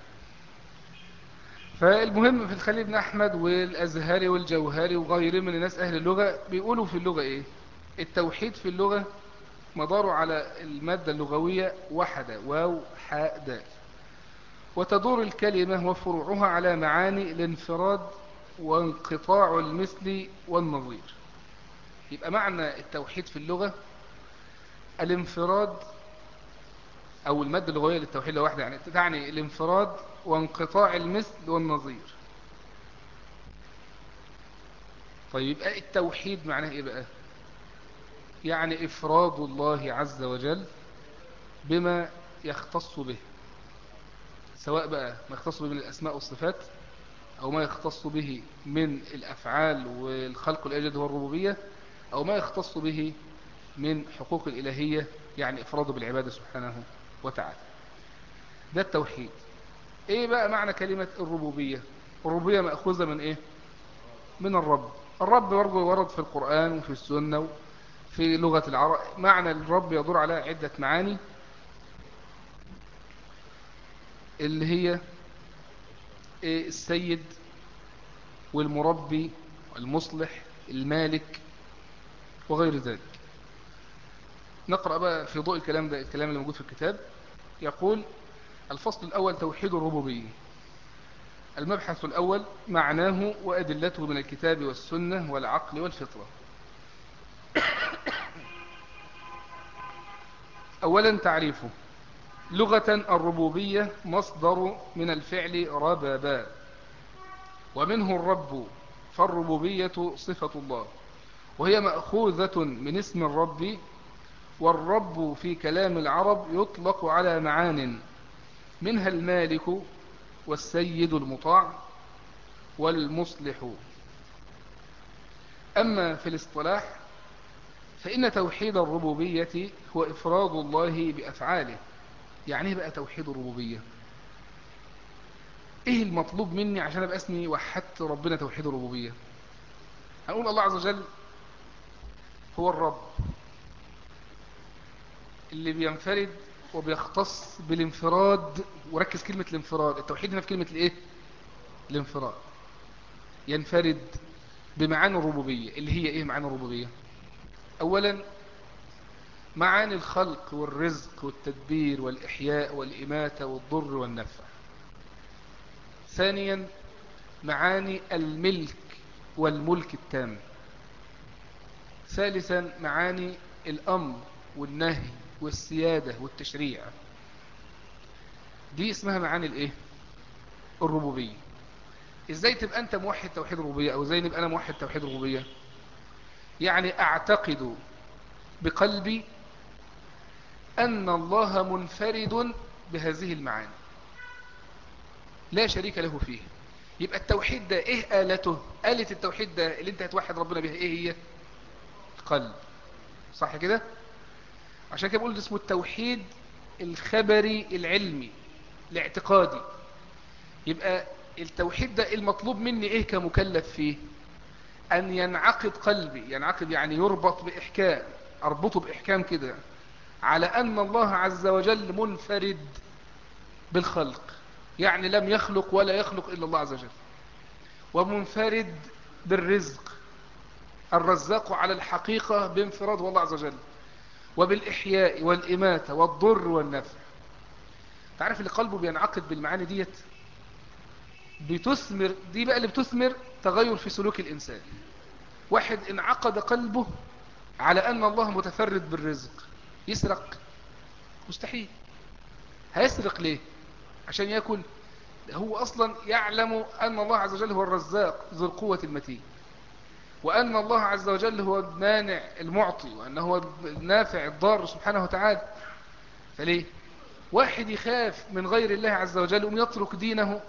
فالمهم في الخليل بن أحمد والأزهري والجوهري وغيره من الناس أهل اللغة بيقولوا في اللغة إيه التوحيد في اللغة مداره على المادة اللغوية وحدة واو حاء دال وتدور الكلمة وفروعها على معاني الانفراد وانقطاع المثل والنظير يبقى معنى التوحيد في اللغة الانفراد أو المادة اللغوية للتوحيد لوحدة يعني تعني الانفراد وانقطاع المثل والنظير طيب يبقى التوحيد معناه ايه بقى يعني افراد الله عز وجل بما يختص به سواء بقى ما يختص به من الاسماء والصفات او ما يختص به من الافعال والخلق والايجاد والربوبيه او ما يختص به من حقوق الالهيه يعني افراده بالعباده سبحانه وتعالى ده التوحيد ايه بقى معنى كلمة الربوبية الربوبية مأخوذة من ايه من الرب الرب برضه ورد في القرآن وفي السنة في لغة العرب معنى الرب يدور على عدة معاني اللي هي إيه السيد والمربي والمصلح المالك وغير ذلك نقرأ بقى في ضوء الكلام ده الكلام اللي موجود في الكتاب يقول الفصل الأول توحيد الربوبية المبحث الأول معناه وأدلته من الكتاب والسنة والعقل والفطرة أولا تعريفه لغة الربوبية مصدر من الفعل ربابا ومنه الرب فالربوبية صفة الله وهي مأخوذة من اسم الرب والرب في كلام العرب يطلق على معان منها المالك والسيد المطاع والمصلح أما في الاصطلاح فإن توحيد الربوبية هو إفراد الله بأفعاله يعني بقى توحيد الربوبية إيه المطلوب مني عشان أبقى اسمي وحدت ربنا توحيد الربوبية هنقول الله عز وجل هو الرب اللي بينفرد وبيختص بالانفراد وركز كلمة الانفراد التوحيد هنا في كلمة الايه الانفراد ينفرد بمعاني الربوبية اللي هي ايه معاني الربوبية اولا معاني الخلق والرزق والتدبير والإحياء والإماتة والضر والنفع ثانيا معاني الملك والملك التام ثالثا معاني الأمر والنهي والسيادة والتشريع دي اسمها معاني الايه الربوبية ازاي تبقى انت موحد توحيد الربوبية او ازاي نبقى انا موحد توحيد الربوبية يعني اعتقد بقلبي ان الله منفرد بهذه المعاني لا شريك له فيه يبقى التوحيد ده ايه آلته آلة التوحيد ده اللي انت هتوحد ربنا بها ايه هي قلب صح كده عشان كده بقول ده اسمه التوحيد الخبري العلمي الاعتقادي يبقى التوحيد ده المطلوب مني ايه كمكلف فيه ان ينعقد قلبي ينعقد يعني يربط باحكام اربطه باحكام كده على ان الله عز وجل منفرد بالخلق يعني لم يخلق ولا يخلق الا الله عز وجل ومنفرد بالرزق الرزاق على الحقيقة بانفراد الله عز وجل وبالإحياء والإماتة والضر والنفع تعرف اللي قلبه بينعقد بالمعاني ديت بتثمر دي بقى اللي بتثمر تغير في سلوك الإنسان واحد انعقد قلبه على أن الله متفرد بالرزق يسرق مستحيل هيسرق ليه عشان يأكل هو أصلا يعلم أن الله عز وجل هو الرزاق ذو القوة المتين وأن الله عز وجل هو المانع المعطي وأنه هو النافع الضار سبحانه وتعالى فليه واحد يخاف من غير الله عز وجل وم يترك دينه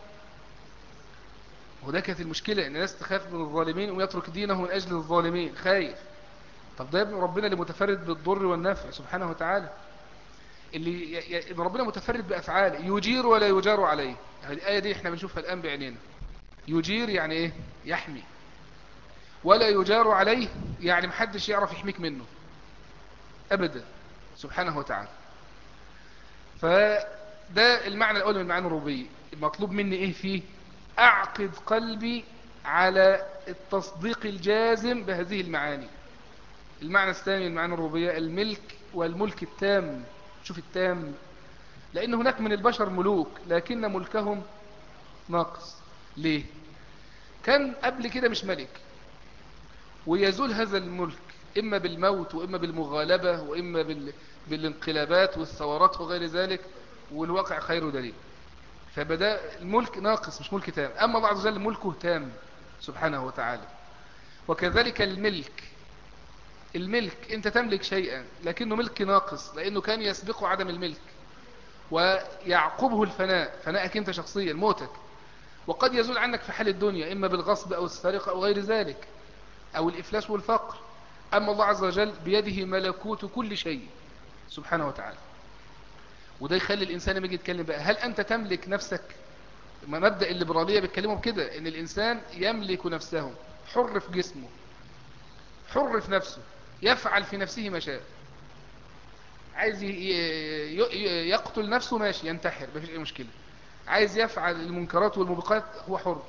وده كانت المشكلة ان الناس تخاف من الظالمين وم يترك دينه من أجل الظالمين خايف طب ده يا ابن ربنا اللي متفرد بالضر والنفع سبحانه وتعالى اللي ي... ي... ربنا متفرد بأفعاله يجير ولا يجار عليه يعني الآية دي احنا بنشوفها الآن بعينينا يجير يعني ايه يحمي ولا يجار عليه يعني محدش يعرف يحميك منه أبدا سبحانه وتعالى فده المعنى الأول من المعنى الربوبية المطلوب مني إيه فيه أعقد قلبي على التصديق الجازم بهذه المعاني المعنى الثاني من المعنى الربوبية الملك والملك التام شوف التام لأن هناك من البشر ملوك لكن ملكهم ناقص ليه كان قبل كده مش ملك ويزول هذا الملك إما بالموت وإما بالمغالبة وإما بال... بالانقلابات والثورات وغير ذلك والواقع خير دليل فبدأ الملك ناقص مش ملك تام أما الله عز وجل ملكه تام سبحانه وتعالى وكذلك الملك الملك انت تملك شيئا لكنه ملك ناقص لانه كان يسبقه عدم الملك ويعقبه الفناء فناءك انت شخصيا موتك وقد يزول عنك في حال الدنيا اما بالغصب او السرقة او غير ذلك او الافلاس والفقر اما الله عز وجل بيده ملكوت كل شيء سبحانه وتعالى وده يخلي الانسان لما يجي يتكلم بقى هل انت تملك نفسك مبدأ الليبرالية بيتكلموا بكده ان الانسان يملك نفسه حر في جسمه حر في نفسه يفعل في نفسه ما شاء عايز يقتل نفسه ماشي ينتحر مفيش اي مشكلة عايز يفعل المنكرات والموبقات هو حر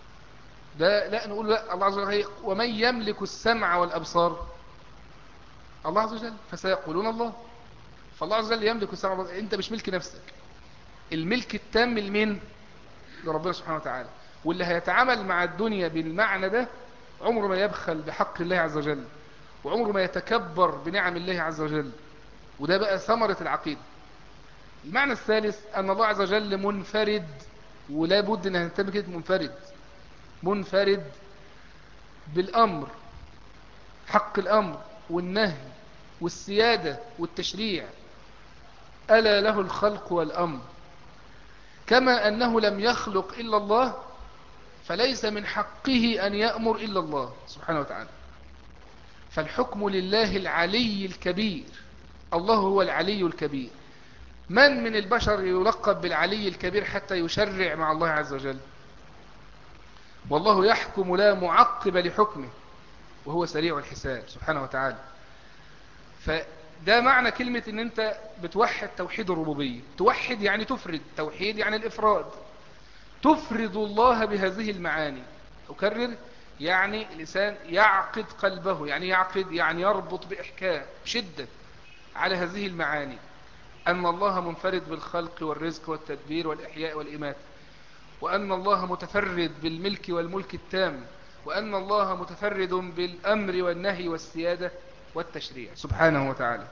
ده لا نقول لا الله عز وجل ومن يملك السمع والابصار الله عز وجل فسيقولون الله فالله عز وجل يملك السمع والبصر انت مش ملك نفسك الملك التام لمين لربنا سبحانه وتعالى واللي هيتعامل مع الدنيا بالمعنى ده عمره ما يبخل بحق الله عز وجل وعمره ما يتكبر بنعم الله عز وجل وده بقى ثمرة العقيدة المعنى الثالث أن الله عز وجل منفرد ولا بد أن نهتم كده منفرد منفرد بالأمر حق الأمر والنهي والسيادة والتشريع ألا له الخلق والأمر كما أنه لم يخلق إلا الله فليس من حقه أن يأمر إلا الله سبحانه وتعالى فالحكم لله العلي الكبير الله هو العلي الكبير من من البشر يلقب بالعلي الكبير حتى يشرع مع الله عز وجل والله يحكم لا معقب لحكمه وهو سريع الحساب سبحانه وتعالى فده معنى كلمة ان انت بتوحد توحيد الربوبية توحد يعني تفرد توحيد يعني الافراد تفرد الله بهذه المعاني أكرر يعني الإنسان يعقد قلبه يعني يعقد يعني يربط بإحكام شدة على هذه المعاني أن الله منفرد بالخلق والرزق والتدبير والإحياء والإماتة وأن الله متفرد بالملك والملك التام وأن الله متفرد بالأمر والنهي والسيادة والتشريع سبحانه وتعالى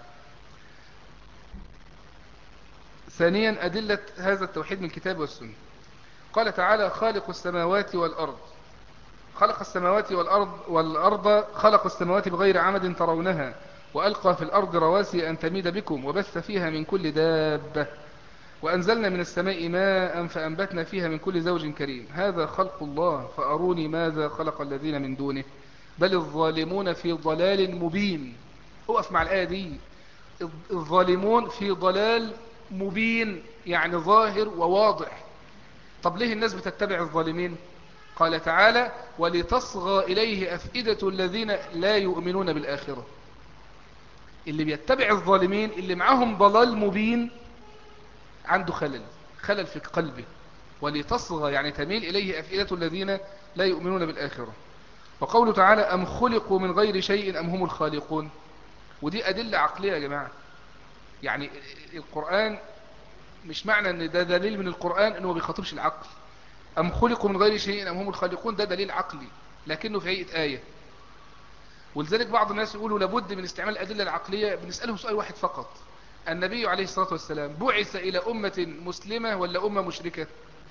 ثانيا أدلة هذا التوحيد من الكتاب والسنة قال تعالى خالق السماوات والأرض خلق السماوات والأرض والأرض خلق السماوات بغير عمد ترونها وألقى في الأرض رواسي أن تميد بكم وبث فيها من كل دابة وأنزلنا من السماء ماء فأنبتنا فيها من كل زوج كريم هذا خلق الله فأروني ماذا خلق الذين من دونه بل الظالمون في ضلال مبين اقف مع الآية دي الظالمون في ضلال مبين يعني ظاهر وواضح طب ليه الناس بتتبع الظالمين قال تعالى ولتصغى إليه أفئدة الذين لا يؤمنون بالآخرة اللي بيتبع الظالمين اللي معهم ضلال مبين عنده خلل خلل في قلبه ولتصغى يعني تميل إليه أفئدة الذين لا يؤمنون بالآخرة وقوله تعالى أم خلقوا من غير شيء أم هم الخالقون ودي أدلة عقلية يا جماعة يعني القرآن مش معنى ان ده دليل من القرآن انه ما بيخاطبش العقل ام خلقوا من غير شيء ام هم الخالقون ده دليل عقلي لكنه في هيئة آية ولذلك بعض الناس يقولوا لابد من استعمال الأدلة العقلية بنسألهم سؤال واحد فقط النبي عليه الصلاة والسلام بعث إلى أمة مسلمة ولا أمة مشركة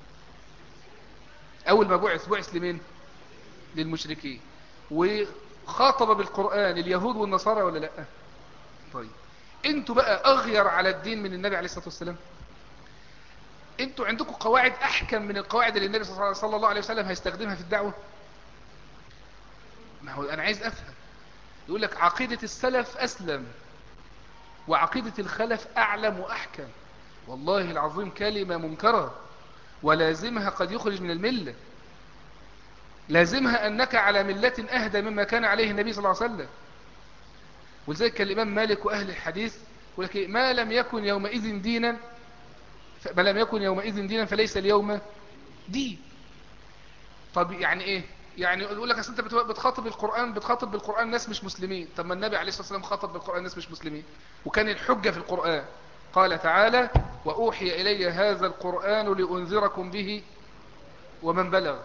أول ما بعث بعث لمين للمشركين وخاطب بالقرآن اليهود والنصارى ولا لا طيب انتوا بقى أغير على الدين من النبي عليه الصلاة والسلام انتوا عندكم قواعد احكم من القواعد اللي النبي صلى الله عليه وسلم هيستخدمها في الدعوة ما هو انا عايز افهم يقول لك عقيدة السلف اسلم وعقيدة الخلف اعلم واحكم والله العظيم كلمة منكرة ولازمها قد يخرج من الملة لازمها انك على ملة اهدى مما كان عليه النبي صلى الله عليه وسلم ولذلك الامام مالك واهل الحديث يقول لك ما لم يكن يومئذ دينا ما لم يكن يومئذ دينا فليس اليوم دين طب يعني ايه يعني يقول لك اصل انت بتخاطب القرآن بتخاطب بالقرآن ناس مش مسلمين طب ما النبي عليه الصلاة والسلام خاطب بالقرآن ناس مش مسلمين وكان الحجة في القرآن قال تعالى وأوحي إلي هذا القرآن لأنذركم به ومن بلغ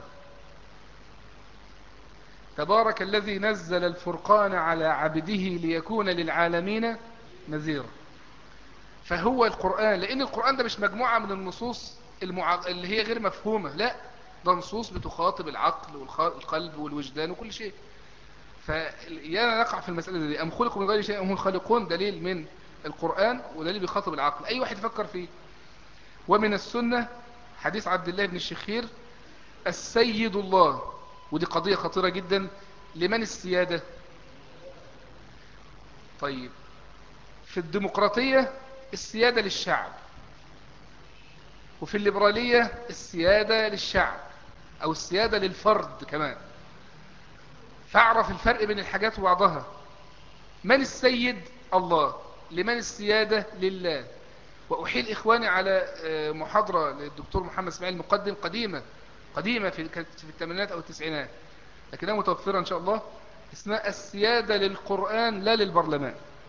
تبارك الذي نزل الفرقان على عبده ليكون للعالمين نذيرا فهو القرآن لأن القرآن ده مش مجموعة من النصوص المع... اللي هي غير مفهومة لا ده نصوص بتخاطب العقل والقلب والوجدان وكل شيء فيانا نقع في المسألة دي أم خلقوا من غير شيء أم هم الخالقون دليل من القرآن ودليل بيخاطب العقل أي واحد يفكر فيه ومن السنة حديث عبد الله بن الشخير السيد الله ودي قضية خطيرة جدا لمن السيادة طيب في الديمقراطية السيادة للشعب وفي الليبرالية السيادة للشعب او السيادة للفرد كمان فاعرف الفرق بين الحاجات وبعضها من السيد الله لمن السيادة لله وأحيل إخواني على محاضرة للدكتور محمد اسماعيل مقدم قديمة قديمة في في الثمانينات أو التسعينات لكنها متوفرة إن شاء الله اسمها السيادة للقرآن لا للبرلمان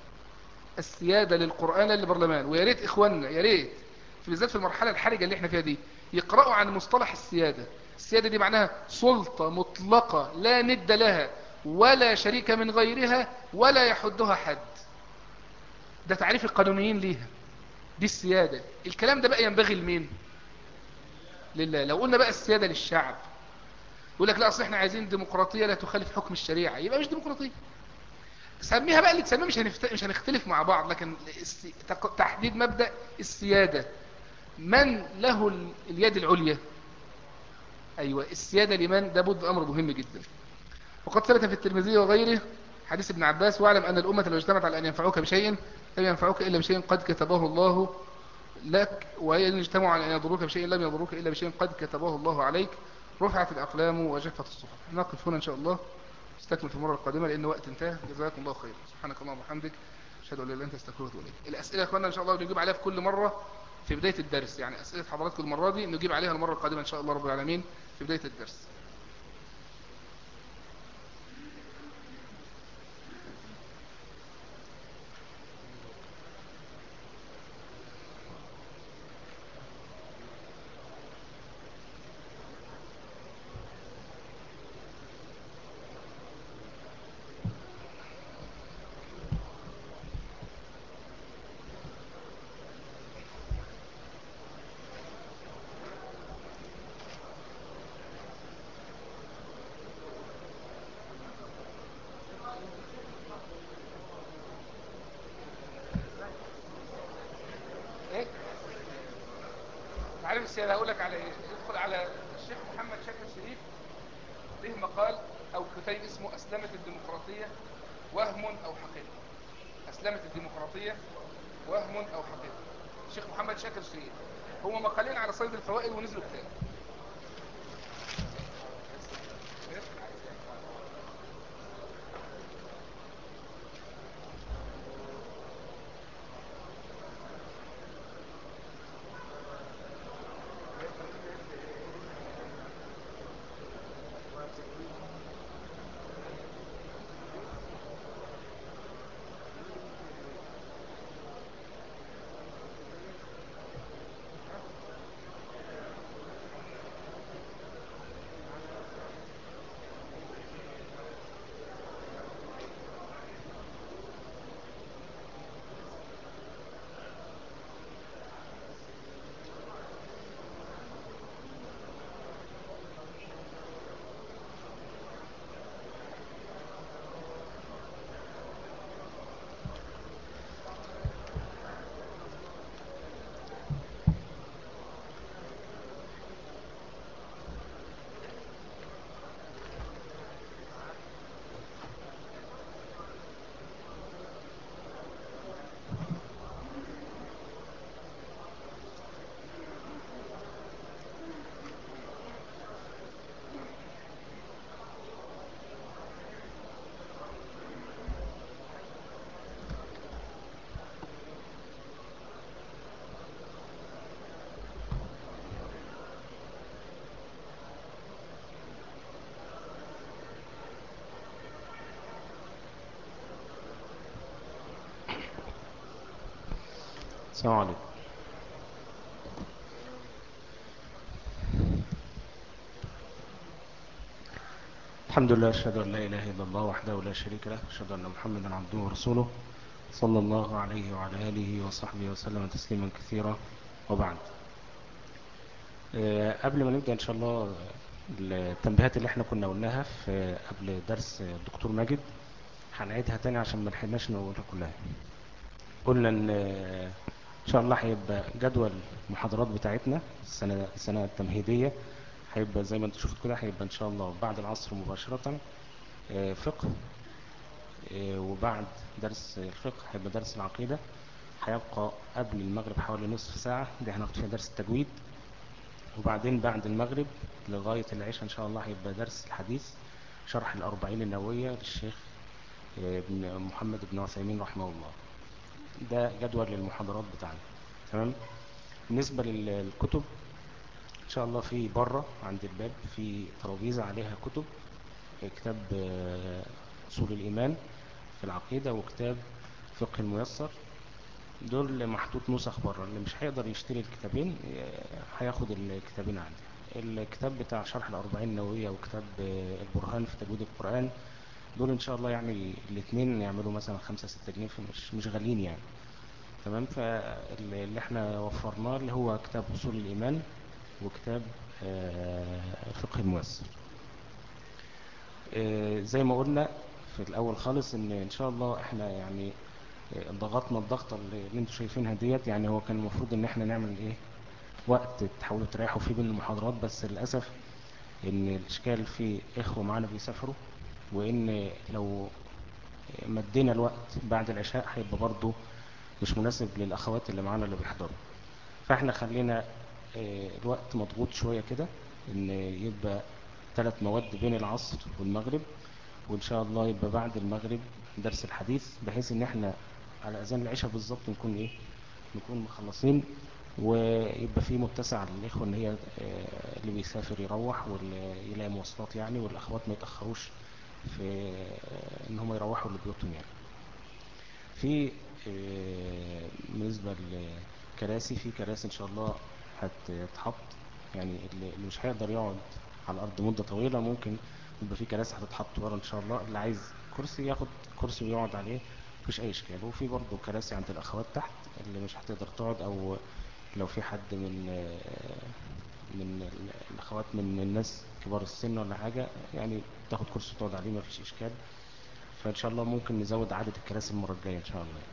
السيادة للقرآن للبرلمان ويا ريت إخواننا يا ريت في بالذات في المرحلة الحرجة اللي احنا فيها دي يقرأوا عن مصطلح السيادة السيادة دي معناها سلطة مطلقة لا ند لها ولا شريك من غيرها ولا يحدها حد ده تعريف القانونيين ليها دي السيادة الكلام ده بقى ينبغي لمين لله لو قلنا بقى السيادة للشعب يقول لك لا اصل احنا عايزين ديمقراطية لا تخالف حكم الشريعة يبقى مش ديمقراطية سميها بقى اللي تسميها مش, هنفت... مش هنختلف مع بعض لكن الس... تق- تحديد مبدأ السيادة من له ال- اليد العليا ايوه السيادة لمن ده بد امر مهم جدا وقد ثبت في الترمذي وغيره حديث ابن عباس واعلم ان الامة لو اجتمعت على ان ينفعوك بشيء لم ينفعوك الا بشيء قد كتبه الله لك وإن اجتمعوا على أن يضروك بشيء لم يضروك إلا بشيء قد كتبه الله عليك رفعت الأقلام وجفت الصحف نقف هنا إن شاء الله نستكمل في المرة القادمة لأن وقت انتهى جزاكم الله خير سبحانك اللهم وبحمدك أشهد أن لا إله إلا أنت أستغفرك وأتوب إليك الأسئلة يا إخواننا إن شاء الله نجيب عليها في كل مرة في بداية الدرس يعني أسئلة حضراتكم المرة دي نجيب عليها المرة القادمة إن شاء الله رب العالمين في بداية الدرس ايه عارف السيادة هقول لك على ايه ادخل على الشيخ محمد شاكر شريف له مقال او كتيب اسمه اسلمة الديمقراطية وهم او حقيقة اسلمة الديمقراطية وهم او حقيقة الشيخ محمد شاكر شريف هو مقالين على صيد الفوائد ونزلوا كتاب السلام عليكم الحمد لله أشهد أن لا إله إلا الله وحده لا شريك له أشهد أن محمدا عبده ورسوله صلى الله عليه وعلى آله وصحبه وسلم تسليما كثيرا وبعد آه، قبل ما نبدأ إن شاء الله التنبيهات اللي احنا كنا قلناها في قبل درس الدكتور ماجد هنعيدها تاني عشان ما لحقناش نقولها كلها قلنا ان آه، ان شاء الله هيبقى جدول المحاضرات بتاعتنا السنة السنة التمهيدية هيبقى زي ما انت شفت كده هيبقى ان شاء الله بعد العصر مباشرة آه، فقه آه، وبعد درس الفقه هيبقى درس العقيدة هيبقى قبل المغرب حوالي نصف ساعة دي هناخد فيها درس التجويد وبعدين بعد المغرب لغاية العشاء ان شاء الله هيبقى درس الحديث شرح الأربعين النووية للشيخ آه، ابن محمد بن عثيمين رحمه الله ده جدول للمحاضرات بتاعنا تمام بالنسبة لل- للكتب ان شاء الله في بره عند الباب في ترابيزة عليها كتب كتاب آه، اصول الايمان في العقيدة وكتاب فقه الميسر دول محطوط نسخ بره اللي مش هيقدر يشتري الكتابين آه، هياخد الكتابين عندي الكتاب بتاع شرح الأربعين النووية وكتاب آه، البرهان في تجويد القرآن دول إن شاء الله يعني الاثنين يعملوا مثلا خمسة ستة جنيه فمش مش غاليين يعني تمام فاللي احنا وفرناه اللي هو كتاب أصول الإيمان وكتاب آه، الفقه الميسر آه، زي ما قلنا في الأول خالص إن إن شاء الله احنا يعني آه، ضغطنا الضغطة اللي اللي انتوا شايفينها ديت يعني هو كان المفروض إن احنا نعمل إيه وقت تحاولوا تريحوا فيه بين المحاضرات بس للأسف إن الإشكال في إخوة معانا بيسافروا وإن لو مدينا الوقت بعد العشاء هيبقى برضه مش مناسب للأخوات اللي معانا اللي بيحضروا فاحنا خلينا آه، الوقت مضغوط شوية كده ان يبقى ثلاث مواد بين العصر والمغرب وان شاء الله يبقى بعد المغرب درس الحديث بحيث ان احنا على اذان العشاء بالظبط نكون ايه نكون مخلصين ويبقى في متسع للاخوه ان هي آه، اللي بيسافر يروح واللي يلاقي مواصلات يعني والاخوات ما يتاخروش في آه، ان هم يروحوا لبيوتهم يعني في آه، بالنسبة للكراسي في كراسي ان شاء الله هتتحط يعني اللي اللي مش هيقدر يقعد على الارض مدة طويلة ممكن يبقى في كراسي هتتحط ورا ان شاء الله اللي عايز كرسي ياخد كرسي ويقعد عليه مفيش اي اشكال وفي برضه كراسي عند الاخوات تحت اللي مش هتقدر تقعد او لو في حد من آه، من ال- الاخوات من الناس كبار السن ولا حاجة يعني تاخد كرسي تقعد عليه مفيش اشكال فان شاء الله ممكن نزود عدد الكراسي المرة الجاية ان شاء الله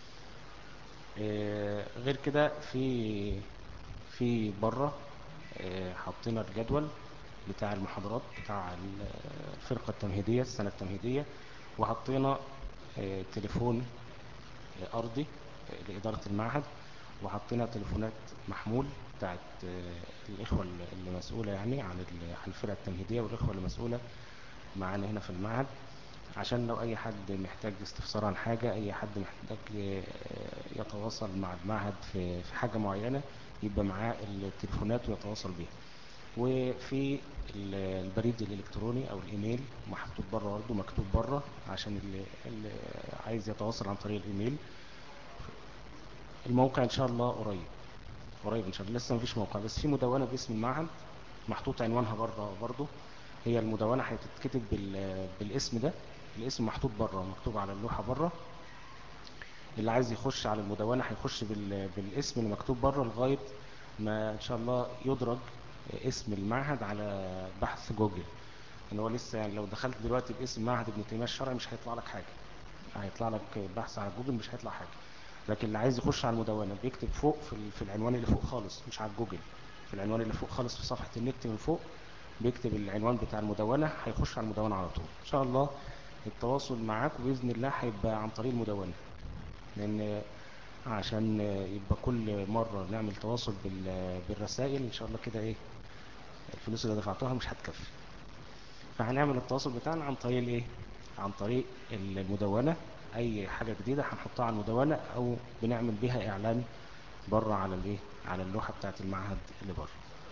آه، غير كده في في بره آه، حطينا الجدول بتاع المحاضرات بتاع ال- الفرقة التمهيدية السنة التمهيدية وحطينا آه، تليفون آه، أرضي آه، لإدارة المعهد وحطينا تليفونات محمول بتاعت آه، الإخوة اللي- اللي مسؤولة يعني عن ال- عن الفرقة التمهيدية والإخوة اللي مسؤولة معانا هنا في المعهد عشان لو اي حد محتاج استفسار عن حاجة اي حد محتاج آه، يتواصل مع المعهد في في حاجة معينة يبقى معاه التليفونات ويتواصل بيها وفي ال- البريد الالكتروني او الايميل محطوط بره برضه مكتوب بره عشان اللي, اللي عايز يتواصل عن طريق الايميل الموقع ان شاء الله قريب قريب ان شاء الله لسه مفيش موقع بس في مدونة باسم المعهد محطوط عنوانها بره برضه هي المدونة هتتكتب بال... بالاسم ده الاسم محطوط بره مكتوب على اللوحة بره اللي عايز يخش على المدونة هيخش بال... بالاسم اللي مكتوب بره لغاية ما ان شاء الله يدرج اسم المعهد على بحث جوجل ان هو لسه يعني لو دخلت دلوقتي باسم معهد ابن تيمية الشرعي مش هيطلع لك حاجة هيطلع لك بحث على جوجل مش هيطلع حاجة لكن اللي عايز يخش على المدونة بيكتب فوق في, ال... في العنوان اللي فوق خالص مش على جوجل في العنوان اللي فوق خالص في صفحة النت من فوق بيكتب العنوان بتاع المدونة هيخش على المدونة على طول ان شاء الله التواصل معاك بإذن الله هيبقى عن طريق المدونة لان عشان يبقى كل مرة نعمل تواصل بال- بالرسائل ان شاء الله كده ايه الفلوس اللي دفعتوها مش هتكفي فهنعمل التواصل بتاعنا عن طريق الايه عن طريق المدونة اي حاجة جديدة هنحطها على المدونة او بنعمل بيها اعلان بره على الايه على اللوحة بتاعت المعهد اللي بره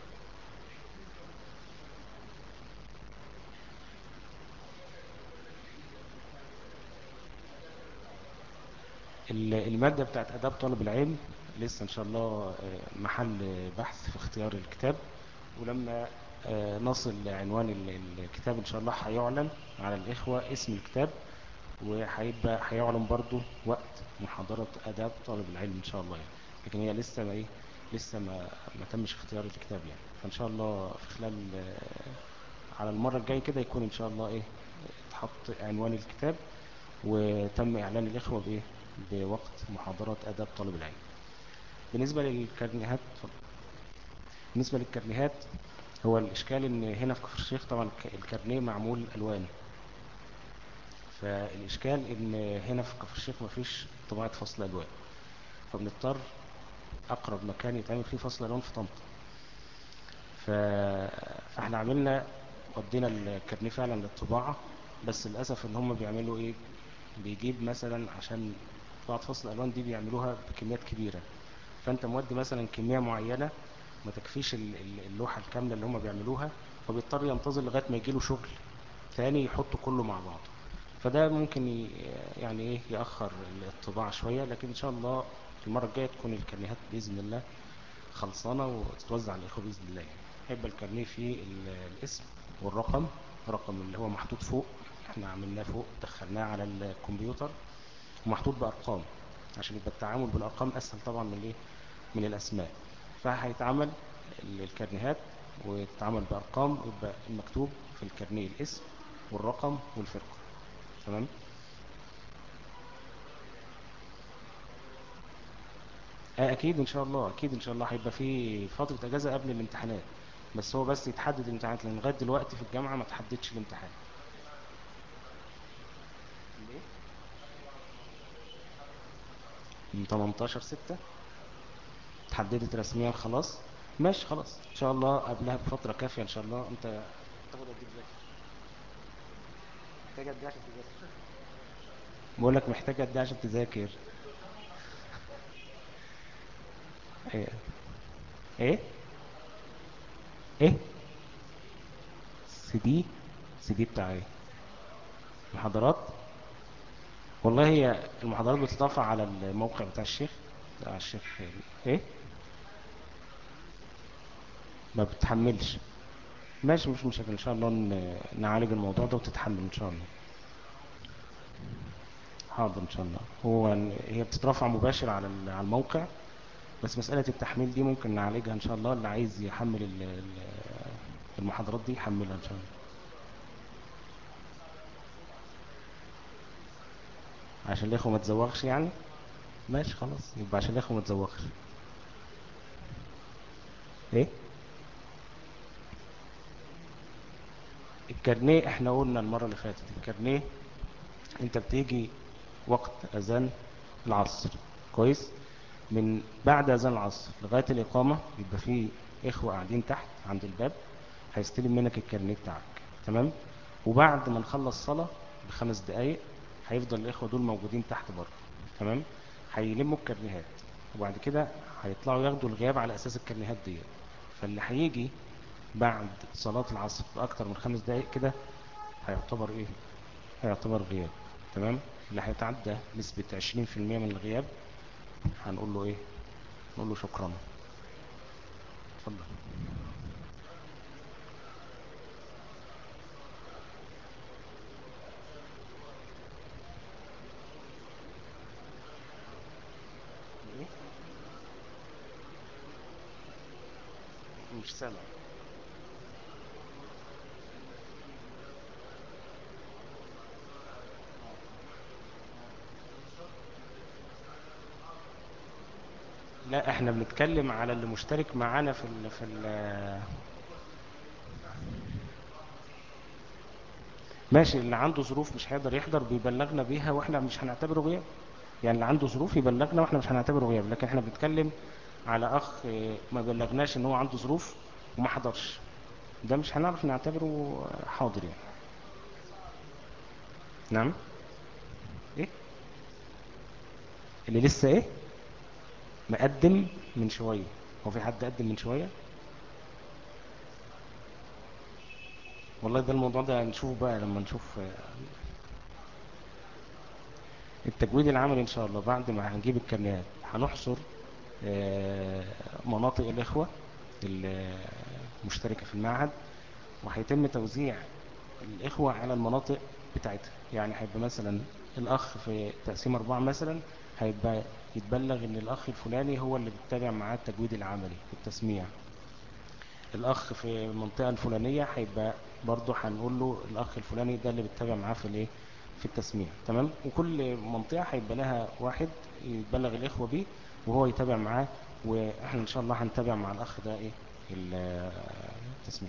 ال- المادة بتاعت آداب طالب العلم لسه إن شاء الله آه، محل بحث في اختيار الكتاب ولما آه، نصل لعنوان ال- الكتاب إن شاء الله هيعلن على الإخوة اسم الكتاب وهيبقى هيعلن برضو وقت محاضرة آداب طالب العلم إن شاء الله يعني لكن هي لسه ما إيه لسه ما ما تمش اختيار الكتاب يعني فإن شاء الله في خلال آه، على المرة الجاية كده يكون إن شاء الله إيه اتحط عنوان الكتاب وتم إعلان الإخوة بإيه بوقت محاضرة آداب طالب العلم بالنسبة للكرنيهات اتفضل. بالنسبة للكرنيهات هو الإشكال إن هنا في كفر الشيخ طبعا الك- الكرنيه معمول ألوان فالإشكال إن هنا في كفر الشيخ مفيش طباعة فصل ألوان فبنضطر أقرب مكان يتعمل فيه فصل ألوان في طنطا ف... فاحنا عملنا ودينا الكرنيه فعلا للطباعة بس للأسف إن هم بيعملوا إيه بيجيب مثلا عشان طباعة فصل الألوان دي بيعملوها بكميات كبيرة فأنت مودي مثلا كمية معينة ما تكفيش ال- ال- اللوحة الكاملة اللي هم بيعملوها فبيضطر ينتظر لغاية ما يجيله شغل تاني يحطه كله مع بعض فده ممكن ي- يعني ايه يأخر الطباعة شوية لكن ان شاء الله المرة الجاية تكون الكرنيهات بإذن الله خلصانة وتتوزع على الإخوة بإذن الله هيبقى الكارنيه فيه ال- الاسم والرقم رقم اللي هو محطوط فوق احنا عملناه فوق دخلناه على الكمبيوتر ومحطوط بأرقام عشان يبقى التعامل بالأرقام أسهل طبعا من الايه من الأسماء فهيتعمل ال- الكارنيهات وتتعمل بأرقام يبقى المكتوب في الكارنيه الاسم والرقم والفرقة تمام آه اكيد ان شاء الله اكيد ان شاء الله هيبقى في فتره اجازه قبل الامتحانات بس هو بس يتحدد الامتحانات لان لغايه دلوقتي في الجامعه ما تحددش الامتحان ليه؟ من 18 6 اتحددت رسميا خلاص ماشي خلاص ان شاء الله قبلها بفتره كافيه ان شاء الله انت تاخد قد ايه تذاكر محتاج قد ايه عشان تذاكر بقول لك محتاج قد ايه عشان تذاكر ايه ايه ايه سي دي سي دي بتاع ايه محاضرات والله هي المحاضرات بتترفع على الموقع بتاع الشيخ بتاع الشيخ ايه ما بتحملش ماشي مش مشاكل ان شاء الله ن- نعالج الموضوع ده وتتحمل ان شاء الله حاضر ان شاء الله هو هي بتترفع مباشر على ال- على الموقع بس مسألة التحميل دي ممكن نعالجها ان شاء الله اللي عايز يحمل ال- ال- المحاضرات دي يحملها ان شاء الله عشان الاخوة ما تزوغش يعني ماشي خلاص يبقى عشان الاخوة ما تزوغش ايه الكارنيه احنا قلنا المرة اللي فاتت الكارنيه انت بتيجي وقت اذان العصر كويس من بعد اذان العصر لغاية الاقامة يبقى في اخوة قاعدين تحت عند الباب هيستلم منك الكارنيه بتاعك تمام وبعد ما نخلص صلاة بخمس دقايق هيفضل الاخوة دول موجودين تحت بره تمام هيلموا الكارنيهات وبعد كده هيطلعوا ياخدوا الغياب على اساس الكارنيهات دي فاللي هيجي بعد صلاة العصر بأكتر من خمس دقايق كده هيعتبر ايه هيعتبر غياب تمام اللي هيتعدى نسبة 20% من الغياب هنقول له ايه نقول له شكرا اتفضل ايه مش سامع لا احنا بنتكلم على اللي مشترك معانا في ال في ال ماشي اللي عنده ظروف مش هيقدر يحضر بيبلغنا بيها واحنا مش هنعتبره غياب يعني اللي عنده ظروف يبلغنا واحنا مش هنعتبره غياب لكن احنا بنتكلم على اخ اه، ما بلغناش ان هو عنده ظروف وما حضرش ده مش هنعرف نعتبره حاضر يعني نعم ايه اللي لسه ايه مقدم من شوية هو في حد قدم من شوية والله ده الموضوع ده نشوفه بقى لما نشوف آه، التجويد العملي ان شاء الله بعد ما هنجيب الكرنيهات هنحصر آه، مناطق الاخوة المشتركة في المعهد وهيتم توزيع الاخوة على المناطق بتاعتها يعني هيبقى مثلا الاخ في تقسيم اربعة مثلا هيبقى يتبلغ ان الاخ الفلاني هو اللي بيتابع معاه التجويد العملي والتسميع الاخ في المنطقة الفلانية هيبقى برضه هنقول له الاخ الفلاني ده اللي بيتابع معاه في الايه في التسميع تمام وكل منطقة هيبقى لها واحد يتبلغ الاخوة بيه وهو يتابع معاه واحنا ان شاء الله هنتابع مع الاخ ده ايه التسميع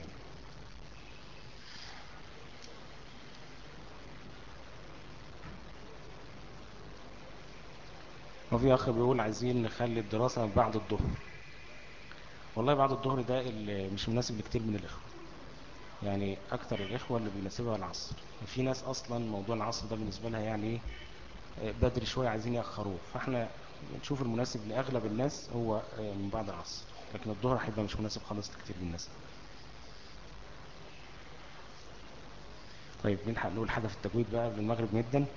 وفي اخ بيقول عايزين نخلي الدراسة بعد الظهر والله بعد الظهر ده اللي مش مناسب لكتير من الاخوة يعني اكتر الاخوة اللي بيناسبها العصر في ناس اصلا موضوع العصر ده بالنسبة لها يعني ايه آه، بدري شوية عايزين يأخروه فاحنا نشوف المناسب لأغلب الناس هو آه، من بعد العصر لكن الظهر هيبقى مش مناسب خالص لكتير من الناس طيب نلحق نقول حاجة في التجويد بقى قبل المغرب جدا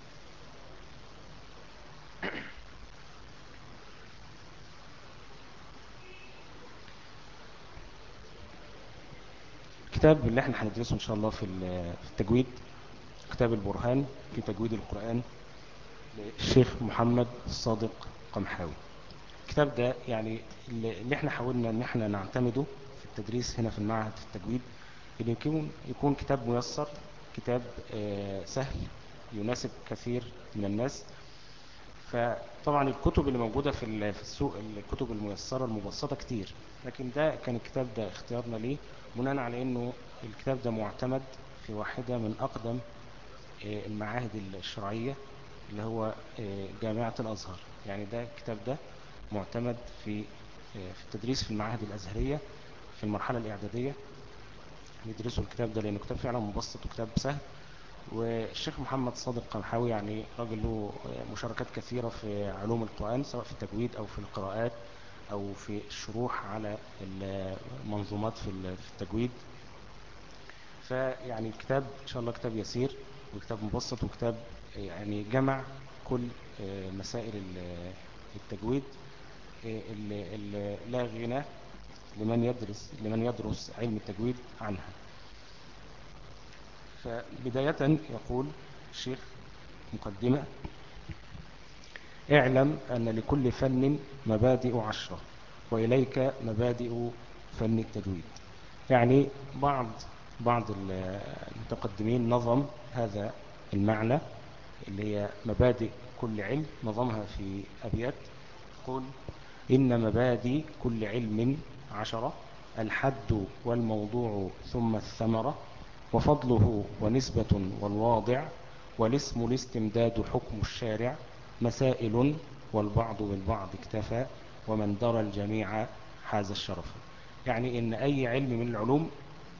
الكتاب اللي احنا هندرسه ان شاء الله في ال- في التجويد كتاب البرهان في تجويد القرآن للشيخ محمد الصادق قمحاوي الكتاب ده يعني اللي اللي احنا حاولنا ان احنا نعتمده في التدريس هنا في المعهد في التجويد ان يكون يكون كتاب ميسر كتاب آه، سهل يناسب كثير من الناس فطبعا الكتب اللي موجودة في ال- في السوق الكتب الميسرة المبسطة كتير لكن ده كان الكتاب ده اختيارنا ليه بناء على انه الكتاب ده معتمد في واحدة من اقدم آه، المعاهد الشرعية اللي هو آه، جامعة الازهر يعني ده الكتاب ده معتمد في آه، في التدريس في المعاهد الازهرية في المرحلة الاعدادية يدرسوا الكتاب ده لانه كتاب فعلا مبسط وكتاب سهل والشيخ محمد صادق قمحاوي يعني راجل له مشاركات كثيرة في علوم القرآن سواء في التجويد أو في القراءات أو في الشروح على المنظومات في ال- في التجويد فيعني الكتاب إن شاء الله كتاب يسير وكتاب مبسط وكتاب يعني جمع كل آه، مسائل ال- التجويد آه، اللي اللي لا غنى لمن يدرس لمن يدرس علم التجويد عنها فبداية يقول الشيخ مقدمة اعلم أن لكل فن مبادئ عشرة وإليك مبادئ فن التجويد يعني بعض بعض المتقدمين نظم هذا المعنى اللي هي مبادئ كل علم نظمها في أبيات يقول إن مبادئ كل علم عشرة الحد والموضوع ثم الثمرة وفضله ونسبة والواضع والاسم الاستمداد حكم الشارع مسائل والبعض بالبعض اكتفى ومن درى الجميع حاز الشرف يعني ان اي علم من العلوم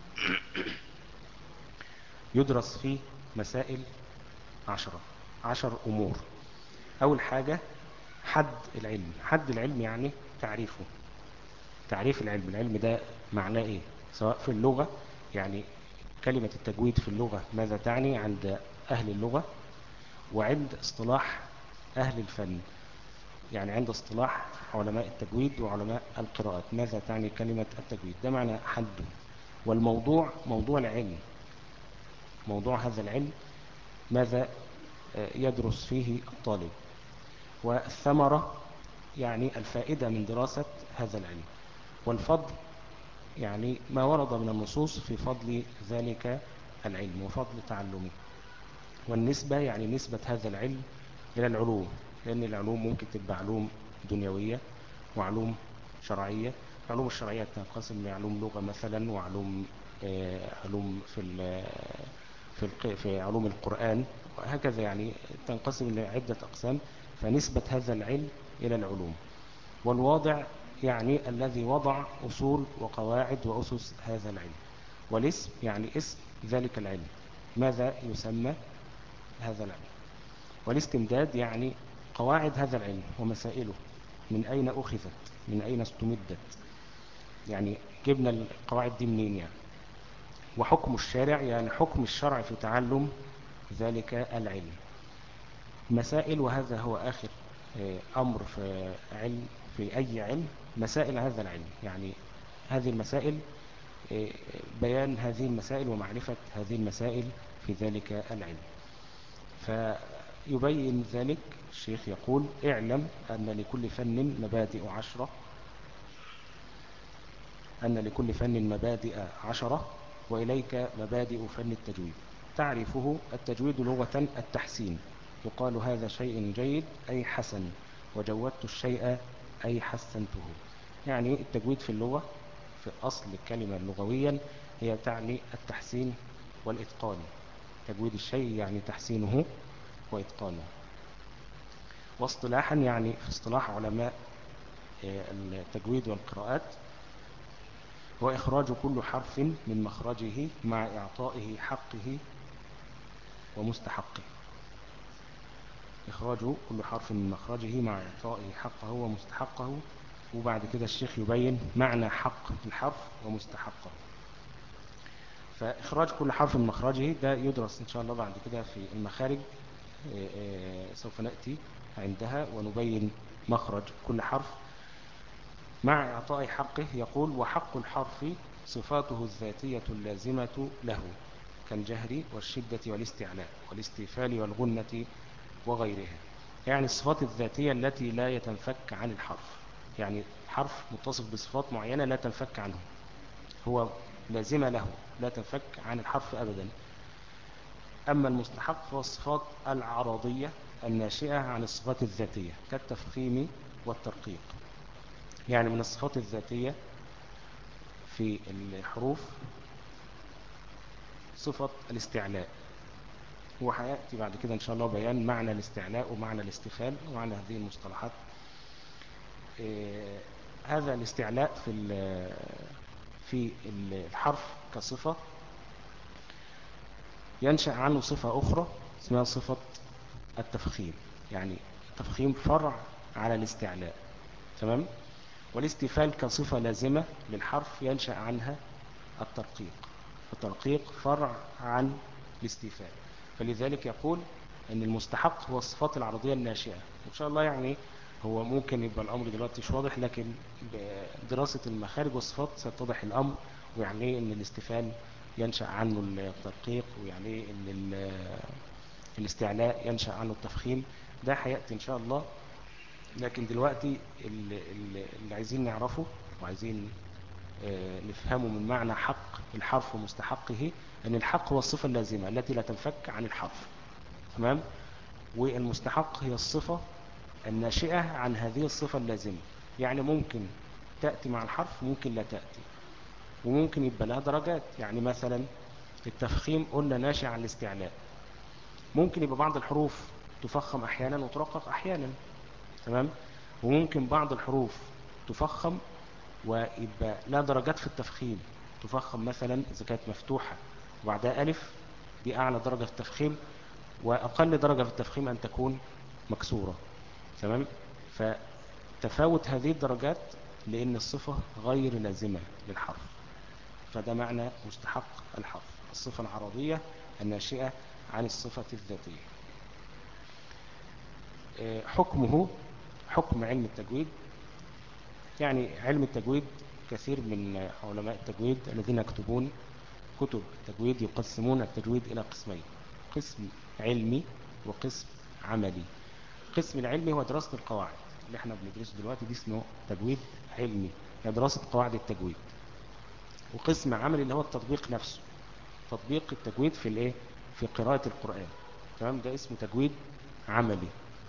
يدرس فيه مسائل عشرة عشر امور اول حاجة حد العلم حد العلم يعني تعريفه تعريف العلم العلم ده معناه ايه سواء في اللغة يعني كلمة التجويد في اللغة ماذا تعني عند أهل اللغة وعند اصطلاح أهل الفن يعني عند اصطلاح علماء التجويد وعلماء القراءات ماذا تعني كلمة التجويد ده معنى حده والموضوع موضوع العلم موضوع هذا العلم ماذا يدرس فيه الطالب والثمرة يعني الفائدة من دراسة هذا العلم والفضل يعني ما ورد من النصوص في فضل ذلك العلم وفضل تعلمه والنسبة يعني نسبة هذا العلم إلى العلوم لأن العلوم ممكن تبقى علوم دنيوية وعلوم شرعية العلوم الشرعية تنقسم لعلوم لغة مثلا وعلوم آه علوم في في الق... في علوم القرآن وهكذا يعني تنقسم لعدة أقسام فنسبة هذا العلم إلى العلوم والواضع يعني الذي وضع أصول وقواعد وأسس هذا العلم والاسم يعني اسم ذلك العلم ماذا يسمى هذا العلم والاستمداد يعني قواعد هذا العلم ومسائله من أين أخذت من أين استمدت يعني جبنا القواعد دي منين يعني وحكم الشارع يعني حكم الشرع في تعلم ذلك العلم مسائل وهذا هو آخر أمر في علم في أي علم مسائل هذا العلم يعني هذه المسائل بيان هذه المسائل ومعرفة هذه المسائل في ذلك العلم فيبين ذلك الشيخ يقول اعلم أن لكل فن مبادئ عشرة أن لكل فن مبادئ عشرة وإليك مبادئ فن التجويد تعرفه التجويد لغة التحسين يقال هذا شيء جيد أي حسن وجودت الشيء أي حسنته يعني التجويد في اللغة في أصل الكلمة لغويا هي تعني التحسين والإتقان تجويد الشيء يعني تحسينه وإتقانه واصطلاحا يعني في اصطلاح علماء التجويد والقراءات هو إخراج كل حرف من مخرجه مع إعطائه حقه ومستحقه إخراج كل حرف من مخرجه مع إعطائه حقه ومستحقه وبعد كده الشيخ يبين معنى حق الحرف ومستحقه فإخراج كل حرف من مخرجه ده يدرس إن شاء الله بعد كده في المخارج آه، آه، سوف نأتي عندها ونبين مخرج كل حرف مع إعطاء حقه يقول وحق الحرف صفاته الذاتية اللازمة له كالجهر والشدة والاستعلاء والاستيفال والغنة وغيرها يعني الصفات الذاتية التي لا يتنفك عن الحرف يعني حرف متصف بصفات معينة لا تنفك عنه هو لازمة له لا تنفك عن الحرف أبدا أما المستحق فهو الصفات العرضية الناشئة عن الصفات الذاتية كالتفخيم والترقيق يعني من الصفات الذاتية في الحروف صفة الاستعلاء هو هيأتي بعد كده إن شاء الله بيان معنى الاستعلاء ومعنى الاستفال ومعنى هذه المصطلحات إيه هذا الاستعلاء في ال- في الحرف كصفة ينشأ عنه صفة أخرى اسمها صفة التفخيم يعني التفخيم فرع على الاستعلاء تمام والاستفال كصفة لازمة للحرف ينشأ عنها الترقيق الترقيق فرع عن الاستفال فلذلك يقول ان المستحق هو الصفات العرضية الناشئة ان شاء الله يعني هو ممكن يبقى الامر دلوقتي مش واضح لكن بدراسة المخارج والصفات سيتضح الامر ويعني ايه ان الاستفال ينشأ عنه الترقيق ويعني ايه ان ال- الاستعلاء ينشأ عنه التفخيم ده هيأتي ان شاء الله لكن دلوقتي اللي, اللي عايزين نعرفه وعايزين آه، نفهمه من معنى حق الحرف ومستحقه ان الحق هو الصفة اللازمة التي لا تنفك عن الحرف تمام والمستحق هي الصفة الناشئة عن هذه الصفة اللازمة يعني ممكن تأتي مع الحرف ممكن لا تأتي وممكن يبقى لها درجات يعني مثلا التفخيم قلنا ناشئ عن الاستعلاء ممكن يبقى بعض الحروف تفخم احيانا وترقق احيانا تمام وممكن بعض الحروف تفخم ويبقى لها درجات في التفخيم تفخم مثلا إذا كانت مفتوحة وبعدها ألف دي أعلى درجة في التفخيم وأقل درجة في التفخيم أن تكون مكسورة تمام فتفاوت هذه الدرجات لأن الصفة غير لازمة للحرف فده معنى مستحق الحرف الصفة العرضية الناشئة عن الصفة الذاتية آه، حكمه حكم علم التجويد يعني علم التجويد كثير من علماء التجويد الذين يكتبون كتب التجويد يقسمون التجويد إلى قسمين قسم علمي وقسم عملي القسم العلمي هو دراسة القواعد اللي احنا بندرسه دلوقتي دي اسمه تجويد علمي هي دراسة قواعد التجويد وقسم عملي اللي هو التطبيق نفسه تطبيق التجويد في الايه في قراءة القرآن تمام ده اسمه تجويد عملي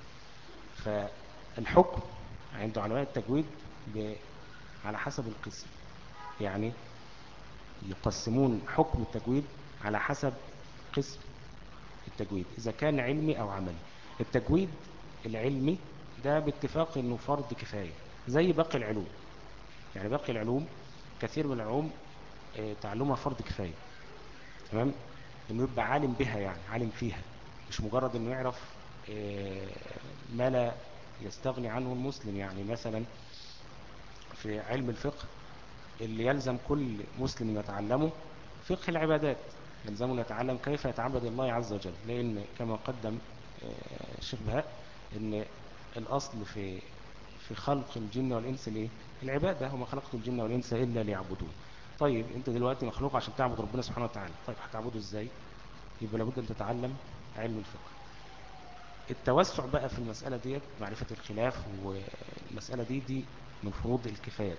فالحكم عند علماء التجويد ب... على حسب القسم يعني يقسمون حكم التجويد على حسب قسم التجويد إذا كان علمي أو عملي التجويد العلمي ده باتفاق أنه فرض كفاية زي باقي العلوم يعني باقي العلوم كثير من العلوم آه، تعلمها فرض كفاية تمام انه يبقى عالم بها يعني عالم فيها مش مجرد انه يعرف آه، ما لا يستغني عنه المسلم يعني مثلا في علم الفقه اللي يلزم كل مسلم يتعلمه فقه العبادات يلزمه يتعلم كيف يتعبد الله عز وجل لأن كما قدم آه، الشيخ بهاء ان الأصل في في خلق الجن والإنس ليه؟ العبادة وما خلقت الجن والإنس إلا ليعبدون طيب انت دلوقتي مخلوق عشان تعبد ربنا سبحانه وتعالى طيب هتعبده ازاي يبقى لابد ان تتعلم علم الفقه التوسع بقى في المسألة ديت معرفة الخلاف والمسألة دي دي من فروض الكفايات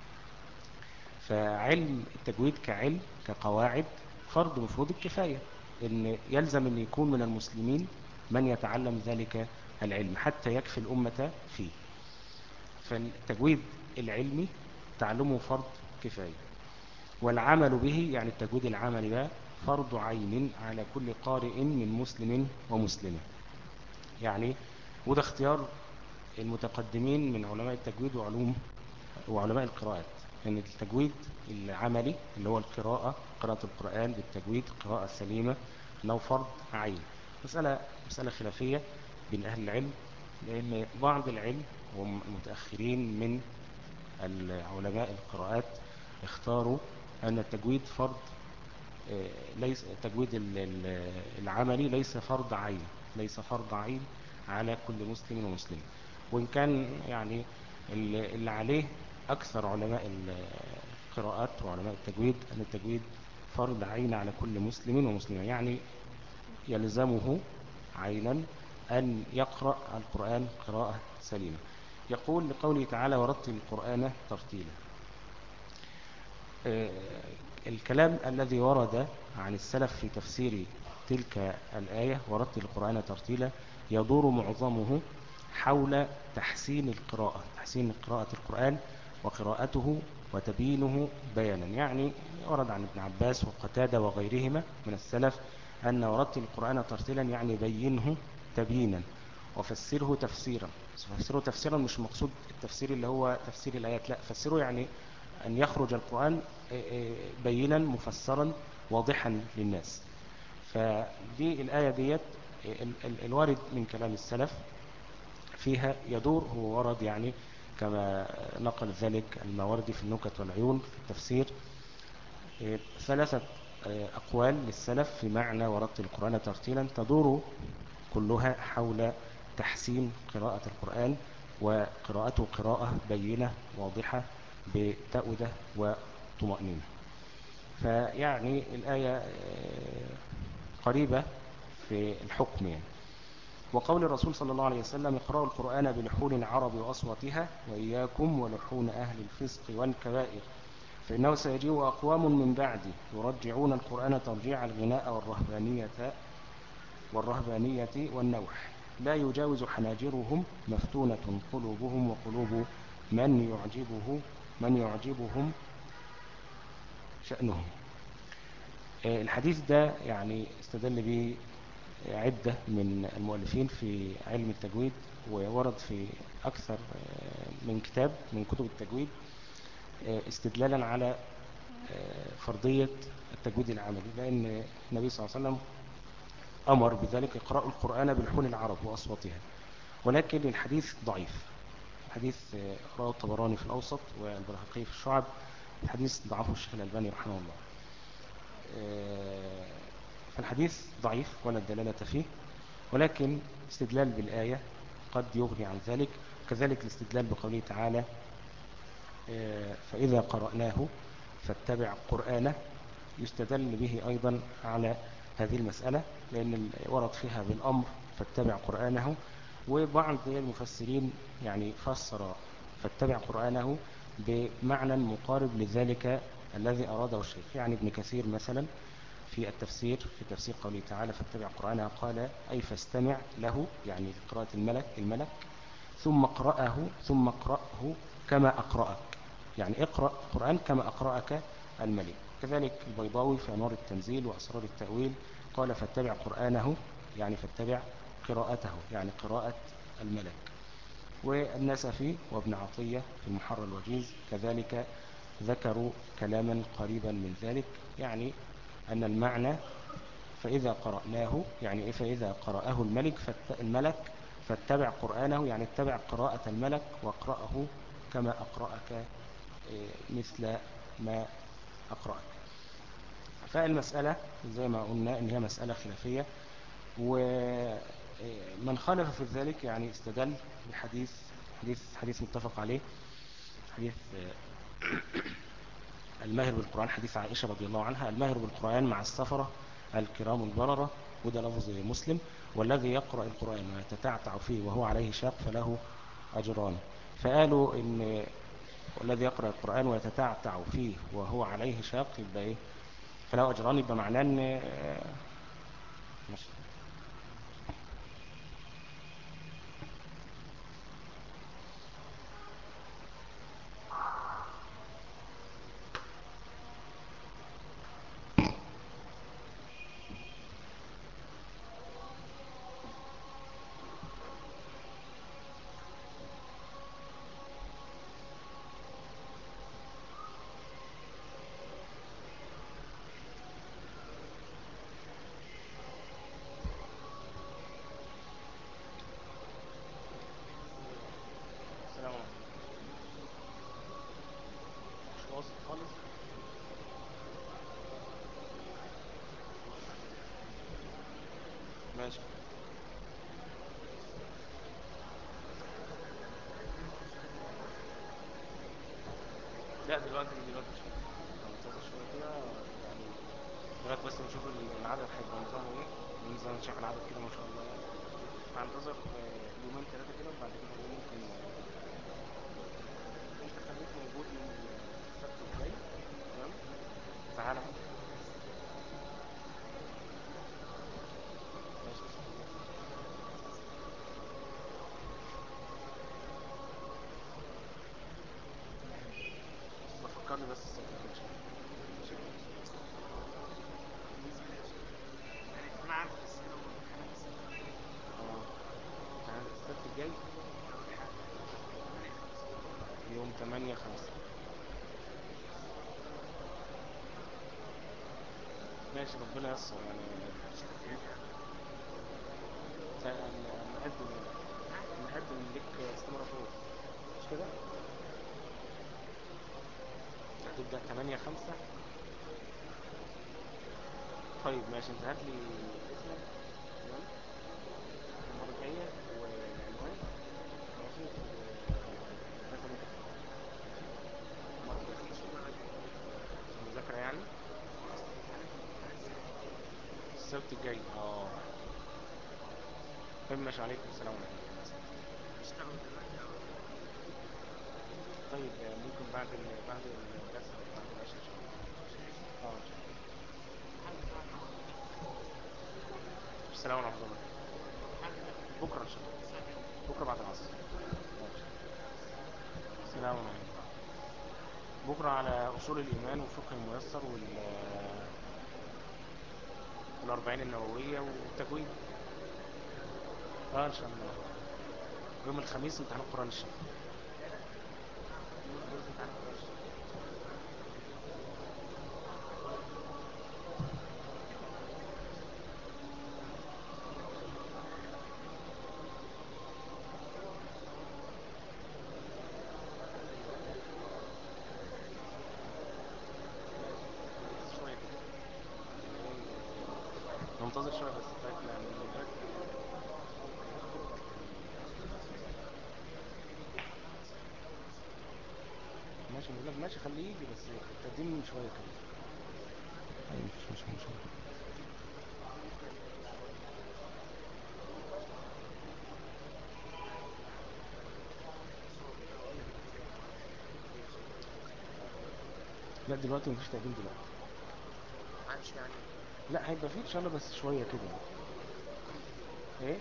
فعلم التجويد كعلم كقواعد فرض من فروض الكفاية ان يلزم ان يكون من المسلمين من يتعلم ذلك العلم حتى يكفي الأمة فيه فالتجويد العلمي تعلمه فرض كفاية والعمل به يعني التجويد العملي بقى فرض عين على كل قارئ من مسلم ومسلمة يعني وده اختيار المتقدمين من علماء التجويد وعلوم وعلماء القراءات ان يعني التجويد العملي اللي هو القراءة قراءة القرآن بالتجويد قراءة سليمة انه فرض عين مسألة مسألة خلافية بين أهل العلم لأن بعض العلم والمتأخرين من علماء القراءات اختاروا أن التجويد فرض آه، ليس تجويد ال- ال- العملي ليس فرض عين ليس فرض عين على كل مسلم ومسلم وإن كان يعني اللي اللي عليه أكثر علماء القراءات وعلماء التجويد أن التجويد فرض عين على كل مسلم ومسلمة يعني يلزمه عينا أن يقرأ القرآن قراءة سليمة يقول لقوله تعالى ورتل القرآن ترتيلا آه، الكلام الذي ورد عن السلف في تفسير تلك الآية ورتل القرآن ترتيلا يدور معظمه حول تحسين القراءة تحسين قراءة القرآن وقراءته وتبيينه بيانا يعني ورد عن ابن عباس وقتادة وغيرهما من السلف أن ورتل القرآن ترتيلا يعني بينه تبيينا وفسره تفسيرا فسره تفسيرا مش مقصود التفسير اللي هو تفسير الآيات لا فسره يعني أن يخرج القرآن بينا مفسرا واضحا للناس فدي الآية ديت ال- ال- الوارد من كلام السلف فيها يدور هو ورد يعني كما نقل ذلك الماوردي في النكت والعيون في التفسير إيه، ثلاثة إيه، أقوال للسلف في معنى ورتل القرآن ترتيلا تدور كلها حول تحسين قراءة القرآن وقراءته قراءة بينة واضحة بتأودة وطمأنينة فيعني الآية آه، قريبة في الحكم يعني وقول الرسول صلى الله عليه وسلم اقرأوا القرآن بلحون العرب وأصواتها وإياكم ولحون أهل الفسق والكبائر فإنه سيجيء أقوام من بعدي يرجعون القرآن ترجيع الغناء والرهبانية والرهبانية والنوح لا يجاوز حناجرهم مفتونة قلوبهم وقلوب من يعجبه من يعجبهم شأنهم آه، الحديث ده يعني استدل به عدة من المؤلفين في علم التجويد وورد في أكثر آه، من كتاب من كتب التجويد آه، استدلالا على آه، فرضية التجويد العملي لأن النبي صلى الله عليه وسلم أمر بذلك اقرأوا القرآن بلحون العرب وأصواتها ولكن الحديث ضعيف حديث آه، رواه الطبراني في الأوسط والبرهقي في الشعب الحديث ضعفه الشيخ الألباني رحمه الله آه، فالحديث ضعيف ولا دلالة فيه ولكن استدلال بالآية قد يغني عن ذلك كذلك الاستدلال بقوله تعالى آه، فإذا قرأناه فاتبع قرآنه يستدل به أيضا على هذه المسألة لأن ال- ورد فيها بالأمر فاتبع قرآنه وبعض المفسرين يعني فسر فاتبع قرآنه بمعنى مقارب لذلك الذي أراده الشيخ يعني ابن كثير مثلا في التفسير في تفسير قوله تعالى فاتبع قرآنه قال أي فاستمع له يعني قراءة الملك الملك ثم اقرأه ثم اقرأه كما أقرأك يعني اقرأ القرآن كما أقرأك الملك كذلك البيضاوي في أنوار التنزيل وأسرار التأويل قال فاتبع قرآنه يعني فاتبع قراءته يعني قراءة الملك والنسفي وابن عطية في المحرر الوجيز كذلك ذكروا كلاما قريبا من ذلك يعني أن المعنى فإذا قرأناه يعني إيه فإذا قرأه الملك فات الملك فاتبع قرآنه يعني اتبع قراءة الملك واقرأه كما أقرأك إيه، مثل ما أقرأك فالمسألة زي ما قلنا إن هي مسألة خلافية ومن خالف في ذلك يعني استدل بحديث حديث حديث متفق عليه حديث الماهر بالقرآن حديث عائشة رضي الله عنها الماهر بالقرآن مع السفرة الكرام البررة وده لفظ مسلم والذي يقرأ القرآن ويتتعتع فيه وهو عليه شاق فله أجران فقالوا إن والذي يقرأ القرآن ويتتعتع فيه وهو عليه شاق يبقى إيه فله أجران يبقى معناه إن آه، ماشي. ماشي لا دلوقتي دلوقتي مش هننتظر شوية كده يعني دلوقتي بس نشوف العدد هيبقى نظامه ايه وننزل نشوف العدد كده ما شاء الله يعني هننتظر آه، يومين ثلاثة كده وبعد كده ايه ممكن آه، انت خليك موجود من السبت الجاي تمام تعالى بقى. ماشي بفكرني بس السبت الجاي ماشي. انا عارف السنة والحاجة اه تعالى السبت الجاي يوم 8 5 ماشي ربنا ييسر يعني ت- نقدم نقدم لك استمارة فوق مش كده؟ هتبدأ 8 5 طيب ماشي انت هات لي اسمك تمام المرة الجاية والعنوان ماشي والرقم اللي انت المرة الجاية المذاكرة يعني السبت الجاي اه طيب ماشي عليكم السلام عليكم اشتغل دلوقتي او طيب آه، ممكن بعد ال... بعد الدرس أو بعد العشاء ان شاء الله اه ان شاء الله السلام ورحمة الله بكرة ان شاء الله بكرة بعد العصر ماشي. السلام عليكم بكرة على أصول الإيمان والفقه الميسر وال والأربعين النووية والتجويد اه ان شاء الله يوم الخميس امتحان القرآن الشريف يوم الخميس امتحان القرآن الشريف شوية كده ننتظر شوية بس لغاية ما ننتظر. ماشي بقول لك ماشي خليه يجي بس التقديم شوية كده أيوة مش مش مش لا دلوقتي مفيش تقديم دلوقتي ما عادش يعني لا هيبقى فيه ان شاء الله بس شوية كده ايه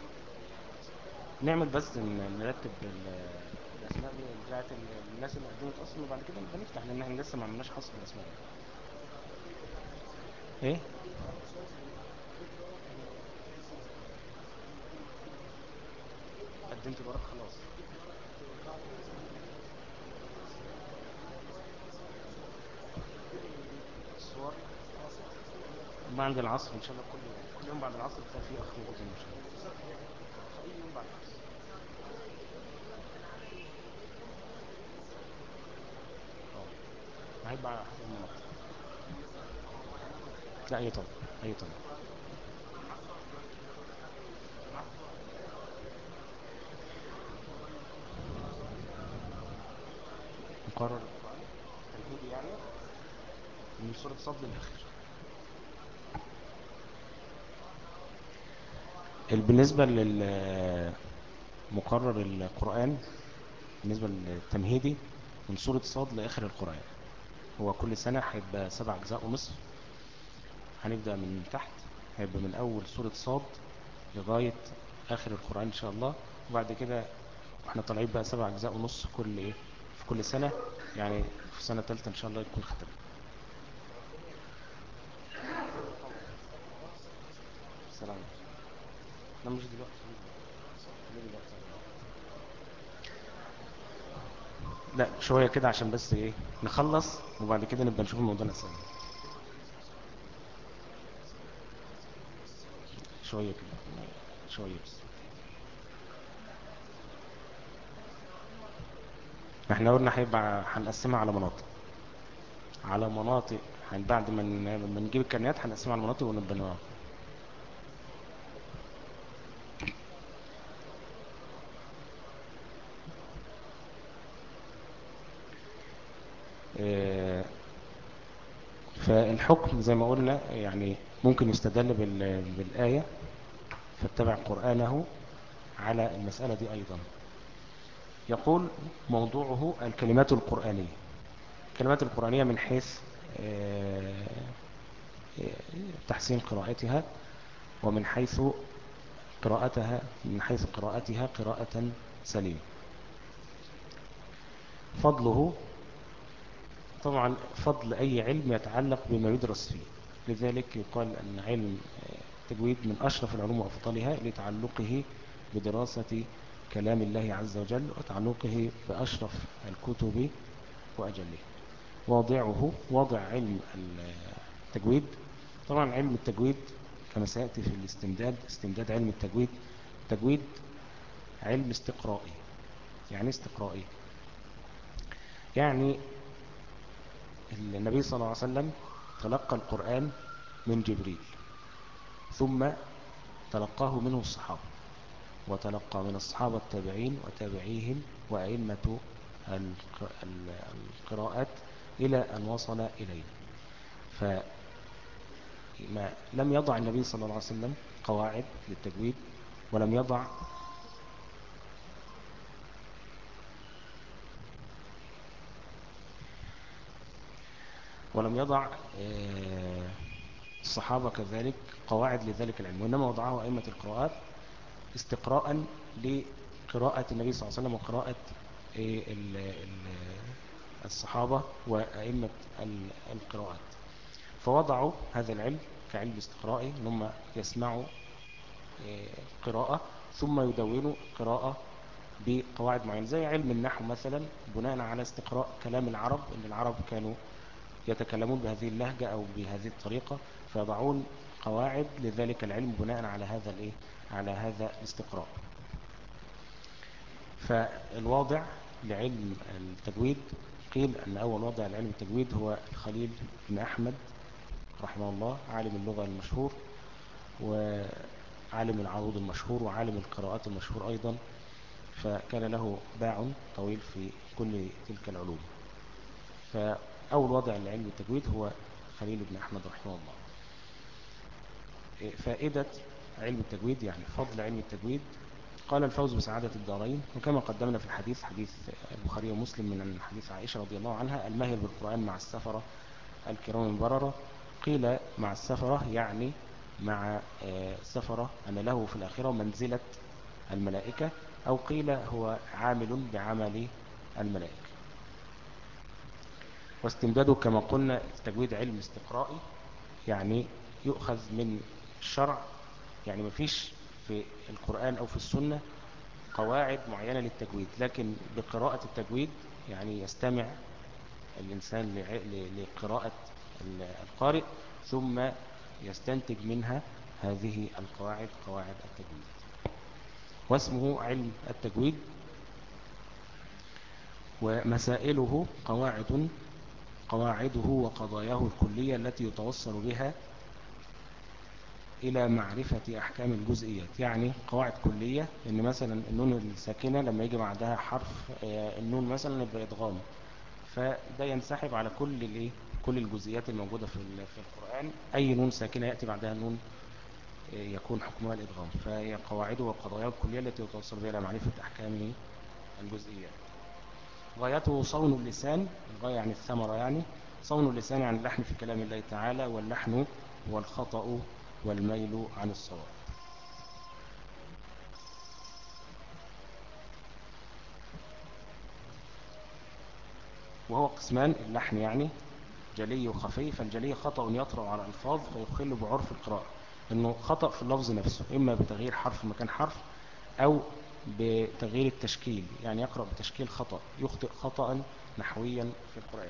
نعمل بس ن- نرتب ال- الاسماء دي بتاعت ال- الناس اللي قدمت اصلا وبعد كده نبقى نفتح لان احنا لسه ما عملناش حصر الاسماء ايه قدمت الورق خلاص الصور بعد العصر ان شاء الله كل يوم كل يوم بعد العصر تلاقي فيه اخ موجود ان شاء الله اي يوم بعد العصر اه هيبقى على حسب المناطق لا اي طبعا اي طبعا مقرر القرآن تمهيدي يعني من سورة صد للآخر بالنسبة للمقرر القرآن بالنسبة للتمهيدي من سورة صاد لآخر القرآن هو كل سنة هيبقى سبع أجزاء ونصف هنبدأ من تحت هيبقى من أول سورة صاد لغاية آخر القرآن إن شاء الله وبعد كده احنا طالعين بقى سبع أجزاء ونص كل إيه في كل سنة يعني في سنة تالتة إن شاء الله يكون ختم السلام لا مش دلوقتي ليه دلوقتي لا شوية كده عشان بس ايه نخلص وبعد كده نبقى نشوف الموضوع الأسئلة شوية كده شوية بس احنا قلنا هيبقى هنقسمها على مناطق على مناطق هن- بعد ما ن- ما نجيب الكرنيات هنقسمها على مناطق ونبقى نوع آه، فالحكم زي ما قلنا يعني ممكن يستدل بال- بالآية فاتبع قرآنه على المسألة دي أيضا يقول موضوعه الكلمات القرآنية الكلمات القرآنية من حيث آه، آه، تحسين قراءتها ومن حيث قراءتها من حيث قراءتها قراءة سليمة فضله طبعا فضل أي علم يتعلق بما يدرس فيه لذلك يقال أن علم التجويد من أشرف العلوم وأفضلها لتعلقه بدراسة كلام الله عز وجل وتعلقه بأشرف الكتب وأجلها واضعه واضع علم التجويد طبعا علم التجويد كما سيأتي في الاستمداد استمداد علم التجويد التجويد علم استقرائي يعني استقرائي يعني النبي صلى الله عليه وسلم تلقى القرآن من جبريل ثم تلقاه منه الصحابة وتلقى من الصحابة التابعين وتابعيهم وأئمة الق- ال- القراءات إلى أن وصل إلينا فما لم يضع النبي صلى الله عليه وسلم قواعد للتجويد ولم يضع ولم يضع آه، الصحابة كذلك قواعد لذلك العلم وإنما وضعه أئمة القراءات استقراء لقراءة النبي صلى الله عليه وسلم وقراءة آه، ال- ال- الصحابة وأئمة ال- القراءات فوضعوا هذا العلم كعلم استقرائي ان هم يسمعوا آه، قراءة ثم يدونوا قراءة بقواعد معينة زي علم النحو مثلا بناء على استقراء كلام العرب ان العرب كانوا يتكلمون بهذه اللهجة او بهذه الطريقة فيضعون قواعد لذلك العلم بناء على هذا الايه على هذا الاستقراء فالواضع لعلم التجويد قيل ان اول واضع لعلم التجويد هو الخليل بن احمد رحمه الله عالم اللغة المشهور وعالم العروض المشهور وعالم القراءات المشهور ايضا فكان له باع طويل في كل تلك العلوم فأول وضع لعلم التجويد هو خليل بن أحمد رحمه الله فائدة علم التجويد يعني فضل علم التجويد قال الفوز بسعادة الدارين وكما قدمنا في الحديث حديث البخاري ومسلم من حديث عائشة رضي الله عنها الماهر بالقرآن مع السفرة الكرام البررة قيل مع السفرة يعني مع آه، السفرة أن له في الآخرة منزلة الملائكة أو قيل هو عامل بعمل الملائكة واستمداده كما قلنا التجويد علم استقرائي يعني يؤخذ من الشرع يعني مفيش في القرآن أو في السنة قواعد معينة للتجويد لكن بقراءة التجويد يعني يستمع الإنسان لع- ل- لقراءة ال- القارئ ثم يستنتج منها هذه القواعد قواعد التجويد واسمه علم التجويد ومسائله قواعد قواعده وقضاياه الكلية التي يتوصل بها إلى معرفة أحكام الجزئيات يعني قواعد كلية إن مثلا النون الساكنة لما يجي بعدها حرف آه، النون مثلا يبقى إدغام فده ينسحب على كل الايه كل الجزئيات الموجودة في ال- في القرآن أي نون ساكنة يأتي بعدها نون آه، يكون حكمها الإدغام فهي قواعده وقضاياه الكلية التي يتوصل بها إلى معرفة أحكام الجزئيات غايته صون اللسان الغاية يعني الثمرة يعني صون اللسان عن اللحن في كلام الله تعالى واللحن هو الخطأ والميل عن الصواب وهو قسمان اللحن يعني جلي وخفي فالجلي خطأ يطرأ على الألفاظ فيخل بعرف القراءة انه خطأ في اللفظ نفسه اما بتغيير حرف مكان حرف او بتغيير التشكيل يعني يقرأ بتشكيل خطأ يخطئ خطأ نحويا في القرآن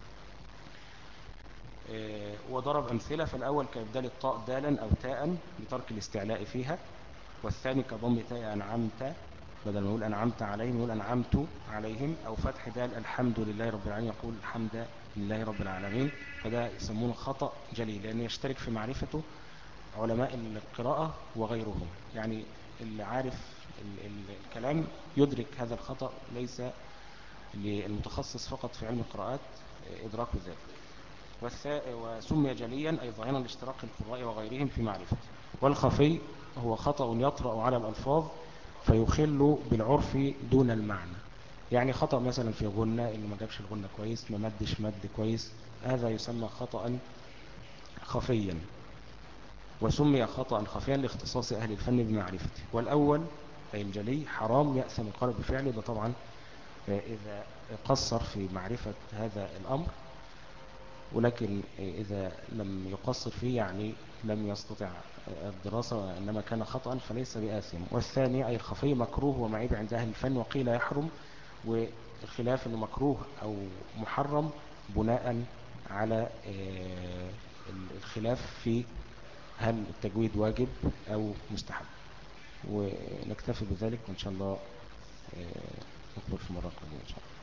آه، وضرب أمثلة فالأول كإبدال الطاء دالا أو تاء بترك الاستعلاء فيها والثاني كضم تاء أنعمت بدل ما يقول أنعمت عليهم يقول أنعمت عليهم أو فتح دال الحمد لله رب العالمين يقول الحمد لله رب العالمين فده يسمونه خطأ جلي لأنه يشترك في معرفته علماء القراءة وغيرهم يعني اللي عارف ال- ال- الكلام يدرك هذا الخطأ ليس للمتخصص فقط في علم القراءات إدراك ذلك والثا- وسمي جليا أي ظاهرا لاشتراك القراء وغيرهم في معرفته والخفي هو خطأ يطرأ على الألفاظ فيخل بالعرف دون المعنى يعني خطأ مثلا في غنة اللي ما جابش الغنة كويس ما مدش مد كويس هذا يسمى خطأ خفيا وسمي خطأ خفيا لاختصاص أهل الفن بمعرفته والأول أي الجلي حرام يأثم القلب بفعله ده طبعا آه، إذا قصر في معرفة هذا الأمر ولكن إذا لم يقصر فيه يعني لم يستطع الدراسة وإنما كان خطأ فليس بآثم والثاني أي الخفي مكروه ومعيب عند أهل الفن وقيل يحرم والخلاف أنه مكروه أو محرم بناء على آه، الخلاف في هل التجويد واجب أو مستحب ونكتفي بذلك وإن شاء الله آه، نقبل في مرة قادمة إن شاء الله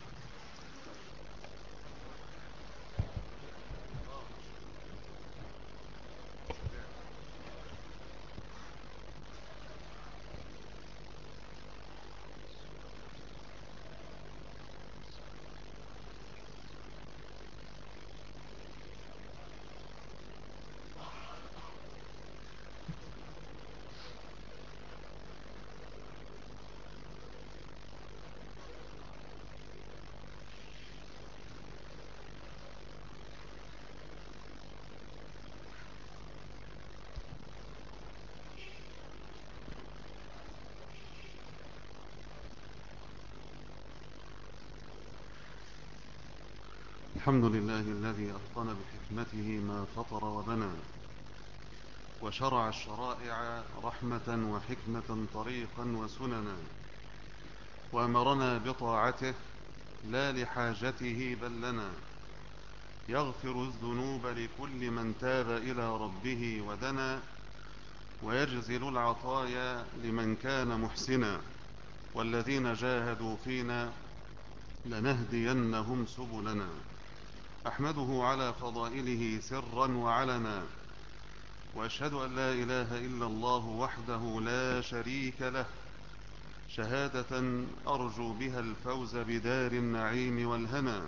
الحمد لله الذي أتقن بحكمته ما فطر وبنى وشرع الشرائع رحمة وحكمة طريقا وسننا وأمرنا بطاعته لا لحاجته بل لنا يغفر الذنوب لكل من تاب إلى ربه ودنا ويجزل العطايا لمن كان محسنا والذين جاهدوا فينا لنهدينهم سبلنا أحمده على فضائله سرا وعلنا وأشهد أن لا إله إلا الله وحده لا شريك له شهادة أرجو بها الفوز بدار النعيم والهنا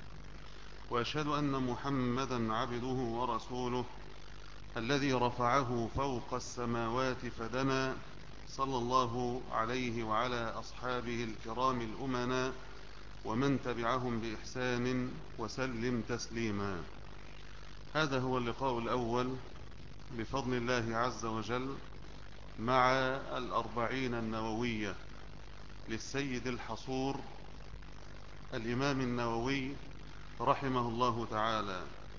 وأشهد أن محمدا عبده ورسوله الذي رفعه فوق السماوات فدنا صلى الله عليه وعلى أصحابه الكرام الأمنا ومن تبعهم بإحسان وسلم تسليما هذا هو اللقاء الأول بفضل الله عز وجل مع الأربعين النووية للسيد الحصور الإمام النووي رحمه الله تعالى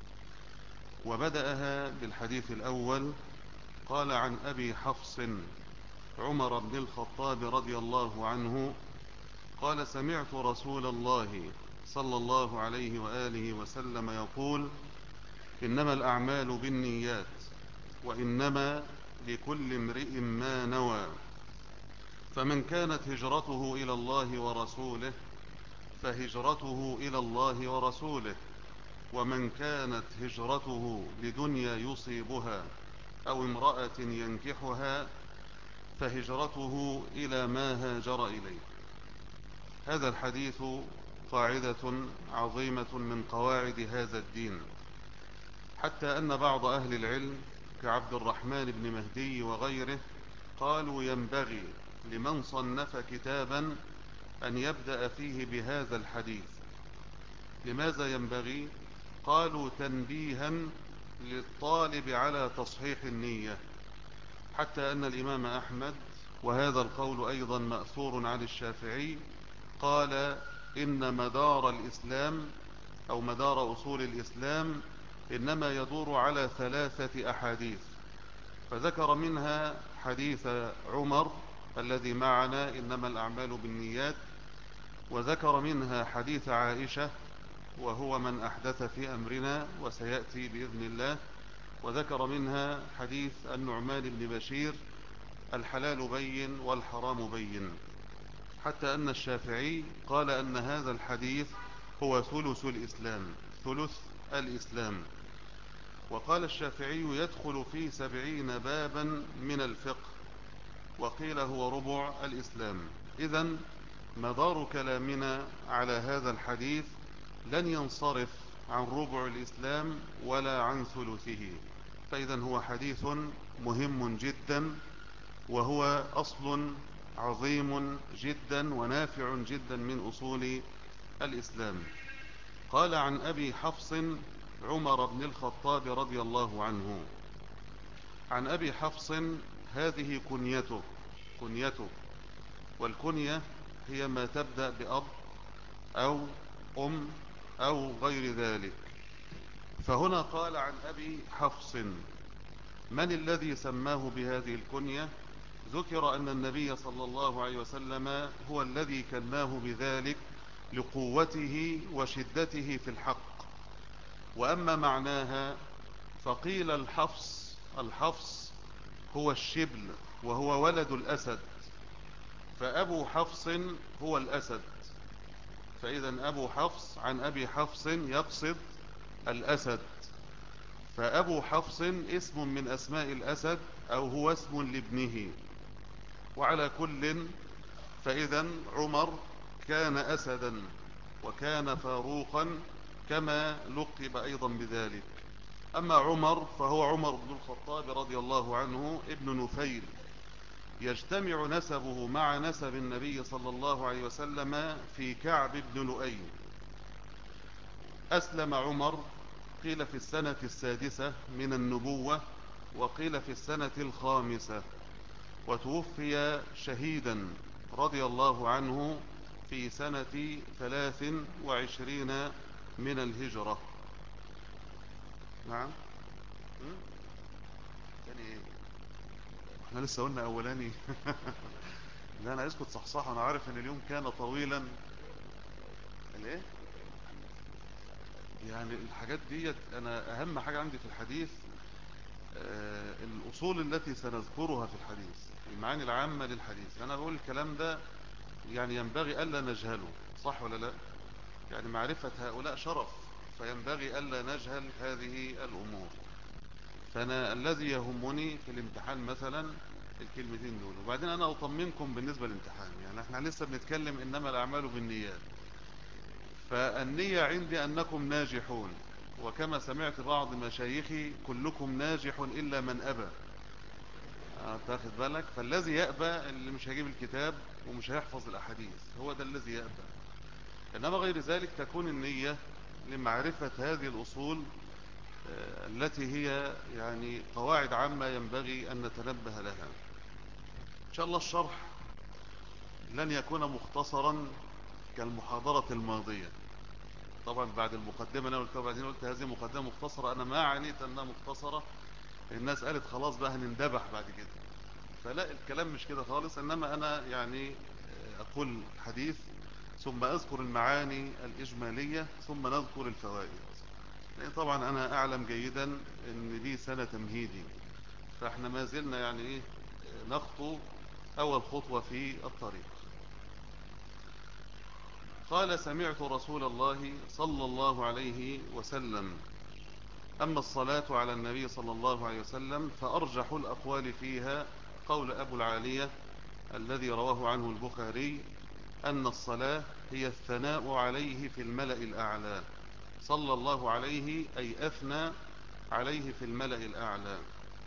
وبدأها بالحديث الأول قال عن أبي حفص عمر بن الخطاب رضي الله عنه قال سمعت رسول الله صلى الله عليه وآله وسلم يقول إنما الأعمال بالنيات وإنما لكل امرئ ما نوى فمن كانت هجرته إلى الله ورسوله فهجرته إلى الله ورسوله ومن كانت هجرته لدنيا يصيبها أو امرأة ينكحها فهجرته إلى ما هاجر إليه هذا الحديث قاعدة عظيمة من قواعد هذا الدين حتى أن بعض أهل العلم كعبد الرحمن بن مهدي وغيره قالوا ينبغي لمن صنف كتابا أن يبدأ فيه بهذا الحديث لماذا ينبغي قالوا تنبيها للطالب على تصحيح النية حتى أن الإمام أحمد وهذا القول أيضا مأثور عن الشافعي قال إن مدار الإسلام أو مدار أصول الإسلام إنما يدور على ثلاثة أحاديث فذكر منها حديث عمر الذي معنا إنما الأعمال بالنيات وذكر منها حديث عائشة وهو من أحدث في أمرنا وسيأتي بإذن الله وذكر منها حديث النعمان بن بشير الحلال بين والحرام بين حتى أن الشافعي قال أن هذا الحديث هو ثلث الإسلام ثلث الإسلام وقال الشافعي يدخل في سبعين بابا من الفقه وقيل هو ربع الإسلام إذا مدار كلامنا على هذا الحديث لن ينصرف عن ربع الإسلام ولا عن ثلثه فإذا هو حديث مهم جدا وهو أصل عظيم جدا ونافع جدا من أصول الإسلام قال عن أبي حفص عمر بن الخطاب رضي الله عنه عن أبي حفص هذه كنيته كنيته والكنية هي ما تبدأ بأب أو أم أو غير ذلك فهنا قال عن أبي حفص من الذي سماه بهذه الكنية ذكر أن النبي صلى الله عليه وسلم هو الذي كناه بذلك لقوته وشدته في الحق وأما معناها فقيل الحفص الحفص هو الشبل وهو ولد الأسد فأبو حفص هو الأسد فإذا أبو حفص عن أبي حفص يقصد الأسد فأبو حفص اسم من أسماء الأسد أو هو اسم لابنه وعلى كل فإذا عمر كان أسدا وكان فاروقا كما لقب أيضا بذلك أما عمر فهو عمر بن الخطاب رضي الله عنه ابن نفيل يجتمع نسبه مع نسب النبي صلى الله عليه وسلم في كعب بن لؤي أسلم عمر قيل في السنة السادسة من النبوة وقيل في السنة الخامسة وتوفي شهيدا رضي الله عنه في سنة ثلاث وعشرين من الهجرة نعم يعني ايه احنا لسه قلنا اولاني لا انا اسكت صحصح انا عارف ان اليوم كان طويلا الايه يعني الحاجات ديت انا اهم حاجة عندي في الحديث آه الاصول التي سنذكرها في الحديث المعاني العامة للحديث انا بقول الكلام ده يعني ينبغي الا نجهله صح ولا لا يعني معرفة هؤلاء شرف فينبغي الا نجهل هذه الامور فانا الذي يهمني في الامتحان مثلا الكلمتين دول وبعدين انا اطمنكم بالنسبة للامتحان يعني احنا لسه بنتكلم انما الاعمال بالنيات فالنية عندي انكم ناجحون وكما سمعت بعض مشايخي كلكم ناجح الا من ابى تاخد بالك فالذي يأبى اللي مش هيجيب الكتاب ومش هيحفظ الاحاديث هو ده الذي يأبى انما غير ذلك تكون النية لمعرفة هذه الاصول التي هي يعني قواعد عامة ينبغي أن نتنبه لها إن شاء الله الشرح لن يكون مختصرا كالمحاضرة الماضية طبعا بعد المقدمة أنا قلت بعدين قلت هذه مقدمة مختصرة أنا ما عنيت أنها مختصرة الناس قالت خلاص بقى هنندبح بعد كده فلا الكلام مش كده خالص إنما أنا يعني أقول حديث ثم أذكر المعاني الإجمالية ثم نذكر الفوائد لأن طبعا أنا أعلم جيدا أن دي سنة تمهيدي فإحنا ما زلنا يعني إيه نخطو أول خطوة في الطريق قال سمعت رسول الله صلى الله عليه وسلم أما الصلاة على النبي صلى الله عليه وسلم فأرجح الأقوال فيها قول أبو العالية الذي رواه عنه البخاري أن الصلاة هي الثناء عليه في الملأ الأعلى صلى الله عليه أي أثنى عليه في الملأ الأعلى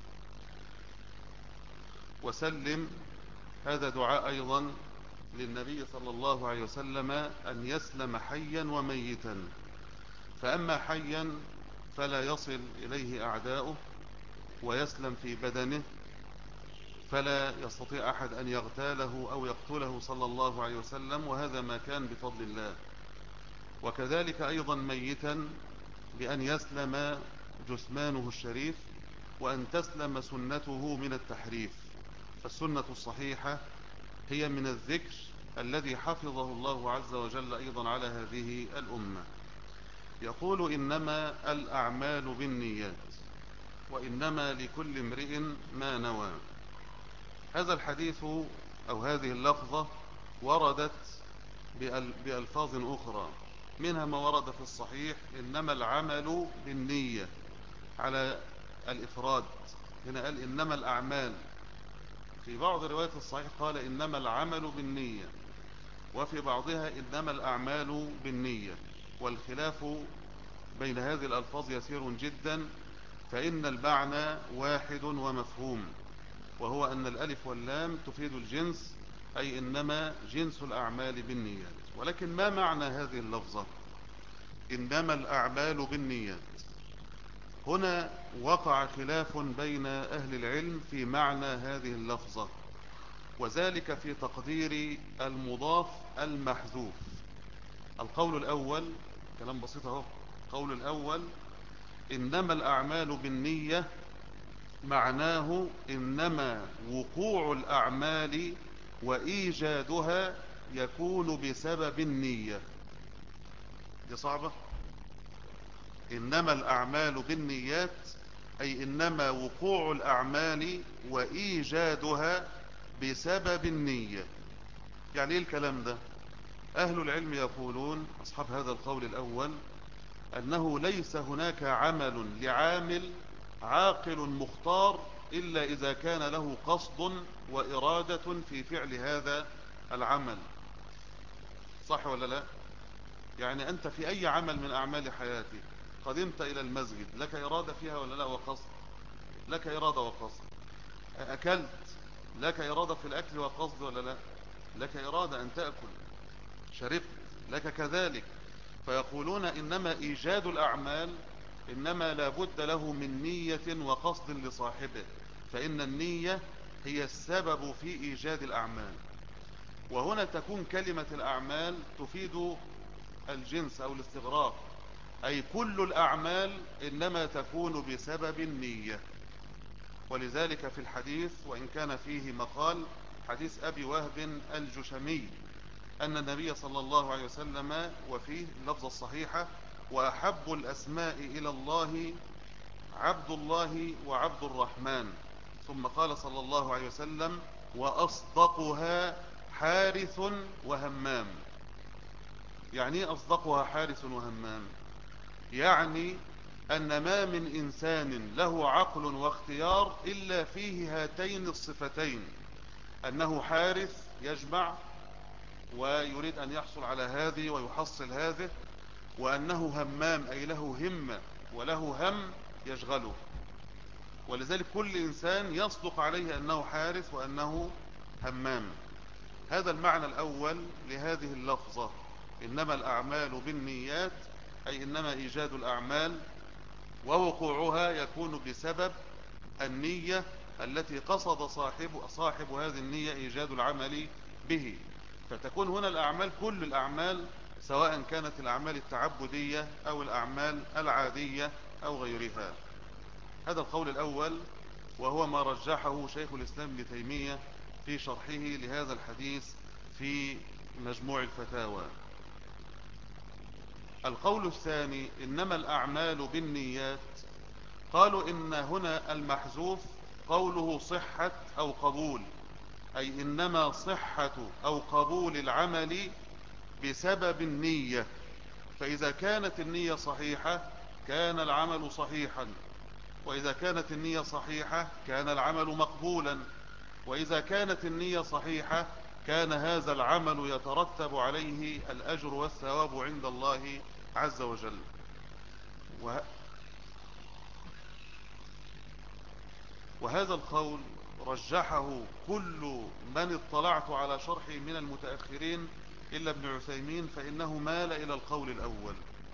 وسلم هذا دعاء أيضا للنبي صلى الله عليه وسلم أن يسلم حيا وميتا فأما حيا فلا يصل إليه أعداؤه ويسلم في بدنه فلا يستطيع أحد أن يغتاله أو يقتله صلى الله عليه وسلم وهذا ما كان بفضل الله وكذلك أيضا ميتا بأن يسلم جثمانه الشريف وأن تسلم سنته من التحريف فالسنة الصحيحة هي من الذكر الذي حفظه الله عز وجل أيضا على هذه الأمة يقول إنما الأعمال بالنيات وإنما لكل امرئ ما نوى هذا الحديث أو هذه اللفظة وردت بألفاظ أخرى منها ما ورد في الصحيح إنما العمل بالنية على الإفراد هنا قال إنما الأعمال في بعض رواية الصحيح قال إنما العمل بالنية وفي بعضها إنما الأعمال بالنية والخلاف بين هذه الألفاظ يسير جدا فإن المعنى واحد ومفهوم وهو أن الألف واللام تفيد الجنس أي إنما جنس الأعمال بالنيات ولكن ما معنى هذه اللفظة إنما الأعمال بالنيات هنا وقع خلاف بين أهل العلم في معنى هذه اللفظة وذلك في تقدير المضاف المحذوف القول الأول كلام بسيط اهو القول الأول إنما الأعمال بالنية معناه إنما وقوع الأعمال وإيجادها يكون بسبب النية دي صعبة إنما الأعمال بالنيات أي إنما وقوع الأعمال وإيجادها بسبب النية يعني إيه الكلام ده أهل العلم يقولون أصحاب هذا القول الأول أنه ليس هناك عمل لعامل عاقل مختار إلا إذا كان له قصد وإرادة في فعل هذا العمل صح ولا لا يعني أنت في أي عمل من أعمال حياتك قدمت إلى المسجد لك إرادة فيها ولا لا وقصد لك إرادة وقصد أكلت لك إرادة في الأكل وقصد ولا لا لك إرادة أن تأكل شربت لك كذلك فيقولون إنما إيجاد الأعمال إنما لابد له من نية وقصد لصاحبه فإن النية هي السبب في إيجاد الأعمال وهنا تكون كلمة الأعمال تفيد الجنس أو الاستغراق أي كل الأعمال إنما تكون بسبب النية ولذلك في الحديث وإن كان فيه مقال حديث أبي وهب الجشمي أن النبي صلى الله عليه وسلم وفيه اللفظة الصحيحة وأحب الأسماء إلى الله عبد الله وعبد الرحمن ثم قال صلى الله عليه وسلم وأصدقها حارث وهمام يعني أصدقها حارث وهمام يعني أن ما من إنسان له عقل واختيار إلا فيه هاتين الصفتين أنه حارث يجمع ويريد أن يحصل على هذه ويحصل هذه وأنه همام أي له همة وله هم يشغله ولذلك كل إنسان يصدق عليه أنه حارث وأنه همام هذا المعنى الأول لهذه اللفظة إنما الأعمال بالنيات أي إنما إيجاد الأعمال ووقوعها يكون بسبب النية التي قصد صاحب, صاحب هذه النية إيجاد العمل به فتكون هنا الأعمال كل الأعمال سواء كانت الأعمال التعبدية أو الأعمال العادية أو غيرها هذا القول الأول وهو ما رجحه شيخ الإسلام ابن تيمية في شرحه لهذا الحديث في مجموع الفتاوى القول الثاني إنما الأعمال بالنيات قالوا إن هنا المحذوف قوله صحة أو قبول أي إنما صحة أو قبول العمل بسبب النية فإذا كانت النية صحيحة كان العمل صحيحا وإذا كانت النية صحيحة كان العمل مقبولا وإذا كانت النية صحيحة كان هذا العمل يترتب عليه الأجر والثواب عند الله عز وجل وهذا القول رجحه كل من اطلعت على شرحه من المتأخرين إلا ابن عثيمين فإنه مال إلى القول الأول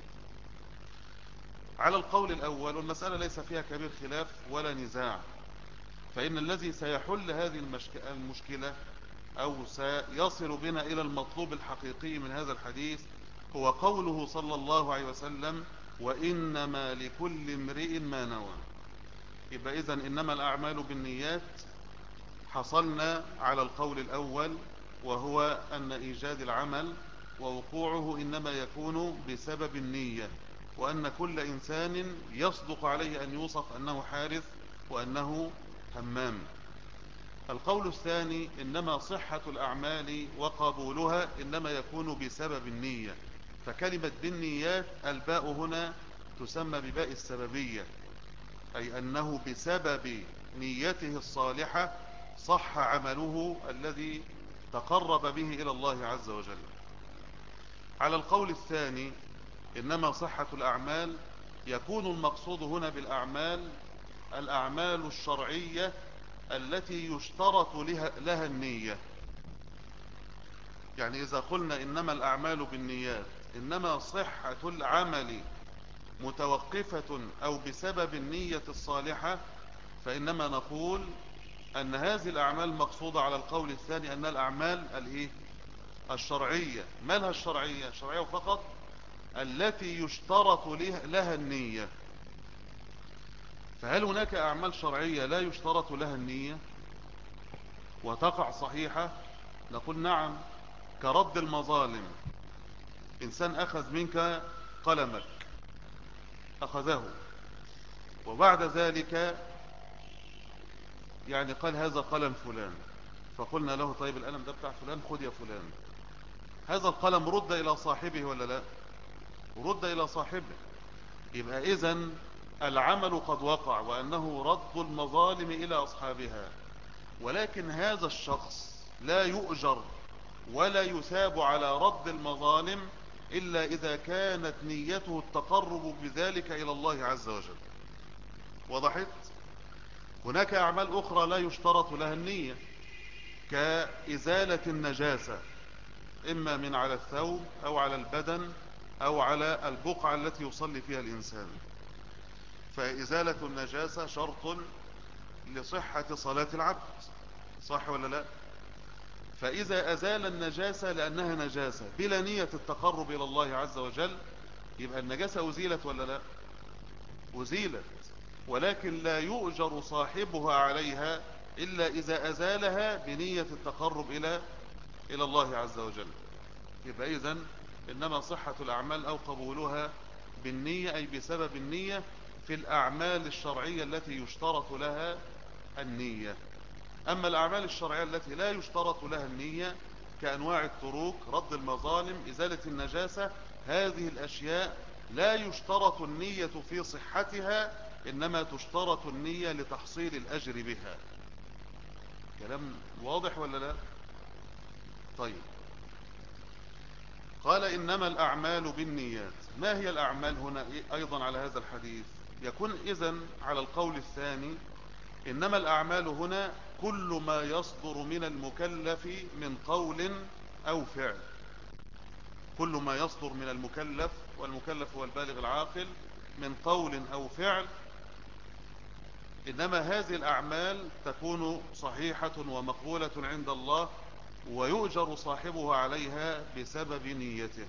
على القول الأول والمسألة ليس فيها كبير خلاف ولا نزاع فإن الذي سيحل هذه المشكلة أو سيصل بنا إلى المطلوب الحقيقي من هذا الحديث هو قوله صلى الله عليه وسلم وإنما لكل امرئ ما نوى يبقى إذن إنما الأعمال بالنيات حصلنا على القول الأول وهو أن إيجاد العمل ووقوعه إنما يكون بسبب النية وأن كل إنسان يصدق عليه أن يوصف أنه حارث وأنه همام القول الثاني إنما صحة الأعمال وقبولها إنما يكون بسبب النية فكلمة بالنيات الباء هنا تسمى بباء السببية أي أنه بسبب نيته الصالحة صح عمله الذي تقرب به إلى الله عز وجل على القول الثاني إنما صحة الأعمال يكون المقصود هنا بالأعمال الأعمال الشرعية التي يشترط لها, لها النية يعني إذا قلنا إنما الأعمال بالنيات إنما صحة العمل متوقفة أو بسبب النية الصالحة فإنما نقول أن هذه الأعمال مقصودة على القول الثاني أن الأعمال الإيه؟ الشرعية مالها الشرعية الشرعية فقط التي يشترط لها النية فهل هناك أعمال شرعية لا يشترط لها النية وتقع صحيحة نقول نعم كرد المظالم إنسان أخذ منك قلمك أخذه وبعد ذلك يعني قال هذا قلم فلان فقلنا له طيب القلم ده بتاع فلان خد يا فلان هذا القلم رد إلى صاحبه ولا لا رد إلى صاحبه يبقى إذن العمل قد وقع وأنه رد المظالم إلى أصحابها ولكن هذا الشخص لا يؤجر ولا يثاب على رد المظالم إلا إذا كانت نيته التقرب بذلك إلى الله عز وجل وضحت هناك أعمال أخرى لا يشترط لها النية كإزالة النجاسة إما من على الثوب أو على البدن أو على البقعة التي يصلي فيها الإنسان فإزالة النجاسة شرط لصحة صلاة العبد صح ولا لا فإذا أزال النجاسة لأنها نجاسة بلا نية التقرب إلى الله عز وجل يبقى النجاسة أزيلت ولا لا أزيلت ولكن لا يؤجر صاحبها عليها إلا إذا أزالها بنية التقرب إلى إلى الله عز وجل يبقى إذن إنما صحة الأعمال أو قبولها بالنية أي بسبب النية في الأعمال الشرعية التي يشترط لها النية أما الأعمال الشرعية التي لا يشترط لها النية كأنواع التروك رد المظالم إزالة النجاسة هذه الأشياء لا يشترط النية في صحتها إنما تشترط النية لتحصيل الأجر بها كلام واضح ولا لا طيب قال إنما الأعمال بالنيات ما هي الأعمال هنا أيضا على هذا الحديث يكون إذن على القول الثاني إنما الأعمال هنا كل ما يصدر من المكلف من قول أو فعل كل ما يصدر من المكلف والمكلف هو البالغ العاقل من قول أو فعل إنما هذه الأعمال تكون صحيحة ومقبولة عند الله ويؤجر صاحبها عليها بسبب نيته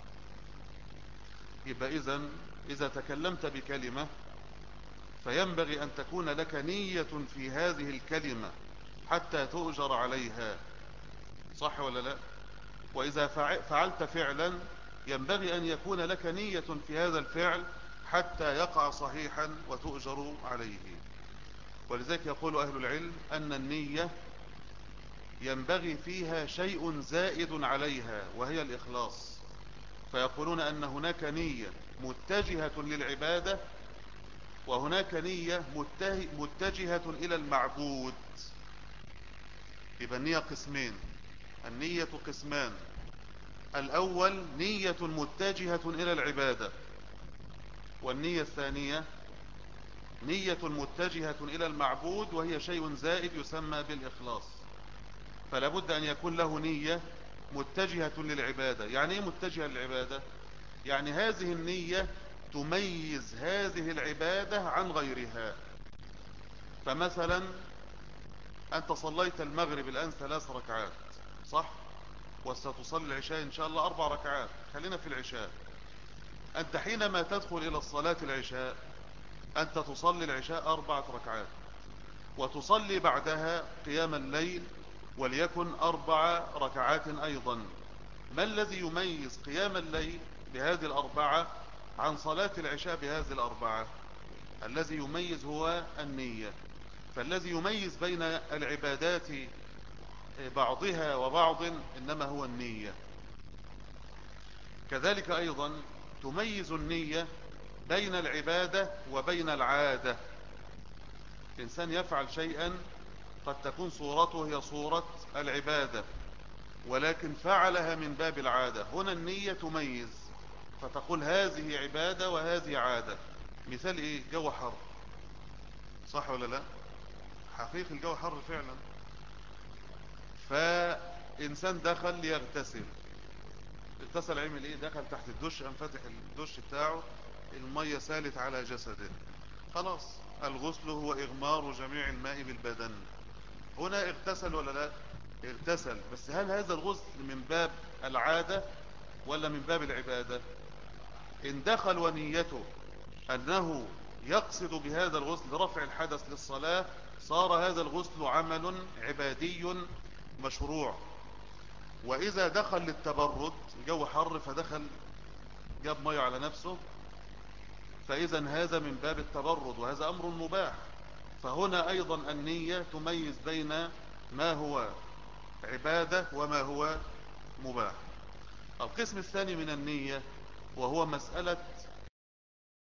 يبقى إذن إذا تكلمت بكلمة فينبغي أن تكون لك نية في هذه الكلمة حتى تؤجر عليها صح ولا لا وإذا فعلت فعلا ينبغي أن يكون لك نية في هذا الفعل حتى يقع صحيحا وتؤجر عليه ولذلك يقول أهل العلم أن النية ينبغي فيها شيء زائد عليها وهي الإخلاص فيقولون أن هناك نية متجهة للعبادة وهناك نية متجهة إلى المعبود يبقى النية قسمين النية قسمان الأول نية متجهة إلى العبادة والنية الثانية نية متجهة إلى المعبود وهي شيء زائد يسمى بالإخلاص فلا بد أن يكون له نية متجهة للعبادة يعني ايه متجهة للعبادة يعني هذه النية تميز هذه العبادة عن غيرها فمثلا أنت صليت المغرب الآن ثلاث ركعات صح وستصلي العشاء إن شاء الله أربع ركعات خلينا في العشاء أنت حينما تدخل إلى الصلاة العشاء أنت تصلي العشاء أربعة ركعات وتصلي بعدها قيام الليل وليكن أربع ركعات أيضا ما الذي يميز قيام الليل بهذه الأربعة عن صلاة العشاء بهذه الأربعة الذي يميز هو النية فالذي يميز بين العبادات بعضها وبعض إنما هو النية كذلك أيضا تميز النية بين العبادة وبين العادة إنسان يفعل شيئا قد تكون صورته هي صورة العبادة ولكن فعلها من باب العادة هنا النية تميز فتقول هذه عبادة وهذه عادة مثال ايه جو حر صح ولا لا حقيقي الجو حر فعلا فإنسان دخل ليغتسل اغتسل عمل ايه دخل تحت الدش قام فاتح الدش بتاعه المية سالت على جسده خلاص الغسل هو إغمار جميع الماء بالبدن هنا اغتسل ولا لا اغتسل بس هل هذا الغسل من باب العادة ولا من باب العبادة إن دخل ونيته أنه يقصد بهذا الغسل رفع الحدث للصلاة صار هذا الغسل عمل عبادي مشروع وإذا دخل للتبرد الجو حر فدخل جاب مية على نفسه فإذا هذا من باب التبرد وهذا أمر مباح فهنا أيضا النية تميز بين ما هو عبادة وما هو مباح القسم الثاني من النية وهو مسألة